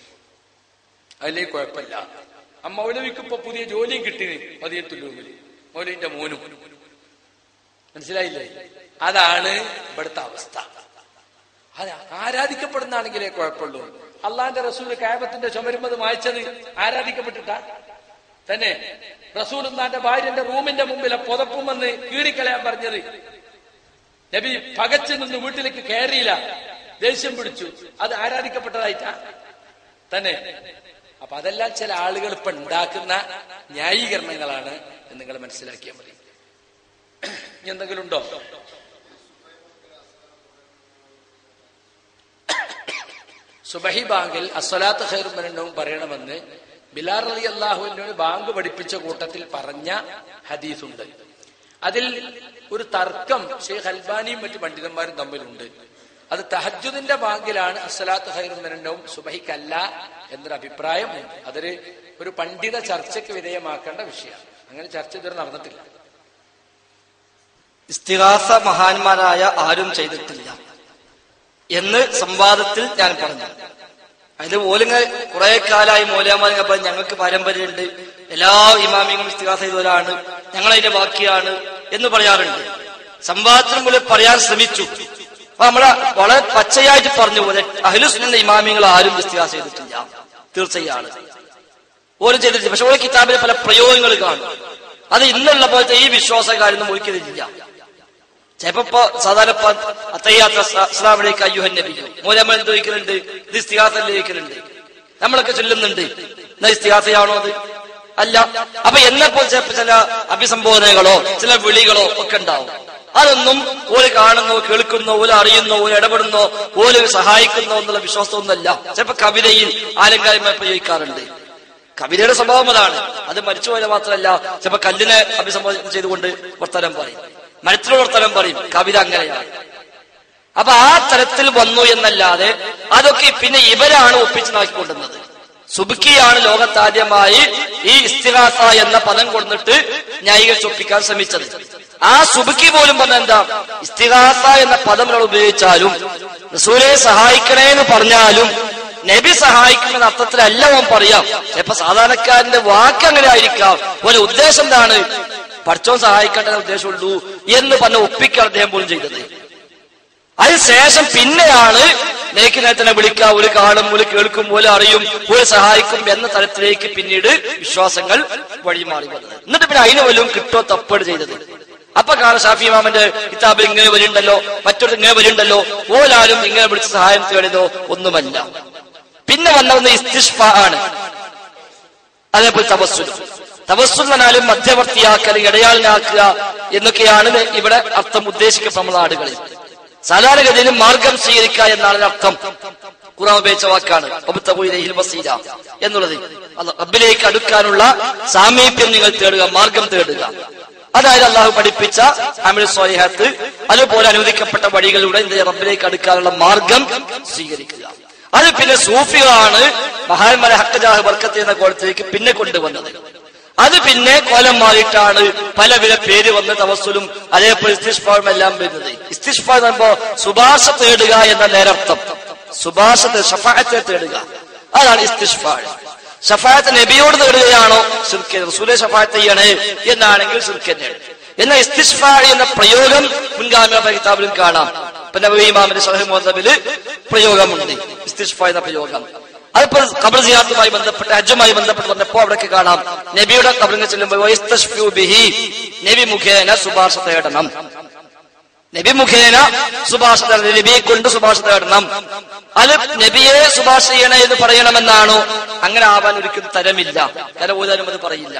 അതിലേ കുഴപ്പമില്ല ആ മൗലവിക്ക് ഇപ്പൊ പുതിയ ജോലിയും കിട്ടി മതിയത്തുല്ലൂമില് മൗലവിന്റെ മോനും മനസ്സിലായില്ലേ അതാണ് ഇവിടുത്തെ അവസ്ഥ അത് ആരാധിക്കപ്പെടുന്നാണെങ്കിലേ കുഴപ്പമുള്ളൂ അള്ളാന്റെ റസൂൽ കാബത്തിന്റെ ചുമരുമത് മായച്ചത് ആരാധിക്കപ്പെട്ടിട്ടാ തന്നെ റസൂൽ താന്റെ ഭാര്യന്റെ റൂമിന്റെ മുമ്പിലെ പുതപ്പും വന്ന് കീറിക്കളയാൻ പറഞ്ഞത് നബി പകച്ചു നിന്ന് വീട്ടിലേക്ക് കയറിയില്ല ദേഷ്യം പിടിച്ചു അത് ആരാധിക്കപ്പെട്ടതായിട്ടാ തന്നെ അപ്പൊ അതെല്ലാം ചില ആളുകൾ ഇപ്പൊ ഉണ്ടാക്കുന്ന ന്യായീകരണങ്ങളാണ് എന്ന് നിങ്ങൾ മനസ്സിലാക്കിയാൽ മതി ഇനി എന്തെങ്കിലും ഉണ്ടോ സുബഹി ബാങ്കിൽ അസ്വലാത്ത് ഖൈറുമനും പറയണമെന്ന് ബിലാർ അലി അള്ളാഹുവിനോട് ബാങ്ക് പഠിപ്പിച്ച കൂട്ടത്തിൽ പറഞ്ഞ ഹദീസുണ്ട് അതിൽ ഒരു തർക്കം ഷെയ്ഖ് അൽബാനിയും മറ്റു പണ്ഡിതന്മാരും തമ്മിലുണ്ട് അത് തഹജുദിന്റെ ബാങ്കിലാണ് അസ്വലാത്ത് ഖൈറുമനും സുബഹിക്കല്ല എന്നൊരു അഭിപ്രായമുണ്ട് അതൊരു ഒരു പണ്ഡിത ചർച്ചയ്ക്ക് വിധേയമാക്കേണ്ട വിഷയമാണ് അങ്ങനെ ചർച്ച ഇതുവരെ നടന്നിട്ടില്ല ഇസ്തിഹാസ മഹാന്മാരായ ആരും ചെയ്തിട്ടില്ല എന്ന് സംവാദത്തിൽ ഞാൻ പറഞ്ഞു അതിൽ ഓലിങ്ങ കുറെ കാലമായി മൂലമാലിങ്ങ പറഞ്ഞു ഞങ്ങൾക്ക് പാരമ്പര്യമുണ്ട് എല്ലാ ഇമാമിങ്ങളും ഇസ്തിഹാസ ചെയ്തവരാണ് ഞങ്ങൾ അതിന്റെ ബാക്കിയാണ് എന്ന് പറയാറുണ്ട് സംവാദത്തിന് മുന്നിൽ പറയാൻ ശ്രമിച്ചു അപ്പൊ നമ്മളെ വളരെ പച്ചയായിട്ട് പറഞ്ഞു പോലെ അഹ്ലുസ്ലിന്റെ ഇമാമിങ്ങൾ ആരും ഇസ്തിഹാസ ചെയ്തിട്ടില്ല തീർച്ചയാണ് ഓരോ ചെയ്തിട്ടില്ല പക്ഷെ ഓരോ കിതാബിലെ പല പ്രയോഗങ്ങൾ കാണും അത് ഇന്നുള്ള പോലത്തെ ഈ വിശ്വാസകാരൊന്നും ഒരിക്കലില്ല ചിലപ്പോ ഇപ്പൊ സാധാരണ ഇപ്പൊ അത്തയ്യാത്ത അസ്ലാമിലേക്ക് അയ്യുഹൻ നബി മൂലമ്മ എന്ത് ചോദിക്കലുണ്ട് ഇത് ഇസ്തിഹാസല്ലേ ചോദിക്കലുണ്ട് നമ്മളൊക്കെ ചൊല്ലുന്നുണ്ട് എന്നാ ഇസ്തിഹാസയാണോ അത് അല്ല അപ്പൊ എന്നപ്പോൾ ചിലപ്പോ ചില അഭിസംബോധനകളോ ചില വിളികളോ ഒക്കെ ഉണ്ടാവും അതൊന്നും ഓല് കാണുന്നോ കേൾക്കുന്നോ ഓല് അറിയുന്നോ ഓല് ഇടപെടുന്നോ ഓല് സഹായിക്കുന്നോ എന്നുള്ള വിശ്വാസമൊന്നുമല്ല ചിലപ്പോ കവിതയിൽ ആലങ്കാരമായി പ്രയോഗിക്കാറുണ്ട് കവിതയുടെ സ്വഭാവം അതാണ് അത് മരിച്ചുപോയാൽ മാത്രമല്ല ചിലപ്പോ കല്ലിനെ അഭിസംബോധന ചെയ്തുകൊണ്ട് വർത്തനം പറയും മരത്തിലുള്ള വർത്തനം പറയും കവിത അങ്ങനെയാണ് അപ്പൊ ആ തരത്തിൽ വന്നു എന്നല്ലാതെ അതൊക്കെ പിന്നെ ഇവരാണ് ഒപ്പിച്ചു നാക്കിക്കൊണ്ടുന്നത് സുബുക്കിയാണ് ലോകത്താദ്യമായി ഈ ഇസ്തിഹാസ എന്ന പദം കൊടുത്തിട്ട് ന്യായീകരിച്ചൊപ്പിക്കാൻ ശ്രമിച്ചത് ആ സുബുക്കി പോലും പറഞ്ഞ എന്താ ഇസ്തിഹാസ എന്ന പദം നമ്മൾ ഉപയോഗിച്ചാലും റസൂലെ സഹായിക്കണേ എന്ന് പറഞ്ഞാലും നബി സഹായിക്കുമെന്ന അർത്ഥത്തിലല്ല അവൻ പറയാം ചിലപ്പോ സാധാരണക്കാരന്റെ വാക്ക് അങ്ങനെ ആയിരിക്കാം ഒരു ഉദ്ദേശം എന്താണ് പഠിച്ചോൻ സഹായിക്കട്ടെ എന്ന ഉദ്ദേശമുള്ളൂ എന്ന് പറഞ്ഞ ഒപ്പിക്കാൻ അദ്ദേഹം പോലും ചെയ്തത് അതിനുശേഷം പിന്നെയാണ് ലേഖനത്തിനെ വിളിക്കുക ഒരു കാണും ഒരു കേൾക്കും ഒരു അറിയും ഒരു സഹായിക്കും എന്ന തരത്തിലേക്ക് പിന്നീട് വിശ്വാസങ്ങൾ വഴിമാറി വന്നത് എന്നിട്ട് പിന്നെ അതിന് വല്ലതും കിട്ടോ തപ്പേട് ചെയ്തത് അപ്പൊ കാണാം ഷാഫി മാമന്റെ കിതാബിൽ ഇങ്ങനെ വരുന്നുണ്ടല്ലോ മറ്റൊരു ഇങ്ങനെ വരുന്നുണ്ടല്ലോ ഓലാരും ഇങ്ങനെ വിളിച്ച് സഹായം തേടിയതോ ഒന്നുമല്ല പിന്നെ വന്ന ഇസ്തിഷ്ഫ ആണ് അതേപോലെ തപസ്സുൽ തപസ്സുൽ എന്ന് പറഞ്ഞാലും മധ്യവർത്തിയാക്കൽ ഇടയാളിനാക്കുക എന്നൊക്കെയാണ് ഇവിടെ അർത്ഥം ഉദ്ദേശിക്കപ്പെടുന്ന നാടുകളിൽ സാധാരണഗതിയിൽ മാർഗം സ്വീകരിക്കുക എന്നാണ് ഇതിന്റെ അർത്ഥം ഖുറാൻ ഉപയോഗിച്ച വാക്കാണ് വബ്തഗൂ ഇലൈഹിൽ വസീല എന്നുള്ളത് അല്ല- റബ്ബിലേക്ക് അടുക്കാനുള്ള സാമീപ്യം നിങ്ങൾ തേടുക മാർഗം തേടുക അതായത് അള്ളാഹു പഠിപ്പിച്ച അമിൽ സ്വാലിഹത്ത് അതുപോലെ അനുവദിക്കപ്പെട്ട വഴികളിലൂടെ എന്ത് ചെയ്യുക? റബ്ബിലേക്ക് അടുക്കാനുള്ള മാർഗം സ്വീകരിക്കുക അത് പിന്നെ സൂഫികളാണ് മഹാന്മാരെ ഹക്കജാഹ് ബർക്കത്ത് എന്ന കോലത്തിലേക്ക് പിന്നെ കൊണ്ടുവന്നത് അത് പിന്നെ കോലം മാറിയിട്ടാണ് പല വില പേര് വന്ന് തവസ്സുലും അതേപോലെ ഇസ്തിഷ്ഫാവും എല്ലാം വരുന്നത് ഇസ്തിഷ്ഫ എന്ന് പറയുമ്പോ സുഭാഷ തേടുക എന്ന നേരർത്ഥം സുഭാഷത്തെ ഷഫായത്തെ തേടുക അതാണ് ഇസ്തിഷ്ഫാ ഷഫായത്ത് നബിയോട് നേടുകയാണോ ശിർക്ക് റസൂലെ ഷഫായത്ത് ചെയ്യണേ എന്നാണെങ്കിൽ ശിർക്ക് തന്നെയാണ് എന്നാൽ ഇസ്തിഷ്ഫാ എന്ന പ്രയോഗം മുൻഗാമിയുടെ കിതാബിലും കാണാം പിന്നെ നബവി ഇമാമിന്റെ ഷഹ് മുഹദ്ദബില് പ്രയോഗമുണ്ട് ഇസ്തിഷ്ഫ എന്ന പ്രയോഗം അതിപ്പോ ഖബർ സിയാത്തുമായി ബന്ധപ്പെട്ട് ഹജ്ജുമായി ബന്ധപ്പെട്ട് വന്നപ്പോ അവിടേക്ക് കാണാം നബിയുടെ ഖബറിന് ചെല്ലുമ്പോൾ വയസ്തശ്ഫു ബിഹി നബി മുഖേന ശുപാർശ തേടണം നബി മുഖേന ശുപാർശ തേടണം നബിയെ കൊണ്ട് ശുപാർശ തേടണം അത് നബിയെ ശുപാർശ ചെയ്യണേ എന്ന് പറയണമെന്നാണോ അങ്ങനെ ആവാൻ ഒരിക്കലും തരമില്ല കലബോധാനും അത് പറയില്ല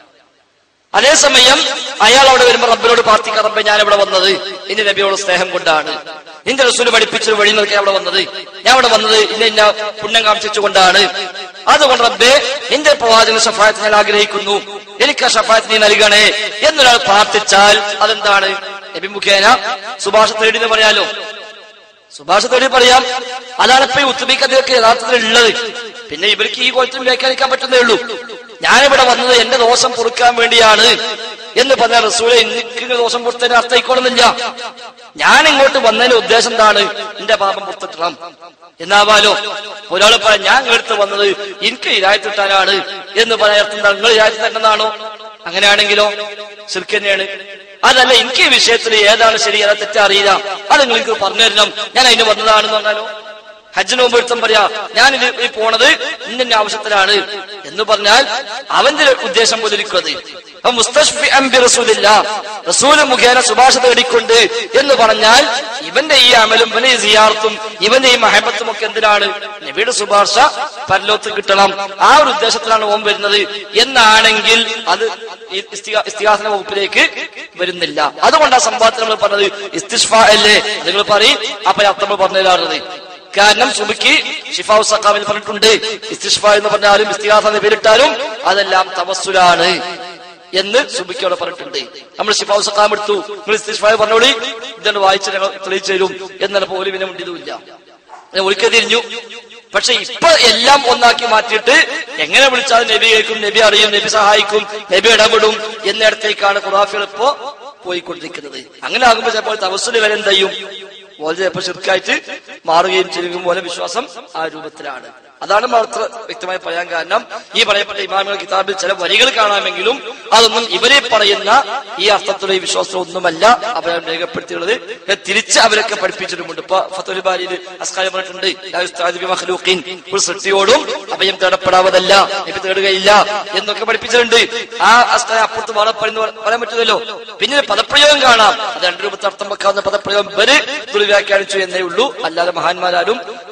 അതേസമയം അയാൾ അവിടെ വരുമ്പോ റബ്ബിനോട് പ്രാർത്ഥിക്കാം റബ്ബെ ഞാൻ ഇവിടെ വന്നത് ഇനി നബിയോട് സ്നേഹം കൊണ്ടാണ് നിന്റെ റസൂല് പഠിപ്പിച്ചൊരു വഴി നോക്കി അവിടെ വന്നത് ഞാൻ അവിടെ വന്നത് ഇന്ന ഇന്ന പുണ്യം കാണിച്ചുകൊണ്ടാണ് അതുകൊണ്ട് റബ്ബെ നിന്റെ പ്രവാചകൻ ഷഫായത്ത് ഞാൻ ആഗ്രഹിക്കുന്നു എനിക്ക് ആ ഷഫായത്ത് നീ നൽകണേ എന്നൊരാൾ പ്രാർത്ഥിച്ചാൽ അതെന്താണ് നബി മുഖേന സുഭാഷ തേടി എന്ന് പറയാലോ സുഭാഷ തേടി പറയാം അതാണ് ഇപ്പൊ ഈ ഉത്തമിക്കഥയൊക്കെ യഥാർത്ഥത്തിൽ ഉള്ളത് പിന്നെ ഇവർക്ക് ഈ കോലത്തിൽ വ്യാഖ്യാനിക്കാൻ പറ്റുന്നേ ഉള്ളൂ ഞാനിവിടെ വന്നത് എന്റെ ദോഷം പൊറുക്കാൻ വേണ്ടിയാണ് എന്ന് പറഞ്ഞ റസൂലെ എനിക്ക് ദോഷം പൊറുത്തതിന് അർത്ഥമായിക്കോളുന്നില്ല ഞാൻ ഇങ്ങോട്ട് വന്നതിന്റെ ഉദ്ദേശം എന്താണ് എന്റെ പാപം പുറത്തിട്ടണം എന്നാവാലോ ഒരാൾ പറയാം ഞാൻ ഇങ്ങോട്ട് വന്നത് എനിക്ക് ഇരായത്ത് കിട്ടാനാണ് എന്ന് പറയാൻ അർത്ഥം എന്താണ് നിങ്ങൾ ഇരായത്ത് തരുന്നതാണോ അങ്ങനെയാണെങ്കിലോ ശരിക്ക് തന്നെയാണ് അതല്ല എനിക്ക് ഈ വിഷയത്തിൽ ഏതാണ് ശരി ഏതാ തെറ്റാ അറിയില്ല അത് നിങ്ങൾ എനിക്ക് പറഞ്ഞു തരണം ഞാൻ അതിന് വന്നതാണെന്ന് പറഞ്ഞാലോ ഹജ്ജിന് മുമ്പ് ഒരുത്തം പറയാ ഞാൻ ഇത് ഈ പോണത് ഇന്നെ ആവശ്യത്തിലാണ് എന്ന് പറഞ്ഞാൽ അവന്റെ ഉദ്ദേശം പോലെ ഇരിക്കുന്നത് അപ്പൊ മുസ്തഷ്ഫി അംബി റസൂലില്ല റസൂല് മുഖേന ശുപാർശ തേടിക്കൊണ്ട് എന്ന് പറഞ്ഞാൽ ഇവന്റെ ഈ അമലും ഇവന്റെ ഈ സിയാർത്തും ഇവന്റെ ഈ മഹബത്തും ഒക്കെ എന്തിനാണ് നബിയുടെ ശുപാർശ പരലോത്ത് കിട്ടണം ആ ഒരു ഉദ്ദേശത്തിലാണ് ഓം വരുന്നത് എന്നാണെങ്കിൽ അത് ഈ ഇസ്തിഹാ- ഇസ്തിഹാസന വകുപ്പിലേക്ക് വരുന്നില്ല അതുകൊണ്ട് ആ സംഭവത്തിൽ നമ്മൾ പറഞ്ഞത് ഇസ്തിഷ്ഫ അല്ലേ അത് നിങ്ങൾ പറയും അപ്പൊ ഈ അർത്ഥം പറഞ്ഞു തരാറുള്ളത് കാരണം സുബിക്ക് ഷിഫാവ് സക്കാമിൽ പറഞ്ഞിട്ടുണ്ട് ഇസ്തിഷ്ഫ എന്ന് പറഞ്ഞാലും ഇസ്തിഹാസ എന്ന് പേരിട്ടാലും അതെല്ലാം തവസ്സുലാണ് എന്ന് സുബിക്ക് അവിടെ പറഞ്ഞിട്ടുണ്ട് നമ്മൾ ഷിഫാവ് സക്കാം എടുത്തു നിങ്ങൾ ഇസ്തിഷ്ഫ പറഞ്ഞോളി ഇതാണ് വായിച്ച് ഞങ്ങൾ തെളിയിച്ചു തരും എന്നാൽ പോലും പിന്നെ മുണ്ടിയതുമില്ല ഒരിക്കൽ തിരിഞ്ഞു പക്ഷെ ഇപ്പൊ എല്ലാം ഒന്നാക്കി മാറ്റിയിട്ട് എങ്ങനെ വിളിച്ചാലും നബി കേൾക്കും നബി അറിയും നബി സഹായിക്കും നബി ഇടപെടും എന്നിടത്തേക്കാണ് ഖുറാഫികൾ ഇപ്പോ പോയിക്കൊണ്ടിരിക്കുന്നത് അങ്ങനെ ആകുമ്പോൾ ചിലപ്പോൾ തവസ്സുല് വരെ എന്ത് ചെയ്യും വളരെ ചിലപ്പോൾ ശിർക്കായിട്ട് മാറുകയും ചെയ്യും പോലെ വിശ്വാസം ആ രൂപത്തിലാണ് അതാണ് മാത്രം വ്യക്തമായി പറയാൻ കാരണം ഈ പറയപ്പെട്ട ഇമാമിയുടെ കിതാബിൽ ചില വരികൾ കാണാമെങ്കിലും അതൊന്നും ഇവരെ പറയുന്ന ഈ അർത്ഥത്തിലുള്ള ഈ വിശ്വാസം ഒന്നുമല്ല അവരെ രേഖപ്പെടുത്തിയുള്ളത് ഇത് തിരിച്ച് അവരൊക്കെ പഠിപ്പിച്ചിട്ടുമുണ്ട് ഇപ്പൊ ഫത്തുൽ ബാലിയിൽ അസ്കാരം പറഞ്ഞിട്ടുണ്ട് ലാ യുസ്താദു ബി മഖ്ലൂഖിൻ. ഒരു സൃഷ്ടിയോടും അഭയം തേടപ്പെടാവതല്ല നബി തേടുകയില്ല എന്നൊക്കെ പഠിപ്പിച്ചിട്ടുണ്ട് ആ അസ്കാരം അപ്പുറത്ത് വേറെ പറയുന്ന പറയാൻ പറ്റുമല്ലോ പിന്നെ ഒരു പദപ്രയോഗം കാണാം അത് രണ്ട് രൂപത്തിൽ അർത്ഥം വെക്കാവുന്ന പദപ്രയോഗം ഇവര് ദുർവ്യാഖ്യാനിച്ചു എന്നേ ഉള്ളൂ അല്ലാതെ മഹാന്മാരാരും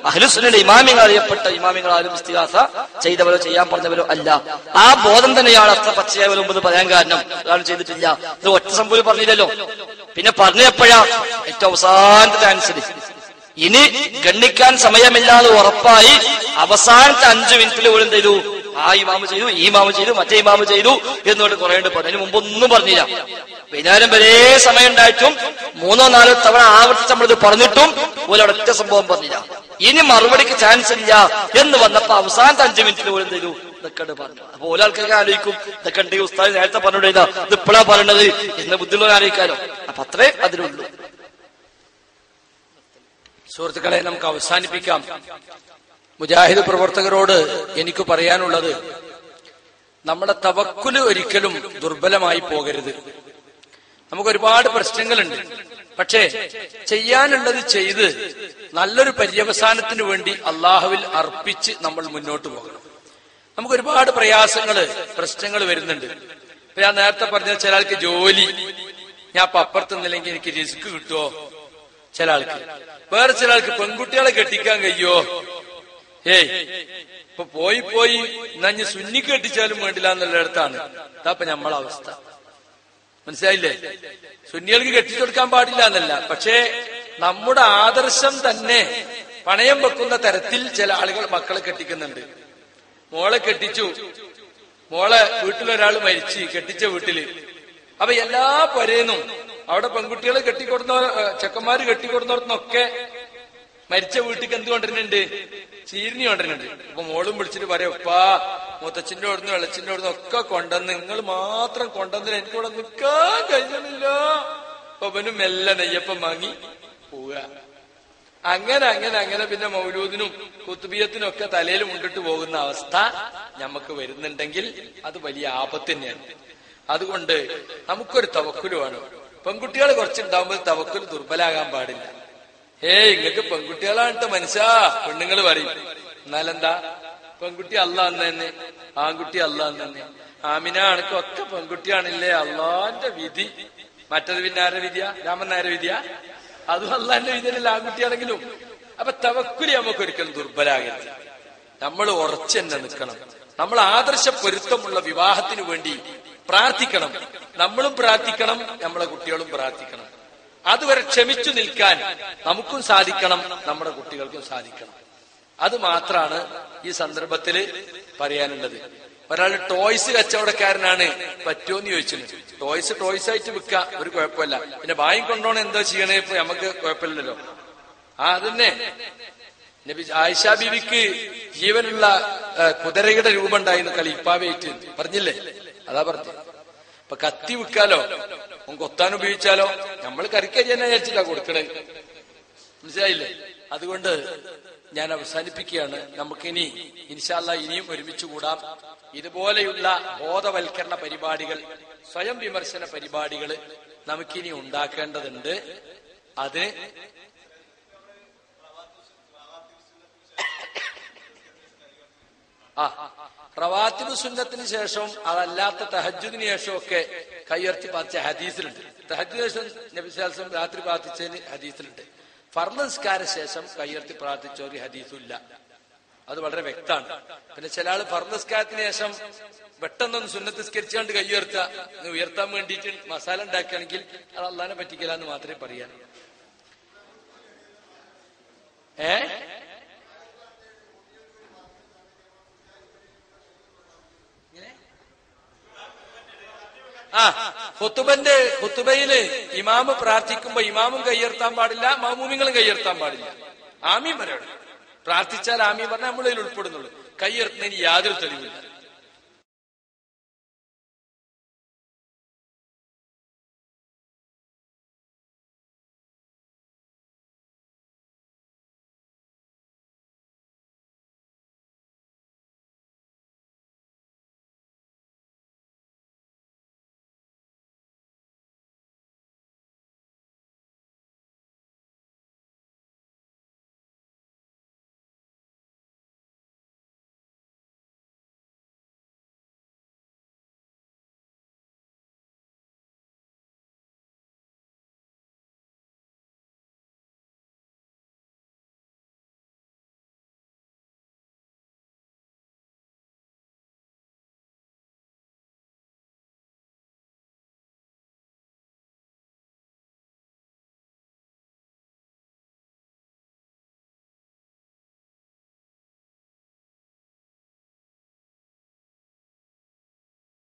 അഹ്ലുസുന്നയുടെ ഇമാമിങ്ങൾ അറിയപ്പെട്ട ഇമാമിങ്ങൾ ആരും ഇസ്തിഹാസ ചെയ്തവരോ ചെയ്യാൻ പറഞ്ഞവരോ അല്ല ആ ബോധം തന്നെയാണ് അത്ര പച്ചയായ മുമ്പ് ഇത് പറയാൻ കാരണം ഒരാൾ ചെയ്തിട്ടില്ല ഇത് ഒറ്റ സംഭവം പറഞ്ഞില്ലല്ലോ പിന്നെ പറഞ്ഞപ്പോഴാ ഏറ്റവും അവസാനത്തെ ചാൻസിൽ ഇനി ഗണ്ണിക്കാൻ സമയമില്ലാതെ ഉറപ്പായി അവസാനത്തെ അഞ്ചു മിനിറ്റിൽ പോലും ചെയ്തു ആ ഇമാമ് ചെയ്തു ഈ ഇമാമ് ചെയ്തു മറ്റേ ഇമാമ് ചെയ്തു എന്നുകൊണ്ട് കുറെ പറഞ്ഞു അതിന് മുമ്പ് ഒന്നും പറഞ്ഞില്ല വൈകുന്നേരം വരെ സമയം ഉണ്ടായിട്ടും മൂന്നോ നാലോ തവണ ആവർത്തിച്ച് നമ്മളിത് പറഞ്ഞിട്ടും പോലെ ഒറ്റ സംഭവം പറഞ്ഞില്ല ഇനി മറുപടിക്ക് ചാൻസ് ഇല്ല എന്ന് വന്നപ്പോ അവസാനത്തെ അഞ്ചു മിനിറ്റിൽ പോലും ചെയ്തു ഇതൊക്കെ പറഞ്ഞു അപ്പൊ ഓരോ ആൾക്കാർക്ക് ആലോചിക്കും ഇതൊക്കെ ഉണ്ടെങ്കിൽ ഉസ്താദ് നേരത്തെ പറഞ്ഞോണ്ടാ ഇത് ഇപ്പോഴാ പറയണത് എന്ന് ബുദ്ധിമുള്ള ആലോചിക്കാലോ അപ്പൊ അത്രേ അതിലുള്ളൂ സുഹൃത്തുക്കളെ നമുക്ക് അവസാനിപ്പിക്കാം മുജാഹിദ് പ്രവർത്തകരോട് എനിക്ക് പറയാനുള്ളത് നമ്മുടെ തവക്കുല് ഒരിക്കലും ദുർബലമായി പോകരുത് നമുക്ക് ഒരുപാട് പ്രശ്നങ്ങളുണ്ട് പക്ഷേ ചെയ്യാനുള്ളത് ചെയ്ത് നല്ലൊരു പര്യവസാനത്തിന് വേണ്ടി അള്ളാഹുവിൽ അർപ്പിച്ച് നമ്മൾ മുന്നോട്ട് പോകണം നമുക്ക് ഒരുപാട് പ്രയാസങ്ങള് പ്രശ്നങ്ങൾ വരുന്നുണ്ട് ഇപ്പൊ ഞാൻ നേരത്തെ പറഞ്ഞ ചില ആൾക്ക് ജോലി ഞാൻ ഇപ്പൊ അപ്പുറത്ത് നിന്നില്ലെങ്കിൽ എനിക്ക് റിസ്ക് കിട്ടുമോ ചില ആൾക്ക് വേറെ ചില ആൾക്ക് പെൺകുട്ടികളെ കെട്ടിക്കാൻ കഴിയോ ഏയ് ഇപ്പൊ പോയി പോയി നഞ്ഞ് സുന്നി കെട്ടിച്ചാലും വേണ്ടില്ല എന്നുള്ളിടത്താണ് ഇതാപ്പൊ നമ്മളെ അവസ്ഥ മനസ്സിലായില്ലേ സുന്നികൾക്ക് കെട്ടിച്ചു കൊടുക്കാൻ പാടില്ല എന്നല്ല പക്ഷേ നമ്മുടെ ആദർശം തന്നെ പണയം വെക്കുന്ന തരത്തിൽ ചില ആളുകൾ മക്കളെ കെട്ടിക്കുന്നുണ്ട് മോളെ കെട്ടിച്ചു മോളെ വീട്ടിലൊരാൾ മരിച്ച് കെട്ടിച്ച വീട്ടില് അപ്പൊ എല്ലാ പരേന്നും അവിടെ പെൺകുട്ടികളെ കെട്ടിക്കൊടുന്ന ചെക്കന്മാര് കെട്ടിക്കൊടുന്നോടത്തുനിന്നൊക്കെ മരിച്ച വീട്ടിക്ക് എന്ത് കൊണ്ടിരുന്നുണ്ട് ചീരിനി കൊണ്ടിരുന്നുണ്ട് അപ്പൊ മോളും വിളിച്ചിട്ട് പറയാം ഉപ്പാ മുത്തച്ഛന്റെ അവിടുന്ന് വെള്ളച്ചിന്റെ അവിടുന്ന് ഒക്കെ കൊണ്ടുവന്ന് നിങ്ങൾ മാത്രം കൊണ്ടുവന്നില്ല എനിക്ക് ഇവിടെ നിൽക്കാൻ കഴിയുന്നില്ല അപ്പൊ അവനും മെല്ലെ നെയ്യപ്പം വാങ്ങി പോവുക അങ്ങനെ അങ്ങനെ അങ്ങനെ പിന്നെ മൗലൂദിനും കുത്തുബിയത്തിനും ഒക്കെ തലയിൽ മുണ്ടിട്ട് പോകുന്ന അവസ്ഥ നമുക്ക് വരുന്നുണ്ടെങ്കിൽ അത് വലിയ ആപത്ത് തന്നെയാണ് അതുകൊണ്ട് നമുക്കൊരു തവക്കുല് വേണം പെൺകുട്ടികൾ കുറച്ചുണ്ടാവുമ്പോൾ തവക്കുല് ദുർബലാകാൻ പാടില്ല ഏയ് ഇങ്ങക്ക് പെൺകുട്ടികളാണിട്ട് മനുഷ്യാ പെണ്ണുങ്ങൾ പറയും എന്നാലെന്താ പെൺകുട്ടി അല്ല അന്ന് തന്നെ ആൺകുട്ടി അല്ല അന്ന് തന്നെ ആമിന അണക്കൊക്കെ പെൺകുട്ടിയാണില്ലേ അള്ളാന്റെ വിധി മറ്റത് പിന്നെ ആരുടെ വിധിയാ രാമൻ നായരുടെ വിധിയാ അതും അള്ളാന്റെ വിധിയല്ല ആൺകുട്ടിയാണെങ്കിലും അപ്പൊ തവക്കുലി നമുക്ക് ഒരിക്കലും ദുർബലാകരുത് നമ്മൾ ഉറച്ചു തന്നെ നിൽക്കണം നമ്മൾ ആദർശ പൊരുത്തമുള്ള വിവാഹത്തിന് വേണ്ടി പ്രാർത്ഥിക്കണം നമ്മളും പ്രാർത്ഥിക്കണം നമ്മളെ കുട്ടികളും പ്രാർത്ഥിക്കണം അതുവരെ ക്ഷമിച്ചു നിൽക്കാൻ നമുക്കും സാധിക്കണം നമ്മുടെ കുട്ടികൾക്കും സാധിക്കണം അത് മാത്രാണ് ഈ സന്ദർഭത്തിൽ പറയാനുള്ളത് ഒരാൾ ടോയ്സ് കച്ചവടക്കാരനാണ് പറ്റുമോന്ന് ചോദിച്ചത് ടോയ്സ് ടോയ്സ് ആയിട്ട് വിൽക്കാം ഒരു കുഴപ്പമില്ല പിന്നെ വാങ്ങി കൊണ്ടോണം എന്താ ചെയ്യണേ ഇപ്പൊ നമുക്ക് കുഴപ്പമില്ലല്ലോ ആ അതന്നെ നബി ആയിഷ ബീവിക്ക് ജീവനുള്ള ഏ, കുതിരയുടെ രൂപം ഉണ്ടായിരുന്നു കളിപ്പാവേറ്റ് പറഞ്ഞില്ലേ അതാ പറഞ്ഞു അപ്പൊ കത്തി വിൽക്കാലോ ഓൻ കൊത്താൻ ഉപയോഗിച്ചാലോ നമ്മൾ കറിക്കരി തന്നെ വിചാരിച്ചില്ല കൊടുക്കണേ മനസ്സിലായില്ലേ അതുകൊണ്ട് ഞാൻ അവസാനിപ്പിക്കുകയാണ് നമുക്കിനി ഇൻഷാല്ല ഇനിയും ഒരുമിച്ച് കൂടാം ഇതുപോലെയുള്ള ബോധവൽക്കരണ പരിപാടികൾ സ്വയം വിമർശന പരിപാടികൾ നമുക്കിനി ഉണ്ടാക്കേണ്ടതുണ്ട് അത് ആ റവാത്തിബ് സുന്നത്തിന് ശേഷം അതല്ലാത്ത തഹജുദിന് ശേഷം ഒക്കെ കയ്യുയർത്തി പ്രാർത്ഥിച്ച ഹദീസിലുണ്ട് തഹജുദിന് ശേഷം നബിസ്വലം രാത്രി പ്രാർത്ഥിച്ചതിന് ഹദീസിലുണ്ട് ഫർണസ്കാര ശേഷം കയ്യുയർത്തി പ്രാർത്ഥിച്ച ഒരു ഹദീസും ഇല്ല അത് വളരെ വ്യക്തമാണ് പിന്നെ ചില ആള് ഫർണസ്കാരത്തിന് ശേഷം പെട്ടെന്നൊന്ന് സുന്നത്തിസ്കരിച്ചാണ്ട് കയ്യുയർത്തുക ഇത് ഉയർത്താൻ വേണ്ടിയിട്ട് മസാല ഉണ്ടാക്കുകയാണെങ്കിൽ അത് അള്ളാനെ പറ്റിക്കില്ല എന്ന് മാത്രമേ പറയാൻ ഏ ആ ഹുത്തുബന്റെ ഹുത്തുബയില് ഇമാമ് പ്രാർത്ഥിക്കുമ്പോ ഇമാമും കയ്യർത്താൻ പാടില്ല മാമൂമിങ്ങളും കയ്യർത്താൻ പാടില്ല ആമീൻ പറയണം പ്രാർത്ഥിച്ചാൽ ആമീൻ പറഞ്ഞാൽ നമ്മളതിൽ ഉൾപ്പെടുന്നുള്ളൂ കയ്യർത്തുന്നതിന് യാതൊരു തെളിവില്ല